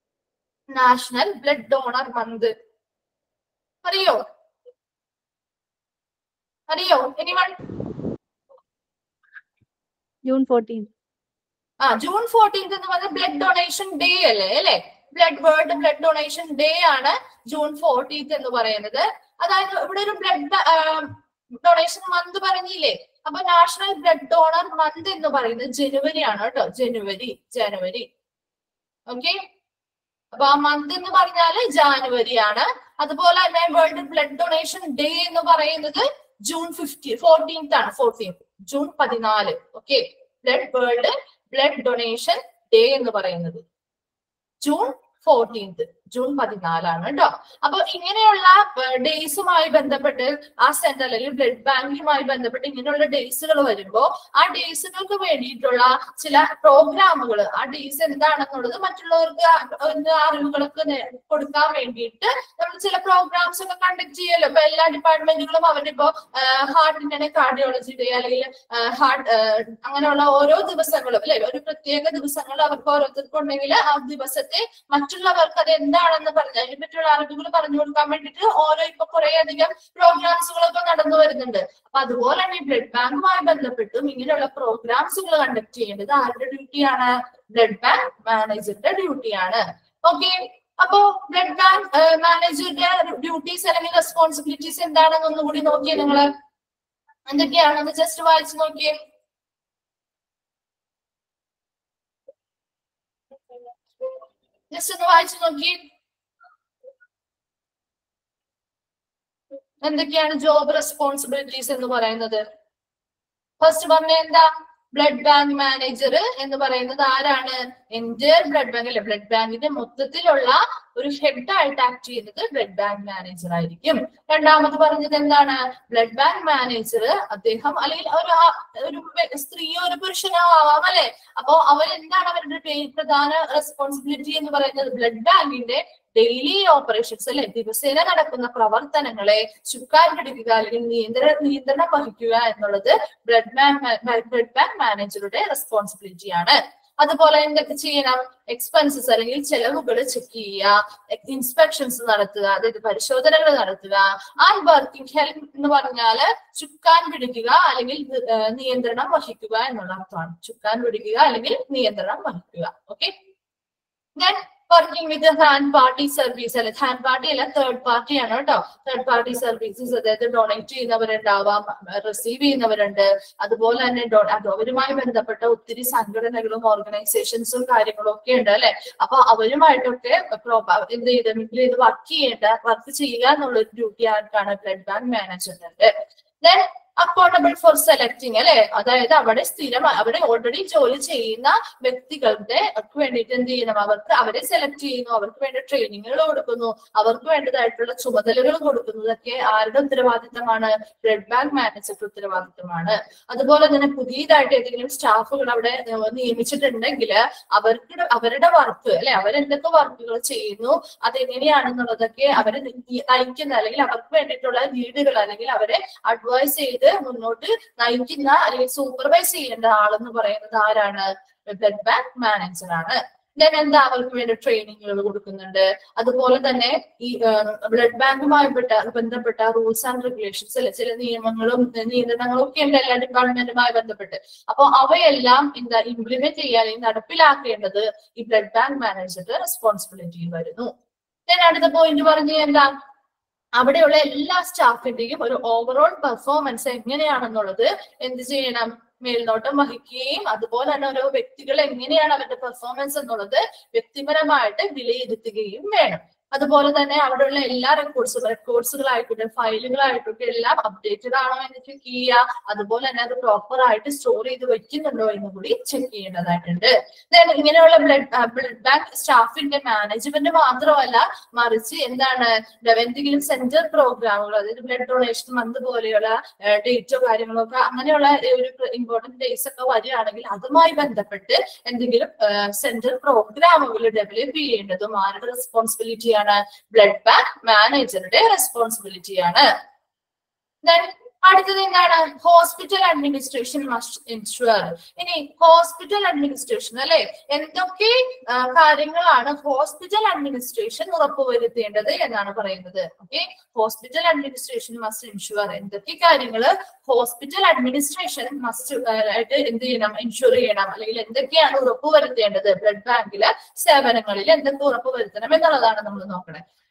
national blood donor month അറിയോ അറിയോ എനിവൺ ജൂൺ ഫോർട്ടീൻ ആ ജൂൺ ഫോർട്ടീൻത് എന്ന് പറഞ്ഞാൽ ബ്ലഡ് ഡൊണേഷൻ ഡേ അല്ലേ അല്ലെ blood world blood donation day ആണ് ജൂൺ ഫോർട്ടീൻത് എന്ന് പറയുന്നത് അതായത് ഇവിടെ ഒരു ബ്ലഡ് ഡൊണേഷൻ മന്ത് പറഞ്ഞില്ലേ അപ്പൊ നാഷണൽ ബ്ലഡ് ഡോണർ മന്ത് എന്ന് പറയുന്നത് ജനുവരി ആണ് കേട്ടോ ജനുവരി ജനുവരി ഓക്കെ അപ്പൊ ആ മന്ത് എന്ന് പറഞ്ഞാല് ജാനുവരി ആണ് അതുപോലെ തന്നെ വേൾഡ് ബ്ലഡ് ഡൊണേഷൻ ഡേ എന്ന് പറയുന്നത് ജൂൺ ഫിഫ്റ്റി ഫോർട്ടീൻത്ത് ആണ് ഫോർട്ടീൻത്ത് ജൂൺ പതിനാല് okay blood world blood donation day എന്ന് പറയുന്നത് ജൂൺ ഫോർട്ടീൻത് ജൂൺ പതിനാലാണ് കേട്ടോ അപ്പൊ ഇങ്ങനെയുള്ള ഡേയ്സുമായി ബന്ധപ്പെട്ട് ആ സെന്റർ അല്ലെങ്കിൽ ബ്ലഡ് ബാങ്കുമായി ബന്ധപ്പെട്ട് ഇങ്ങനെയുള്ള ഡേയ്സുകൾ വരുമ്പോ ആ ഡേയ്സുകൾക്ക് വേണ്ടിയിട്ടുള്ള ചില പ്രോഗ്രാമുകൾ ആ ഡേയ്സ് എന്താണെന്നുള്ളത് മറ്റുള്ളവർക്ക് അതിന്റെ അറിവുകളൊക്കെ നേ- കൊടുക്കാൻ വേണ്ടിയിട്ട് നമ്മൾ ചില പ്രോഗ്രാംസ് ഒക്കെ കണ്ടക്ട് ചെയ്യല്ലോ ഇപ്പൊ എല്ലാ ഡിപ്പാർട്ട്മെന്റുകളും അവരുടെ ഇപ്പോ ഹാർട്ടിന്റെ കാർഡിയോളജി ഡേ അല്ലെങ്കിൽ ഹാർട്ട് അങ്ങനെയുള്ള ഓരോ ദിവസങ്ങളും അല്ലെ ഒരു പ്രത്യേക ദിവസങ്ങൾ അവർക്ക് ഓരോരുത്തർക്കും ഉണ്ടെങ്കിൽ ആ ദിവസത്തെ മറ്റുള്ളവർക്ക് അത് എന്താണെന്ന് പറഞ്ഞ് അതിനെ പറ്റിയുള്ള അറിവുകൾ പറഞ്ഞു കൊടുക്കാൻ വേണ്ടിയിട്ട് ഓരോ ഇപ്പൊ കുറെ അധികം പ്രോഗ്രാംസുകളൊക്കെ നടന്നു വരുന്നുണ്ട് അപ്പൊ അതുപോലെ തന്നെ ഈ ബ്ലഡ് ബാങ്കുമായി ബന്ധപ്പെട്ടും ഇങ്ങനെയുള്ള പ്രോഗ്രാംസുകൾ കണ്ടക്ട് ചെയ്യേണ്ടത് ആരുടെ ഡ്യൂട്ടിയാണ് ബ്ലഡ് ബാങ്ക് മാനേജറുടെ ഡ്യൂട്ടിയാണ് ഓക്കെ അപ്പോ ബ്ലഡ് ബാങ്ക് മാനേജറുടെ ഡ്യൂട്ടീസ് അല്ലെങ്കിൽ റെസ്പോൺസിബിലിറ്റീസ് എന്താണെന്ന് ഒന്നുകൂടി നോക്കിയേ നിങ്ങള് എന്തൊക്കെയാണെന്ന് ജസ്റ്റ് വായിച്ചു നോക്കിയേ ജസ്റ്റ് ഒന്ന് വായിച്ചു നോക്കി എന്തൊക്കെയാണ് ജോബ് റെസ്പോൺസിബിലിറ്റീസ് എന്ന് പറയുന്നത് ഫസ്റ്റ് പറഞ്ഞ എന്താ ബ്ലഡ് ബാങ്ക് മാനേജർ എന്ന് പറയുന്നത് ആരാണ് എന്റെ ബ്ലഡ് ബാങ്ക് അല്ലെ ബ്ലഡ് ബാങ്കിന്റെ മൊത്തത്തിലുള്ള ഒരു ഹെഡ് ആയിട്ട് ആക്ട് ചെയ്യുന്നത് ബ്ലഡ് ബാങ്ക് മാനേജർ ആയിരിക്കും രണ്ടാമത് പറഞ്ഞത് എന്താണ് ബ്ലഡ് ബാങ്ക് മാനേജർ അദ്ദേഹം അല്ലെങ്കിൽ ഒരു ആ- ഒരു വ്യ- സ്ത്രീയോ ഒരു പുരുഷനോ ആവാം അല്ലെ അപ്പോ അവർ എന്താണ് അവരുടെ പേ- പ്രധാന റെസ്പോൺസിബിലിറ്റി എന്ന് പറയുന്നത് ബ്ലഡ് ബാങ്കിന്റെ ഡെയിലി ഓപ്പറേഷൻസ് അല്ലെ ദിവസേന നടക്കുന്ന പ്രവർത്തനങ്ങളെ ചുക്കാൻ പിടിക്കുക അല്ലെങ്കിൽ നിയന്ത്രണ നിയന്ത്രണം വഹിക്കുക എന്നുള്ളത് ബ്ലഡ് ബാങ്ക് ബ്ലഡ് ബാങ്ക് മാനേജറുടെ റെസ്പോൺസിബിലിറ്റി ആണ് അതുപോലെ എന്തൊക്കെ ചെയ്യണം എക്സ്പെൻസസ് അല്ലെങ്കിൽ ചെലവുകൾ ചെക്ക് ചെയ്യുക ഇൻസ്പെക്ഷൻസ് നടത്തുക അതായത് പരിശോധനകൾ നടത്തുക ആൻഡ് വർക്കിംഗ് ഹെൽപ്പ് എന്ന് പറഞ്ഞാല് ചുക്കാൻ പിടിക്കുക അല്ലെങ്കിൽ ഏഹ് നിയന്ത്രണം വഹിക്കുക എന്നുള്ള അർത്ഥമാണ് ചുക്കാൻ പിടിക്കുക അല്ലെങ്കിൽ നിയന്ത്രണം വഹിക്കുക okay then working with hand party service അല്ലെ ഹാൻഡ് പാർട്ടി അല്ല തേർഡ് പാർട്ടി ആണ് കേട്ടോ തേർഡ് പാർട്ടി സർവീസസ് അതായത് ഡൊണേറ്റ് ചെയ്യുന്നവരുണ്ടാവാം റിസീവ് ചെയ്യുന്നവരുണ്ട് അതുപോലെ തന്നെ ഡോ- അത് അവരുമായി ബന്ധപ്പെട്ട ഒത്തിരി സംഘടനകളും ഓർഗനൈസേഷൻസും കാര്യങ്ങളും ഒക്കെ ഉണ്ട് അല്ലെ അപ്പൊ അവരുമായിട്ടൊക്കെ പ്രോ- എന്ത് ചെയ്ത് മിങ്കിൾ ചെയ്ത് വർക്ക് ചെയ്യേണ്ട വർക്ക് ചെയ്യുക എന്നുള്ള ഒരു ഡ്യൂട്ടി ആയിട്ടാണ് blood bank management then accountable for selecting അല്ലെ അതായത് അവിടെ സ്ഥിരം അവിടെ ഓൾറെഡി ജോലി ചെയ്യുന്ന വ്യക്തികളുടെ ഒക്കെ വേണ്ടിയിട്ട് എന്ത് ചെയ്യണം അവർക്ക് അവരെ സെലക്ട് ചെയ്യുന്നു അവർക്ക് വേണ്ട ട്രെയിനിങ്ങുകൾ കൊടുക്കുന്നു അവർക്ക് വേണ്ടതായിട്ടുള്ള ചുമതലകൾ കൊടുക്കുന്നതൊക്കെ ആരുടെ ഉത്തരവാദിത്തമാണ് ബ്ലഡ് ബാങ്ക് മാനേജറുടെ ഉത്തരവാദിത്തമാണ് അതുപോലെ തന്നെ പുതിയതായിട്ട് ഏതെങ്കിലും സ്റ്റാഫുകൾ അവിടെ ഏഹ്, നിയമിച്ചിട്ടുണ്ടെങ്കിൽ അവർക്ക് അവരുടെ വർക്ക് അല്ലെ അവരെന്തൊക്കെ വർക്കുകൾ ചെയ്യുന്നു അതെങ്ങനെയാണെന്നുള്ളതൊക്കെ അവരെ നി- നയിക്കുന്ന അല്ലെങ്കിൽ അവർക്ക് വേണ്ടിയിട്ടുള്ള ലീഡുകൾ അല്ലെങ്കിൽ അവരെ അഡ്വൈസ് ചെയ്ത് മുന്നോട്ട് നയിക്കുന്ന അല്ലെങ്കിൽ സൂപ്പർവൈസ് ചെയ്യേണ്ട ആളെന്ന് പറയുന്നത് ആരാണ് ബ്ലഡ് ബാങ്ക് മാനേജർ ആണ് ദെൻ എന്താ അവർക്ക് വേണ്ടി ട്രെയിനിങ്ങുകൾ കൊടുക്കുന്നുണ്ട് അതുപോലെ തന്നെ ഈ ബ്ലഡ് ബാങ്കുമായി പെട്ട ബന്ധപ്പെട്ട റൂൾസ് ആൻഡ് റെഗുലേഷൻസ് അല്ലെ ചില നിയമങ്ങളും നിയന്ത്രണങ്ങളും ഒക്കെ ഉണ്ട് എല്ലാ ഡിപ്പാർട്ട്മെന്റുമായി ബന്ധപ്പെട്ട് അപ്പൊ അവയെല്ലാം എന്താ ഇംപ്ലിമെന്റ് ചെയ്യാൻ അല്ലെങ്കിൽ നടപ്പിലാക്കേണ്ടത് ഈ ബ്ലഡ് ബാങ്ക് മാനേജറുടെ റെസ്പോൺസിബിലിറ്റിയിൽ വരുന്നു ദെൻ അടുത്ത പോയിന്റ് പറഞ്ഞ എന്താ അവിടെയുള്ള എല്ലാ സ്റ്റാഫിന്റെയും ഒരു ഓവറോൾ പെർഫോമൻസ് എങ്ങനെയാണെന്നുള്ളത് എന്ത് ചെയ്യണം മേൽനോട്ടം വഹിക്കുകയും അതുപോലെ തന്നെ ഓരോ വ്യക്തികൾ എങ്ങനെയാണ് അവരുടെ പെർഫോമൻസ് എന്നുള്ളത് വ്യക്തിപരമായിട്ട് വിലയിരുത്തുകയും വേണം അതുപോലെ തന്നെ അവിടെയുള്ള എല്ലാ റെക്കോർഡ്സും റെക്കോർഡ്സുകളായിക്കോട്ടെ ഫയലുകളായിട്ടൊക്കെ എല്ലാം അപ്ഡേറ്റഡ് ആണോ എന്ന് ചെക്ക് ചെയ്യുക അതുപോലെ തന്നെ അത് പ്രോപ്പർ ആയിട്ട് സ്റ്റോർ ചെയ്ത് വെക്കുന്നുണ്ടോ എന്ന് കൂടി ചെക്ക് ചെയ്യേണ്ടതായിട്ടുണ്ട് Then ഇങ്ങനെയുള്ള ബ്ലഡ് ബ്ലഡ് ബാങ്ക് സ്റ്റാഫിന്റെ മാനേജ്മെന്റ് മാത്രമല്ല മറിച്ച് എന്താണ് എന്തെങ്കിലും സെന്റർ പ്രോഗ്രാമുകൾ അതായത് ബ്ലഡ് ഡൊണേഷൻ മന്ത് പോലെയുള്ള ഡേറ്റോ കാര്യങ്ങളോ ഒക്കെ അങ്ങനെയുള്ള ഒരു ഇമ്പോർട്ടന്റ് ഡേയ്സ് ഒക്കെ വരികയാണെങ്കിൽ അതുമായി ബന്ധപ്പെട്ട് എന്തെങ്കിലും സെന്റർ പ്രോഗ്രാമുകൾ ഡെവലപ്പ് ചെയ്യേണ്ടതും ആരുടെ റെസ്പോൺസിബിലിറ്റിയാണ് ബ്ലഡ് ബാങ്ക് മാനേജറുടെ റെസ്പോൺസിബിലിറ്റിയാണ് Then അടുത്തത് എന്താണ് ഹോസ്പിറ്റൽ അഡ്മിനിസ്ട്രേഷൻ മസ്റ്റ് ഇൻഷുർ ഇനി ഹോസ്പിറ്റൽ അഡ്മിനിസ്ട്രേഷൻ അല്ലെ എന്തൊക്കെ ആ, കാര്യങ്ങളാണ് ഹോസ്പിറ്റൽ അഡ്മിനിസ്ട്രേഷൻ ഉറപ്പുവരുത്തേണ്ടത് എന്നാണ് പറയുന്നത് okay hospital administration must ensure എന്തൊക്കെ കാര്യങ്ങള് ഹോസ്പിറ്റൽ അഡ്മിനിസ്ട്രേഷൻ മസ്റ്റ് ആയിട്ട് എന്ത് ചെയ്യണം ഇൻഷുർ ചെയ്യണം അല്ലെങ്കിൽ എന്തൊക്കെയാണ് ഉറപ്പുവരുത്തേണ്ടത് ബ്ലഡ് ബാങ്കിലെ സേവനങ്ങളിൽ എന്തൊക്കെ ഉറപ്പുവരുത്തണം എന്നുള്ളതാണ് നമ്മൾ നോക്കണേ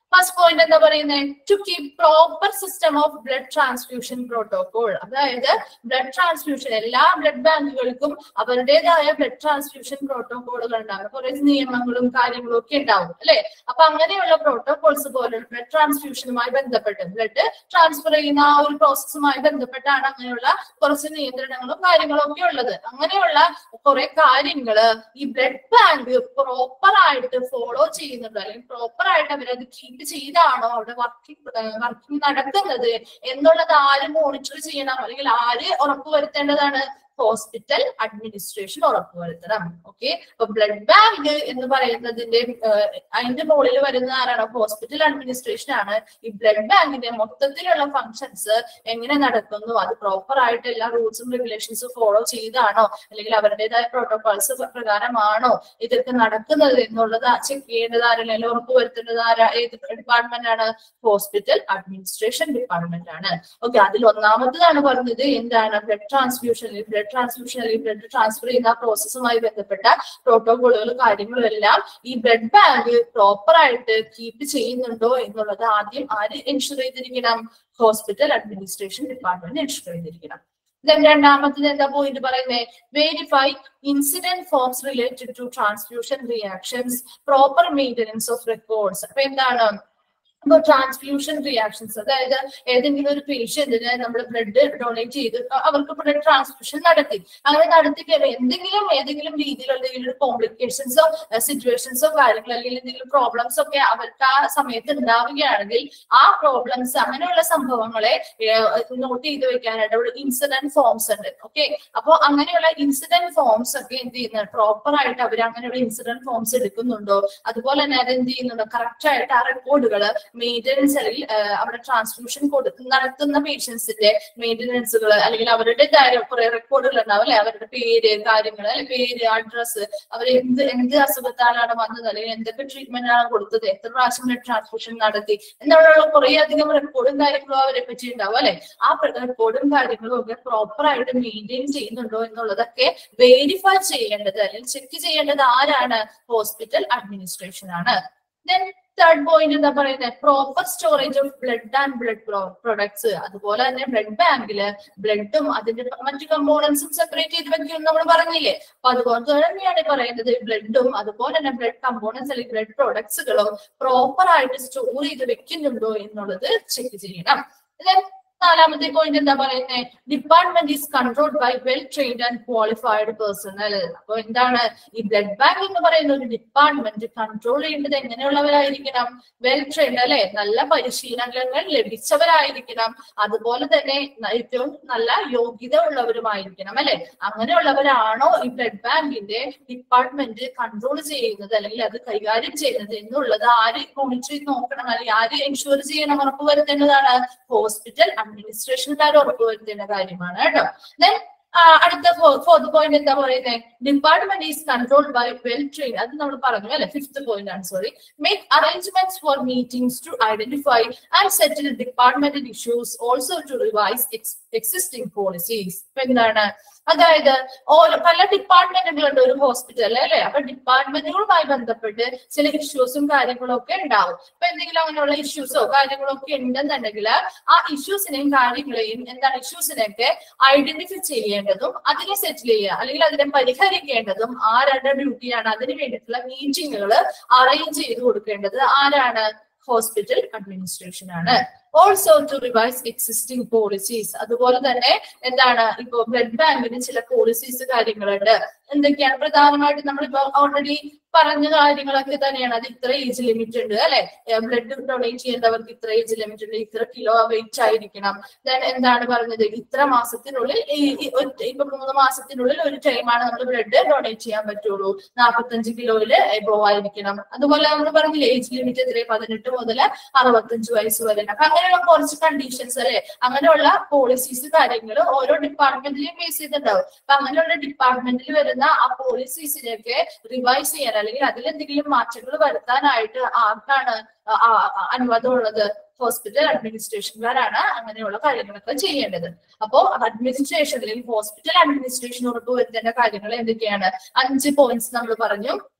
ഫസ്റ്റ് പോയിന്റ് എന്താ പറയുന്നത് to keep proper system of blood transfusion protocol അതായത് ബ്ലഡ് ട്രാൻസ്ഫ്യൂഷൻ എല്ലാ ബ്ലഡ് ബാങ്കുകൾക്കും അവരുടേതായ ബ്ലഡ് ട്രാൻസ്ഫ്യൂഷൻ പ്രോട്ടോകോളുകൾ ഉണ്ടാവും കുറെ നിയമങ്ങളും കാര്യങ്ങളും ഒക്കെ ഉണ്ടാവും അല്ലെ അപ്പൊ അങ്ങനെയുള്ള പ്രോട്ടോകോൾസ് പോലെ ബ്ലഡ് ട്രാൻസ്ഫ്യൂഷനുമായി ബന്ധപ്പെട്ട് ബ്ലഡ് ട്രാൻസ്ഫർ ചെയ്യുന്ന ആ ഒരു പ്രോസസ്സുമായി ബന്ധപ്പെട്ടാണ് അങ്ങനെയുള്ള കുറച്ച് നിയന്ത്രണങ്ങളും കാര്യങ്ങളും ഒക്കെ ഉള്ളത് അങ്ങനെയുള്ള കുറെ കാര്യങ്ങള് ഈ ബ്ലഡ് ബാങ്ക് പ്രോപ്പർ ആയിട്ട് ഫോളോ ചെയ്യുന്നുണ്ടോ അല്ലെങ്കിൽ പ്രോപ്പർ ആയിട്ട് അവരത് കീപ്പ് ചെയ്താണോ അവിടെ വർക്കിംഗ് വർക്കിംഗ് നടക്കുന്നത് എന്നുള്ളത് ആര് മോണിറ്റർ ചെയ്യണം അല്ലെങ്കിൽ ആര് ഉറപ്പുവരുത്തേണ്ടതാണ് ഹോസ്പിറ്റൽ അഡ്മിനിസ്ട്രേഷൻ ഉറപ്പുവരുത്തണം ഓക്കെ അപ്പൊ ബ്ലഡ് ബാങ്ക് എന്ന് പറയുന്നതിന്റെ ഏഹ്, അതിന്റെ മുകളിൽ വരുന്ന ആരാണ് ഹോസ്പിറ്റൽ അഡ്മിനിസ്ട്രേഷൻ ആണ് ഈ ബ്ലഡ് ബാങ്കിന്റെ മൊത്തത്തിലുള്ള ഫങ്ഷൻസ് എങ്ങനെ നടക്കുന്നു അത് പ്രോപ്പർ ആയിട്ട് എല്ലാ റൂൾസും റെഗുലേഷൻസും ഫോളോ ചെയ്താണോ അല്ലെങ്കിൽ അവരുടേതായ പ്രോട്ടോകോൾസ് പ്രകാരമാണോ ഇതൊക്കെ നടക്കുന്നത് എന്നുള്ളത് ചെക്ക് ചെയ്യേണ്ടത് ആരല്ല അല്ലെങ്കിൽ ഉറപ്പുവരുത്തേണ്ടത് ആരാ ഏത് ഡിപ്പാർട്ട്മെന്റ് ആണ് ഹോസ്പിറ്റൽ അഡ്മിനിസ്ട്രേഷൻ ഡിപ്പാർട്ട്മെന്റ് ആണ് ഓക്കെ അതിൽ ഒന്നാമത്തതാണ് പറഞ്ഞത് എന്താണ് ബ്ലഡ് ട്രാൻസ്ഫ്യൂഷൻ ബ്ലഡ് ട്രാൻസ്ഫ്യൂഷൻ അല്ലെങ്കിൽ ബ്ലഡ് ട്രാൻസ്ഫർ ചെയ്യുന്ന പ്രോസസ്സുമായി ബന്ധപ്പെട്ട പ്രോട്ടോകോളുകൾ കാര്യങ്ങളും എല്ലാം ഈ ബ്ലഡ് ബാങ്ക് പ്രോപ്പർ ആയിട്ട് കീപ്പ് ചെയ്യുന്നുണ്ടോ എന്നുള്ളത് ആദ്യം ആര് എൻഷുർ ചെയ്തിരിക്കണം ഹോസ്പിറ്റൽ അഡ്മിനിസ്ട്രേഷൻ ഡിപ്പാർട്ട്മെന്റ് എൻഷുർ ചെയ്തിരിക്കണം Then രണ്ടാമത്തത് എന്താ പോയിന്റ് പറയുന്നത് verify incident forms related to transfusion reactions proper maintenance of records അപ്പൊ എന്താണ് ഇപ്പൊ ട്രാൻസ്ഫ്യൂഷൻ റിയാക്ഷൻസ് അതായത് ഏതെങ്കിലും ഒരു പേഷ്യന്റിന് നമ്മൾ ബ്ലഡ് ഡൊണേറ്റ് ചെയ്ത് അ- അവർക്ക് ബ്ലഡ് ട്രാൻസ്ഫ്യൂഷൻ നടത്തി അങ്ങനെ നടത്തി കഴിയുമ്പോൾ എന്തെങ്കിലും ഏതെങ്കിലും രീതിയിലുള്ള എന്തെങ്കിലും കോംപ്ലിക്കേഷൻസോ സിറ്റുവേഷൻസോ കാര്യങ്ങൾ അല്ലെങ്കിൽ എന്തെങ്കിലും പ്രോബ്ലംസ് ഒക്കെ അവർക്ക് ആ സമയത്ത് ഉണ്ടാവുകയാണെങ്കിൽ ആ പ്രോബ്ലംസ് അങ്ങനെയുള്ള സംഭവങ്ങളെ നോട്ട് ചെയ്ത് വെക്കാനായിട്ട് അവിടെ ഇൻസിഡന്റ് ഫോംസ് ഉണ്ട് ഓക്കെ അപ്പൊ അങ്ങനെയുള്ള ഇൻസിഡന്റ് ഫോംസ് ഒക്കെ എന്ത് ചെയ്യുന്നത് പ്രോപ്പർ ആയിട്ട് അവർ അങ്ങനെയുള്ള ഇൻസിഡന്റ് ഫോംസ് എടുക്കുന്നുണ്ടോ അതുപോലെ തന്നെ അത് എന്ത് ചെയ്യുന്നുണ്ടോ കറക്റ്റ് ആയിട്ട് ആ റെക്കോർഡുകൾ മെയിൻ്റനൻസ് അല്ലെങ്കിൽ ആ, അവിടെ ട്രാൻസ്ഫ്യൂഷൻ കൊടു നടത്തുന്ന പേഷ്യൻസിന്റെ മെയിൻ്റനൻസുകൾ അല്ലെങ്കിൽ അവരുടേതായ കുറെ റെക്കോർഡുകൾ ഉണ്ടാവും അല്ലെ അവരുടെ പേര് കാര്യങ്ങൾ അല്ലെ പേര് അഡ്രസ്സ് അവർ എന്ത് എന്ത് അസുഖത്താലാണ് വന്നത് അല്ലെങ്കിൽ എന്തൊക്കെ ട്രീറ്റ്മെന്റ് ആണ് കൊടുത്തത് എത്ര പ്രാവശ്യം ബ്ലഡ് ട്രാൻസ്ഫ്യൂഷൻ നടത്തി എന്നുള്ള കുറെ അധികം റെക്കോർഡും കാര്യങ്ങളും അവരെ പറ്റി ഉണ്ടാവും അല്ലെ ആ റെക്കോർഡും കാര്യങ്ങളും ഒക്കെ പ്രോപ്പർ ആയിട്ട് മെയിൻറ്റെയിൻ ചെയ്യുന്നുണ്ടോ എന്നുള്ളതൊക്കെ വെരിഫൈ ചെയ്യേണ്ടത് അല്ലെങ്കിൽ ചെക്ക് ചെയ്യേണ്ടത് ആരാണ് ഹോസ്പിറ്റൽ അഡ്മിനിസ്ട്രേഷൻ ആണ് ദെൻ തേർഡ് പോയിന്റ് എന്താ പറയുന്നത് proper storage of blood and blood products അതുപോലെ തന്നെ ബ്ലഡ് ബാങ്കില് ബ്ലഡും അതിന്റെ മറ്റു കമ്പോണൻസും സെപ്പറേറ്റ് ചെയ്ത് വെക്കും നമ്മൾ പറഞ്ഞില്ലേ അപ്പൊ അതുകൊണ്ട് തന്നെയാണ് ഈ പറയുന്നത് ബ്ലഡും അതുപോലെ തന്നെ ബ്ലഡ് കമ്പോണൻസ് അല്ലെങ്കിൽ ബ്ലഡ് പ്രൊഡക്ട്സുകളും പ്രോപ്പർ ആയിട്ട് സ്റ്റോർ ചെയ്ത് വെക്കുന്നുണ്ടോ എന്നുള്ളത് ചെക്ക് ചെയ്യണം Then നാലാമത്തെ പോയിന്റ് എന്താ പറയുന്നത് department is controlled by well trained and qualified personnel അപ്പൊ എന്താണ് ഈ ബ്ലഡ് ബാങ്ക് എന്ന് പറയുന്ന ഒരു ഡിപ്പാർട്ട്മെന്റ് കൺട്രോൾ ചെയ്യേണ്ടത് എങ്ങനെയുള്ളവരായിരിക്കണം വെൽ ട്രെയിൻഡ് അല്ലെ നല്ല പരിശീലനങ്ങൾ ലഭിച്ചവരായിരിക്കണം അതുപോലെ തന്നെ ന- ഏറ്റവും നല്ല യോഗ്യത ഉള്ളവരുമായിരിക്കണം അല്ലെ അങ്ങനെയുള്ളവരാണോ ഈ ബ്ലഡ് ബാങ്കിന്റെ ഡിപ്പാർട്ട്മെന്റ് കൺട്രോൾ ചെയ്യുന്നത് അല്ലെങ്കിൽ അത് കൈകാര്യം ചെയ്യുന്നത് എന്നുള്ളത് ആര് മോണിറ്റർ ചെയ്ത് നോക്കണം അല്ലെങ്കിൽ ആര് എൻഷുർ ചെയ്യണം ഉറപ്പുവരുത്തേണ്ടതാണ് ഹോസ്പിറ്റൽ അഡ്മിനിസ്ട്രേഷൻകാർ ഉറപ്പുവരുത്തേണ്ട കാര്യമാണ് കേട്ടോ ദെൻ അടുത്ത ഫോർത്ത് പോയിന്റ് എന്താ പറയുന്നത് department is controlled by well train അത് നമ്മൾ പറഞ്ഞു അല്ലെ ഫിഫ്ത് പോയിന്റ് ആണ് sorry make arrangements for meetings to identify and settle departmental issues also to revise existing policies ഇപ്പൊ എന്താണ് അതായത് ഓരോ പല ഡിപ്പാർട്ട്മെന്റുകളുണ്ട് ഒരു ഹോസ്പിറ്റലിൽ അല്ലെ അപ്പൊ ഡിപ്പാർട്ട്മെന്റുകളുമായി ബന്ധപ്പെട്ട് ചില ഇഷ്യൂസും കാര്യങ്ങളും ഒക്കെ ഉണ്ടാവും ഇപ്പൊ എന്തെങ്കിലും അങ്ങനെയുള്ള ഇഷ്യൂസോ കാര്യങ്ങളോ ഒക്കെ ഉണ്ടെന്നുണ്ടെങ്കിൽ ആ ഇഷ്യൂസിനെയും കാര്യങ്ങളെയും എന്താണ് ഇഷ്യൂസിനെയൊക്കെ ഐഡന്റിഫൈ ചെയ്യേണ്ടതും അതിനെ സെറ്റിൽ ചെയ്യുക അല്ലെങ്കിൽ അതിനെ പരിഹരിക്കേണ്ടതും ആരുടെ ഡ്യൂട്ടിയാണ് അതിന് വേണ്ടിയിട്ടുള്ള മീറ്റിങ്ങുകൾ അറേഞ്ച് ചെയ്ത് കൊടുക്കേണ്ടത് ആരാണ് ഹോസ്പിറ്റൽ അഡ്മിനിസ്ട്രേഷൻ ആണ് also to revise existing policies അതുപോലെ തന്നെ എന്താണ് ഇപ്പോ ബ്ലഡ് ബാങ്കിന് ചില പോളിസീസ് കാര്യങ്ങളുണ്ട് എന്തൊക്കെയാണ് പ്രധാനമായിട്ടും നമ്മളിപ്പോ ഓൾറെഡി പറഞ്ഞ കാര്യങ്ങളൊക്കെ തന്നെയാണ് അത് ഇത്ര ഏജ് ലിമിറ്റ് ഉണ്ട് അല്ലെ ബ്ലഡ് ഡൊണേറ്റ് ചെയ്യേണ്ടവർക്ക് ഇത്ര ഏജ് ലിമിറ്റ് ഉണ്ട് ഇത്ര കിലോ വെയിറ്റ് ആയിരിക്കണം ദെൻ എന്താണ് പറഞ്ഞത് ഇത്ര മാസത്തിനുള്ളിൽ ഈ ഈ ഒരു- ഇപ്പൊ മൂന്ന് മാസത്തിനുള്ളിൽ ഒരു ടൈമാണ് നമ്മൾ ബ്ലഡ് ഡൊണേറ്റ് ചെയ്യാൻ പറ്റുള്ളൂ നാൽപ്പത്തഞ്ച് കിലോയില് എബോവ് ആയിരിക്കണം അതുപോലെ നമ്മൾ പറഞ്ഞില്ലേ ഏജ് ലിമിറ്റ് എത്ര പതിനെട്ട് മുതൽ അറുപത്തഞ്ച് വയസ്സ് വരെ അപ്പൊ അങ്ങനെയുള്ള കുറച്ച് കണ്ടീഷൻസ് അല്ലെ അങ്ങനെയുള്ള പോളിസീസ് കാര്യങ്ങൾ ഓരോ ഡിപ്പാർട്ട്മെന്റിലും ബേസ് ചെയ്തിട്ടുണ്ടാവും അപ്പൊ അങ്ങനെയുള്ള ഡിപ്പാർട്ട്മെന്റിൽ വരുന്ന ആ പോളിസീസിനെയൊക്കെ റിവൈസ് ചെയ്യാൻ അല്ലെങ്കിൽ അതിൽ എന്തെങ്കിലും മാറ്റങ്ങൾ വരുത്താനായിട്ട് ആർക്കാണ് ആ- ആ- ആ അനുവാദം ഉള്ളത് ഹോസ്പിറ്റൽ അഡ്മിനിസ്ട്രേഷൻകാരാണ് അങ്ങനെയുള്ള കാര്യങ്ങളൊക്കെ ചെയ്യേണ്ടത് അപ്പോ അഡ്മിനിസ്ട്രേഷനിൽ ഹോസ്പിറ്റൽ അഡ്മിനിസ്ട്രേഷൻ ഉറപ്പുവരുത്തേണ്ട കാര്യങ്ങൾ എന്തൊക്കെയാണ് അഞ്ച് പോയിന്റ്സ് നമ്മൾ പറഞ്ഞു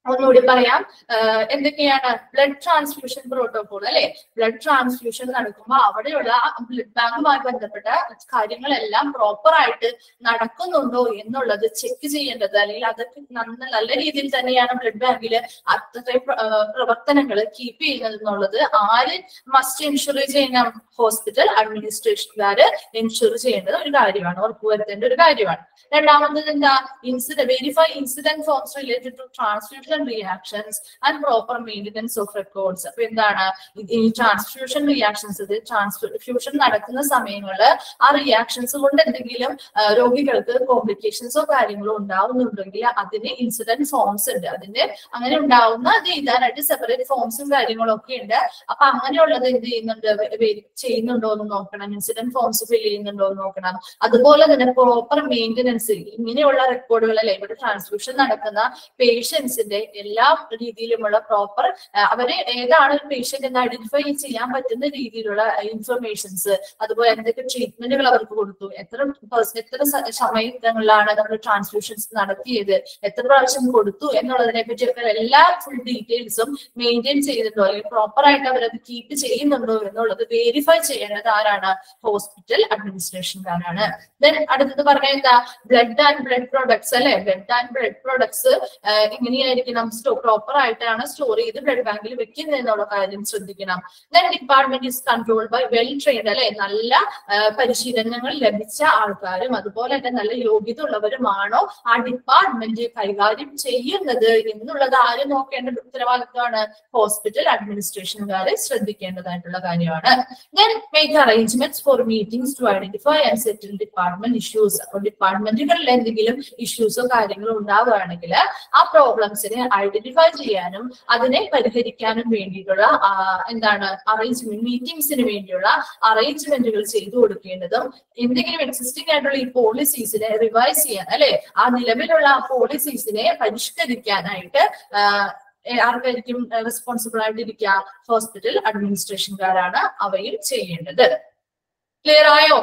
ഒന്നുകൂടി പറയാം ആഹ് എന്തൊക്കെയാണ് ബ്ലഡ് ട്രാൻസ്ഫ്യൂഷൻ പ്രോട്ടോകോൾ അല്ലെ ബ്ലഡ് ട്രാൻസ്ഫ്യൂഷൻ നടക്കുമ്പോൾ അവിടെയുള്ള ബ്ലഡ് ബാങ്കുമായി ബന്ധപ്പെട്ട കാര്യങ്ങളെല്ലാം പ്രോപ്പർ ആയിട്ട് നടക്കുന്നുണ്ടോ എന്നുള്ളത് ചെക്ക് ചെയ്യേണ്ടത് അല്ലെങ്കിൽ അതൊക്കെ നന്ന നല്ല രീതിയിൽ തന്നെയാണ് ബ്ലഡ് ബാങ്കിൽ അത്രയും പ്രവർത്തനങ്ങൾ കീപ്പ് ചെയ്യുന്നത് എന്നുള്ളത് ആര് മസ്റ്റ് ഇൻഷുർ ചെയ്യണം ഹോസ്പിറ്റൽ അഡ്മിനിസ്ട്രേഷൻകാര് ഇൻഷുർ ചെയ്യേണ്ടത് ഒരു കാര്യമാണ് ഉറപ്പുവരുത്തേണ്ട ഒരു കാര്യമാണ് രണ്ടാമത്തത് എന്താ incident verify incident forms related to transfusion reactions and proper maintenance of records അപ്പൊ എന്താണ് ഇത് ഈ ട്രാൻസ്ഫ്യൂഷൻ റിയാക്ഷൻസ് ഇത് ട്രാൻസ്ഫ്യൂഷൻ നടക്കുന്ന സമയങ്ങളിൽ ആ റിയാക്ഷൻസ് കൊണ്ട് എന്തെങ്കിലും ആ, രോഗികൾക്ക് കോംപ്ലിക്കേഷൻസോ കാര്യങ്ങളോ ഉണ്ടാവുന്നുണ്ടെങ്കിൽ അതിന് ഇൻസിഡന്റ് ഫോംസ് ഉണ്ട് അതിന്റെ അങ്ങനെ ഉണ്ടാവുന്ന അത് എഴുതാനായിട്ട് സെപ്പറേറ്റ് ഫോംസും കാര്യങ്ങളും ഒക്കെ ഉണ്ട് അപ്പൊ അങ്ങനെയുള്ളത് എന്ത് ചെയ്യുന്നുണ്ട് വെ- വെ- ചെയ്യുന്നുണ്ടോ എന്ന് നോക്കണം ഇൻസിഡന്റ് ഫോംസ് ഫിൽ ചെയ്യുന്നുണ്ടോ എന്ന് നോക്കണം അതുപോലെ തന്നെ പ്രോപ്പർ മെയിൻ്റനൻസ് ഇങ്ങനെയുള്ള റെക്കോർഡുകൾ അല്ലെ ഇവിടെ ട്രാൻസ്ഫ്യൂഷൻ നടക്കുന്ന പേഷ്യൻസിന്റെ എല്ലാ രീതിയിലുമുള്ള പ്രോപ്പർ അവര് ഏതാണ് ഒരു പേഷ്യന്റ് എന്ന് ഐഡന്റിഫൈ ചെയ്യാൻ പറ്റുന്ന രീതിയിലുള്ള ഇൻഫർമേഷൻസ് അതുപോലെ എന്തൊക്കെ ട്രീറ്റ്മെന്റുകൾ അവർക്ക് കൊടുത്തു എത്ര പേഴ്സ- എത്ര സ- സമയങ്ങളിലാണ് നമ്മൾ ട്രാൻസ്ഫ്യൂഷൻസ് നടത്തിയത് എത്ര പ്രാവശ്യം കൊടുത്തു എന്നുള്ളതിനെ പറ്റിയൊക്കെ എല്ലാ ഫുൾ ഡീറ്റെയിൽസും മെയിൻറ്റെയിൻ ചെയ്തിട്ടുണ്ടോ അല്ലെങ്കിൽ പ്രോപ്പർ ആയിട്ട് അവരത് കീപ്പ് ചെയ്യുന്നുണ്ടോ എന്നുള്ളത് വെരിഫൈ ചെയ്യേണ്ടത് ആരാണ് ഹോസ്പിറ്റൽ അഡ്മിനിസ്ട്രേഷൻകാരാണ് ദെൻ അടുത്തത് പറഞ്ഞ എന്താ ബ്ലഡ് ആൻഡ് ബ്ലഡ് പ്രോഡക്ട്സ് അല്ലെ ബ്ലഡ് ആൻഡ് ബ്ലഡ് പ്രോഡക്ട്സ് എങ്ങനെയായിരിക്കണം സ്റ്റോ പ്രോപ്പർ ആയിട്ടാണ് സ്റ്റോർ ചെയ്ത് ബ്ലഡ് ബാങ്കിൽ വെക്കുന്നത് എന്നുള്ള കാര്യം ശ്രദ്ധിക്കണം then department is control by well trained അല്ലെ നല്ല ആ, പരിശീലനങ്ങൾ ലഭിച്ച ആൾക്കാരും അതുപോലെ തന്നെ നല്ല യോഗ്യത ഉള്ളവരുമാണോ ആ ഡിപ്പാർട്ട്മെന്റ് കൈകാര്യം ചെയ്യുന്നത് എന്നുള്ളത് ആര് നോക്കേണ്ട ഉത്തരവാദിത്വമാണ് ഹോസ്പിറ്റൽ അഡ്മിനിസ്ട്രേഷൻകാരെ ശ്രദ്ധിക്കേണ്ടതായിട്ടുള്ള കാര്യമാണ് then make arrangements for meetings to identify and settle department issues അപ്പോൾ ഡിപ്പാർട്ട്മെന്റുകളിൽ എന്തെങ്കിലും ഇഷ്യൂസോ കാര്യങ്ങളോ ഉണ്ടാവുകയാണെങ്കിൽ ആ പ്രോബ്ലംസിനെ ഐഡന്റിഫൈ ചെയ്യാനും അതിനെ പരിഹരിക്കാനും വേണ്ടിയിട്ടുള്ള ആ, എന്താണ് അറേഞ്ച്മെന്റ് മീറ്റിംഗ്സിന് വേണ്ടിയുള്ള അറേഞ്ച്മെന്റുകൾ ചെയ്തു കൊടുക്കേണ്ടതും എന്തെങ്കിലും എക്സിസ്റ്റിംഗ് ആയിട്ടുള്ള ഈ പോളിസീസിനെ റിവൈസ് ചെയ്യാൻ അല്ലെ ആ നിലവിലുള്ള ആ പോളിസീസിനെ പരിഷ്കരിക്കാനായിട്ട് ആ, ഏ, ആർക്കായിരിക്കും റെസ്പോൺസിബിൾ ആയിട്ടിരിക്കുക ഹോസ്പിറ്റൽ അഡ്മിനിസ്ട്രേഷൻകാരാണ് അവയും ചെയ്യേണ്ടത് ക്ലിയർ ആയോ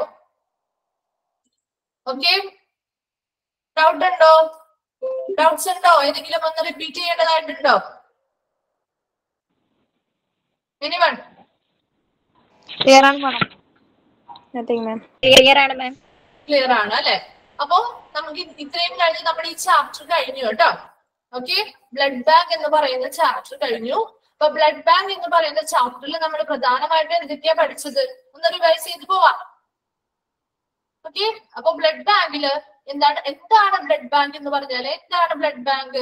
ഓക്കെ ഡൗട്ട് ഉണ്ടോ ഡൗട്ട്സ് ഉണ്ടോ ഏതെങ്കിലും ഒന്ന് റിപ്പീറ്റ് ചെയ്യേണ്ടതായിട്ടുണ്ടോ എനിവൺ ക്ലിയർ ആണ് മാഡം നത്തിങ് മാം ക്ലിയർ ആണ് മാം ക്ലിയർ ആണ് അല്ലെ അപ്പോ നമുക്ക് ഇത് ഇത്രയും കഴിഞ്ഞ് നമ്മുടെ ഈ ചാപ്റ്റർ കഴിഞ്ഞു കേട്ടോ ഓക്കെ ബ്ലഡ് ബാങ്ക് എന്ന് പറയുന്ന ചാപ്റ്റർ കഴിഞ്ഞു അപ്പൊ ബ്ലഡ് ബാങ്ക് എന്ന് പറയുന്ന ചാപ്റ്ററിൽ നമ്മൾ പ്രധാനമായിട്ട് എന്തൊക്കെയാ പഠിച്ചത് ഒന്ന് റിവൈസ് ചെയ്ത് പോവാം ഓക്കെ അപ്പൊ ബ്ലഡ് ബാങ്കില് എന്താണ് എന്താണ് ബ്ലഡ് ബാങ്ക് എന്ന് പറഞ്ഞാല് എന്താണ് blood bank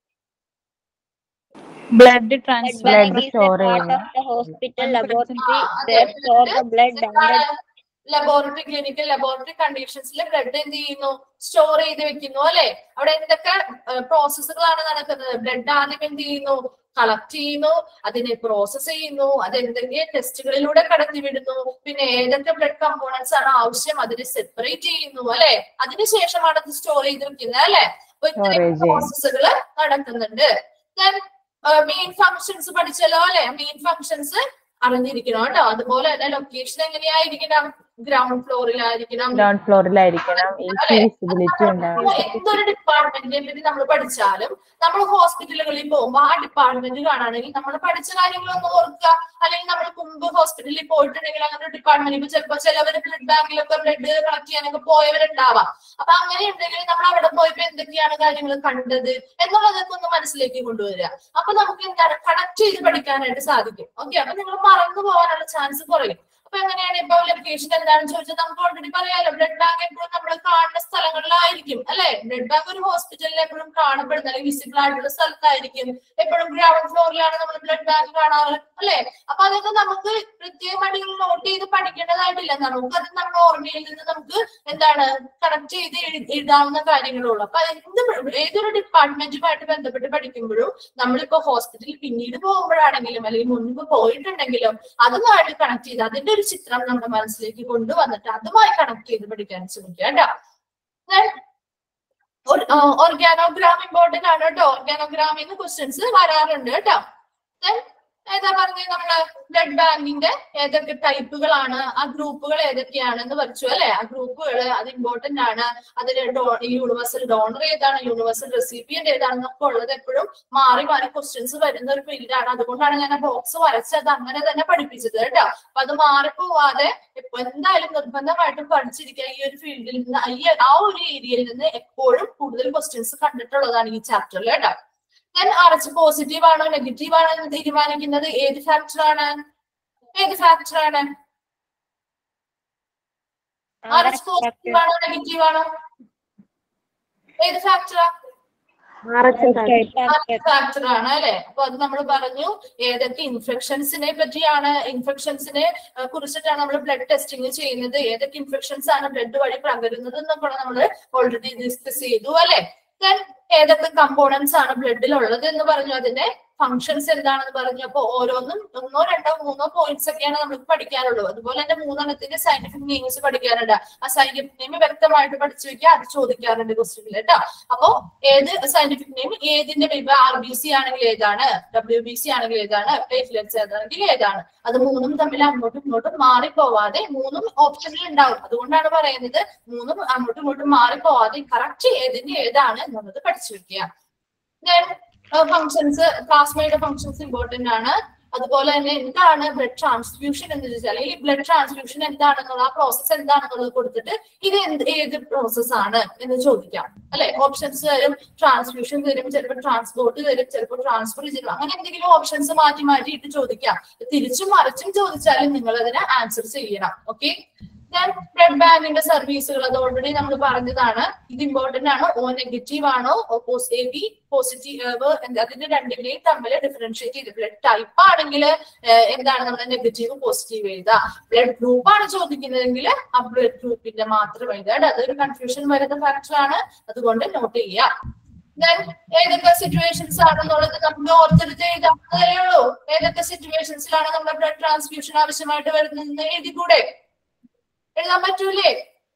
blood transfer Blood store ചെയ്യുന്നു. the hospital laboratory there store the blood and laboratory clinical laboratory കണ്ടീഷൻസിൽ ബ്ലഡ് എന്ത് ചെയ്യുന്നു സ്റ്റോർ ചെയ്ത് വെക്കുന്നു അല്ലെ അവിടെ എന്തൊക്കെ പ്രോസസ്സുകളാണ് നടക്കുന്നത് ബ്ലഡ് ആദ്യം എന്ത് ചെയ്യുന്നു കളക്ട് ചെയ്യുന്നു അതിനെ പ്രോസസ് ചെയ്യുന്നു അത് എന്തെങ്കിലും ടെസ്റ്റുകളിലൂടെ കടത്തി വിടുന്നു പിന്നെ ഏതൊക്കെ ബ്ലഡ് കമ്പോണൻസ് ആണ് ആവശ്യം അതിനെ സെപ്പറേറ്റ് ചെയ്യുന്നു അല്ലെ അതിനുശേഷമാണ് അത് സ്റ്റോർ ചെയ്ത് വെക്കുന്നത് അല്ലെ അപ്പൊ ഇത്രയും Storage. പ്രോസസ്സുകൾ നടക്കുന്നുണ്ട് Then, മെയിൻ ഫങ്ഷൻസ് പഠിച്ചല്ലോ അല്ലെ മെയിൻ ഫങ്ഷൻസ് അറിഞ്ഞിരിക്കണം കേട്ടോ അതുപോലെ തന്നെ ലൊക്കേഷൻ എങ്ങനെയായിരിക്കണം ഗ്രൗണ്ട് ഫ്ലോറിലായിരിക്കണം ഗ്രൗണ്ട് ഫ്ലോറിലായിരിക്കണം ഈസി വിസിബിലിറ്റി ഉണ്ടാവും എന്തൊരു ഡിപ്പാർട്ട്മെന്റിനെ പറ്റി നമ്മൾ പഠിച്ചാലും നമ്മൾ ഹോസ്പിറ്റലുകളിൽ പോകുമ്പോൾ ആ ഡിപ്പാർട്ട്മെന്റ് കാണുകയാണെങ്കിൽ നമ്മൾ പഠിച്ച കാര്യങ്ങളൊന്നും ഓർക്കുക അല്ലെങ്കിൽ നമ്മൾ മുമ്പ് ഹോസ്പിറ്റലിൽ പോയിട്ടുണ്ടെങ്കിൽ അങ്ങനെ ഒരു ഡിപ്പാർട്ട്മെന്റ് ഇപ്പൊ ചിലപ്പോൾ ചിലവർ ബ്ലഡ് ബാങ്കിലൊക്കെ ബ്ലഡ് കളക്ട് ചെയ്യാനൊക്കെ പോയവരുണ്ടാവാം അപ്പൊ അങ്ങനെ ഉണ്ടെങ്കിൽ നമ്മൾ അവിടെ പോയപ്പോ എന്തൊക്കെയാണ് കാര്യങ്ങൾ കണ്ടത് എന്നുള്ളതൊക്കെ ഒന്ന് മനസ്സിലേക്ക് കൊണ്ടുവരിക അപ്പൊ നമുക്ക് എന്താണ് കണക്ട് ചെയ്ത് പഠിക്കാനായിട്ട് സാധിക്കും ഓക്കെ അപ്പൊ നിങ്ങൾ മറന്നു പോകാനുള്ള ചാൻസ് കുറയും അപ്പൊ എങ്ങനെയാണ് ഇപ്പൊ ലൊക്കേഷൻ എന്താണെന്ന് ചോദിച്ചാൽ നമുക്ക് ഓൾറെഡി പറയാലോ ബ്ലഡ് ബാങ്ക് എപ്പോഴും നമ്മൾ കാണുന്ന സ്ഥലങ്ങളിലായിരിക്കും അല്ലെ ബ്ലഡ് ബാങ്ക് ഒരു ഹോസ്പിറ്റലിൽ എപ്പോഴും കാണപ്പെടുന്ന അല്ലെങ്കിൽ വിസിബിൾ ആയിട്ടുള്ള സ്ഥലത്തായിരിക്കും എപ്പോഴും ഗ്രൗണ്ട് ഫ്ലോറിലാണ് നമ്മൾ ബ്ലഡ് ബാങ്ക് കാണാറ് അല്ലെ അപ്പൊ അതൊക്കെ നമുക്ക് കൃത്യമായിട്ട് നോട്ട് ചെയ്ത് പഠിക്കേണ്ടതായിട്ടില്ല നമുക്ക് അത് നമ്മുടെ ഓർമ്മയിൽ നിന്ന് നമുക്ക് എന്താണ് കണക്ട് ചെയ്ത് എഴു- എഴുതാവുന്ന കാര്യങ്ങളുള്ളൂ അപ്പൊ എന്ത് ഏതൊരു ഡിപ്പാർട്ട്മെന്റുമായിട്ട് ബന്ധപ്പെട്ട് പഠിക്കുമ്പോഴും നമ്മളിപ്പോ ഹോസ്പിറ്റലിൽ പിന്നീട് പോകുമ്പോഴാണെങ്കിലും അല്ലെങ്കിൽ മുൻപ് പോയിട്ടുണ്ടെങ്കിലും അതുമായിട്ട് കണക്ട് ചെയ്ത് അതിന്റെ ഒരു ചിത്രം നമ്മുടെ മനസ്സിലേക്ക് കൊണ്ടുവന്നിട്ട് അതുമായി കണക്ട് ചെയ്ത് പഠിക്കാൻ ശ്രമിക്കുക കേട്ടോ ഓർഗാനോഗ്രാം ഇമ്പോർട്ടന്റ് ആണ് കേട്ടോ ഓർഗാനോഗ്രാമിൽ നിന്ന് ക്വസ്റ്റ്യൻസ് വരാറുണ്ട് കേട്ടോ Then, ഏതാ പറഞ്ഞത് നമ്മള് ബ്ലഡ് ബാങ്കിന്റെ ഏതൊക്കെ ടൈപ്പുകളാണ് ആ ഗ്രൂപ്പുകൾ ഏതൊക്കെയാണെന്ന് പഠിച്ചു അല്ലെ ആ ഗ്രൂപ്പുകൾ അത് ഇമ്പോർട്ടന്റ് ആണ് അതിൽ യൂണിവേഴ്സൽ ഡോണർ ഏതാണ് യൂണിവേഴ്സൽ റെസിപ്പിയന്റ് ഏതാണെന്നൊക്കെ ഉള്ളത് എപ്പോഴും മാറി മാറി ക്വസ്റ്റ്യൻസ് വരുന്ന ഒരു ഫീൽഡാണ് അതുകൊണ്ടാണ് ഞാൻ ആ ബോക്സ് വരച്ചത് അങ്ങനെ തന്നെ പഠിപ്പിച്ചത് കേട്ടോ അപ്പൊ അത് മാറിപ്പോവാതെ ഇപ്പൊ എന്തായാലും നിർബന്ധമായിട്ടും പഠിച്ചിരിക്കുക ഈ ഒരു ഫീൽഡിൽ നിന്ന് ഈ ആ ഒരു ഏരിയയിൽ നിന്ന് എപ്പോഴും കൂടുതൽ ക്വസ്റ്റ്യൻസ് കണ്ടിട്ടുള്ളതാണ് ഈ ചാപ്റ്ററിൽ കേട്ടോ ഞാൻ അറച്ച് പോസിറ്റീവ് ആണോ നെഗറ്റീവ് ആണോ എന്ന് തീരുമാനിക്കുന്നത് ഏത് ഫാക്ടർ ആണ് ഏത് ഫാക്ടർ ആണ് അറച്ച് പോസിറ്റീവ് ആണോ നെഗറ്റീവ് ആണോ ഏത് ഫാക്ടറാ ഫാക്ടർ ആണ് അല്ലെ അപ്പൊ അത് നമ്മൾ പറഞ്ഞു ഏതൊക്കെ ഇൻഫെക്ഷൻസിനെ പറ്റിയാണ് ഇൻഫെക്ഷൻസിനെ കുറിച്ചിട്ടാണ് നമ്മൾ ബ്ലഡ് ടെസ്റ്റിംഗ് ചെയ്യുന്നത് ഏതൊക്കെ ഇൻഫെക്ഷൻസ് ആണ് ബ്ലഡ് വഴി പകരുന്നത് എന്നൊക്കെ നമ്മൾ ഓൾറെഡി ഡിസ്കസ് ചെയ്തു അല്ലെ ദെൻ ഏതൊക്കെ കമ്പോണൻസ് ആണ് ബ്ലഡിൽ ഉള്ളത് എന്ന് പറഞ്ഞു അതിന്റെ ഫങ്ഷൻസ് എന്താണെന്ന് പറഞ്ഞു അപ്പൊ ഓരോന്നും ഒന്നോ രണ്ടോ മൂന്നോ പോയിന്റ്സ് ഒക്കെയാണ് നമുക്ക് പഠിക്കാനുള്ളൂ അതുപോലെ തന്നെ മൂന്നെണ്ണത്തിന്റെ സയന്റിഫിക് നെയിംസ് പഠിക്കാനുണ്ട് ആ സയന്റിഫിക് നെയിം വ്യക്തമായിട്ട് പഠിച്ചു വെക്കുക അത് ചോദിക്കാറുണ്ട് ക്വസ്റ്റ്യനിൽ കേട്ടോ അപ്പോ ഏത് സയന്റിഫിക് നെയിം ഏതിന്റെ ഇപ്പൊ ആർ ബി സി ആണെങ്കിൽ ഏതാണ് ഡബ്ല്യു ബി സി ആണെങ്കിൽ ഏതാണ് പ്ലേറ്റ്ലെറ്റ്സ് ഏതാണെങ്കിൽ ഏതാണ് അത് മൂന്നും തമ്മിൽ അങ്ങോട്ടും ഇങ്ങോട്ടും മാറിപ്പോവാതെ മൂന്നും ഓപ്ഷനിൽ ഉണ്ടാവും അതുകൊണ്ടാണ് പറയുന്നത് മൂന്നും അങ്ങോട്ടും ഇങ്ങോട്ടും മാറിപ്പോവാതെ കറക്റ്റ് ഏതിന്റെ ഏതാണ് എന്നുള്ളത് പഠിച്ചു വെക്കുക Then, ഫങ്ഷൻസ് പ്ലാസ്മയുടെ ഫങ്ഷൻസ് ഇമ്പോർട്ടന്റ് ആണ് അതുപോലെ തന്നെ എന്താണ് ബ്ലഡ് ട്രാൻസ്ഫ്യൂഷൻ എന്ന് ചോദിച്ചാൽ ഈ ബ്ലഡ് ട്രാൻസ്ഫ്യൂഷൻ എന്താണെന്നുള്ള ആ പ്രോസസ്സ് എന്താണെന്നുള്ളത് കൊടുത്തിട്ട് ഇത് എന്ത് ഏത് പ്രോസസ് ആണ് എന്ന് ചോദിക്കാം അല്ലെ ഓപ്ഷൻസ് തരും ട്രാൻസ്ഫ്യൂഷൻ തരും ചിലപ്പോൾ ട്രാൻസ്പോർട്ട് തരും ചിലപ്പോൾ ട്രാൻസ്ഫർ ചെയ്യും അങ്ങനെ എന്തെങ്കിലും ഓപ്ഷൻസ് മാറ്റി മാറ്റിയിട്ട് ചോദിക്കാം തിരിച്ചും മറിച്ചും ചോദിച്ചാലും നിങ്ങൾ അതിന് ആൻസർ ചെയ്യണം ഓക്കെ ബ്ലഡ് ബാങ്കിന്റെ സർവീസുകൾ അത് ഓൾറെഡി നമ്മൾ പറഞ്ഞതാണ് ഇത് ഇമ്പോർട്ടന്റ് ആണോ ഓ നെഗറ്റീവ് ആണോ എ ബി പോസിറ്റീവ് അതിന്റെ രണ്ടിനെയും തമ്മിൽ ഡിഫറൻഷിയേറ്റ് ചെയ്ത് ബ്ലഡ് ടൈപ്പ് ആണെങ്കിൽ എന്താണ് നമ്മൾ നെഗറ്റീവ് പോസിറ്റീവ് എഴുതുക ബ്ലഡ് ഗ്രൂപ്പ് ആണ് ചോദിക്കുന്നതെങ്കിൽ ആ ബ്ലഡ് ഗ്രൂപ്പിന്റെ മാത്രം എഴുതുക അതൊരു കൺഫ്യൂഷൻ വരുന്ന ഫാക്ടർ ആണ് അതുകൊണ്ട് നോട്ട് ചെയ്യുക Then ഏതൊക്കെ സിറ്റുവേഷൻസ് ആണെന്നുള്ളത് നമുക്ക് ഓർത്തെടുത്ത് എഴുതാവുന്നതേ ഉള്ളൂ ഏതൊക്കെ സിറ്റുവേഷൻസിലാണ് നമ്മുടെ ബ്ലഡ് ട്രാൻസ്ഫ്യൂഷൻ ആവശ്യമായിട്ട് വരുന്നതെന്ന് എഴുതിക്കൂടെ എഴുതാൻ പറ്റൂലേ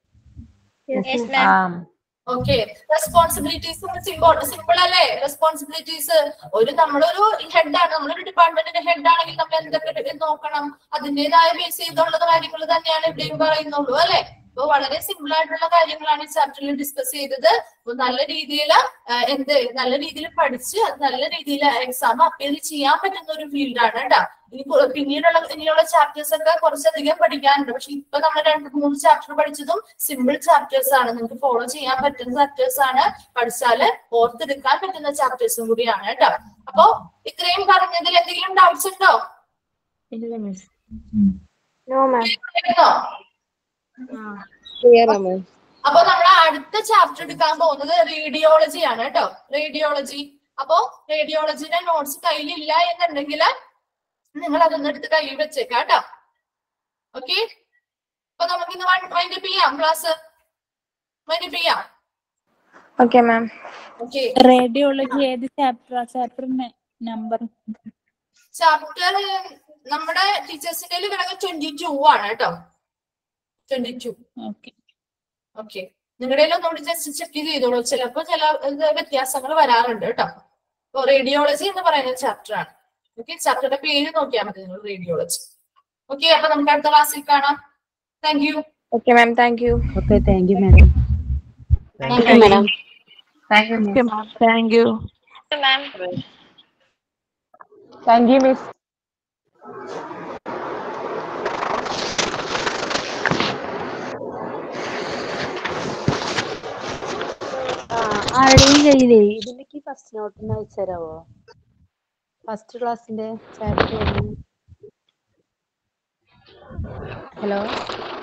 ഓക്കെ റെസ്പോൺസിബിലിറ്റീസ് സിമ്പിൾ അല്ലേ റെസ്പോൺസിബിലിറ്റീസ് ഒരു നമ്മളൊരു ഹെഡാണ് നമ്മളൊരു ഡിപ്പാർട്ട്മെന്റിന്റെ ഹെഡ് ആണെങ്കിൽ നമ്മൾ എന്തൊക്കെ നോക്കണം അതിന്റേതായ ബേസ് ചെയ്തുള്ള കാര്യങ്ങൾ തന്നെയാണ് ഇവിടെയും പറയുന്നുള്ളൂ അല്ലെ അപ്പൊ വളരെ സിമ്പിൾ ആയിട്ടുള്ള കാര്യങ്ങളാണ് ഈ ചാപ്റ്ററിൽ ഡിസ്കസ് ചെയ്തത് അപ്പൊ നല്ല രീതിയിൽ എന്ത് നല്ല രീതിയിൽ പഠിച്ച് അത് നല്ല രീതിയിൽ എക്സാം അപ്പിയർ ചെയ്യാൻ പറ്റുന്ന ഒരു ഫീൽഡാണ് കേട്ടോ ഇനി കു- പിന്നീടുള്ള ഇനിയുള്ള ചാപ്റ്റേഴ്സ് ഒക്കെ കുറച്ചധികം പഠിക്കാനുണ്ട് പക്ഷെ ഇപ്പൊ നമ്മൾ രണ്ട് മൂന്ന് ചാപ്റ്റർ പഠിച്ചതും സിമ്പിൾ ചാപ്റ്റേഴ്സ് ആണ് നിങ്ങൾക്ക് ഫോളോ ചെയ്യാൻ പറ്റുന്ന ചാപ്റ്റേഴ്സ് ആണ് പഠിച്ചാല് ഓർത്തെടുക്കാൻ പറ്റുന്ന ചാപ്റ്റേഴ്സും കൂടിയാണ് കേട്ടോ അപ്പൊ ഇത്രയും പറഞ്ഞതിൽ എന്തെങ്കിലും ഡൗട്ട്സ് ഉണ്ടോ കേട്ടോ? ക്ലിയർ ആണ് മാം അപ്പൊ നമ്മൾ അടുത്ത ചാപ്റ്റർ എടുക്കാൻ പോകുന്നത് റേഡിയോളജി ആണ് കേട്ടോ റേഡിയോളജി അപ്പോ റേഡിയോളജിയുടെ നോട്ട്സ് കയ്യിലില്ല എന്നുണ്ടെങ്കിൽ നിങ്ങൾ അതൊന്നും എടുത്ത് കയ്യിൽ വെച്ചേക്കാം കേട്ടോ ഓക്കെ അപ്പൊ നമുക്ക് ഇന്ന് വൈൻഡപ്പ് ചെയ്യാം ക്ലാസ് വൈൻഡപ്പ് ചെയ്യാം ഓക്കെ മാം ഓക്കെ റേഡിയോളജി ഏത് ചാപ്റ്റർ ചാപ്റ്റർ നമ്പർ ചാപ്റ്റർ നമ്മുടെ ടീച്ചേഴ്സിന്റെ കിടക്കുന്ന ട്വന്റി ടു ആണ് കേട്ടോ ട്വന്റി ടു ഓക്കെ ഓക്കെ നിങ്ങളുടെ ഒന്നുകൂടി ജസ്റ്റ് ചെക്ക് ചെയ്തോളൂ ചിലപ്പോൾ ചില ഇത് വ്യത്യാസങ്ങൾ വരാറുണ്ട് കേട്ടോ അപ്പൊ റേഡിയോളജി എന്ന് പറയുന്ന ചാപ്റ്റർ ആണ് ഓക്കെ ചാപ്റ്ററുടെ പേര് നോക്കിയാൽ മതി നിങ്ങൾ റേഡിയോളജി ഓക്കെ അപ്പൊ നമുക്ക് അടുത്ത ക്ലാസ്സിൽ കാണാം thank you okay ma'am thank you okay thank you madam thank you madam thank you ma'am thank you ma'am thank you miss ആരുടെയും കയ്യിലേ ഇതിലേക്ക് ഫസ്റ്റ് നോട്ട് ഒന്ന് അയച്ചു തരാവോ ഫസ്റ്റ് ക്ലാസ്സിന്റെ ചാപ്റ്റർ ഹലോ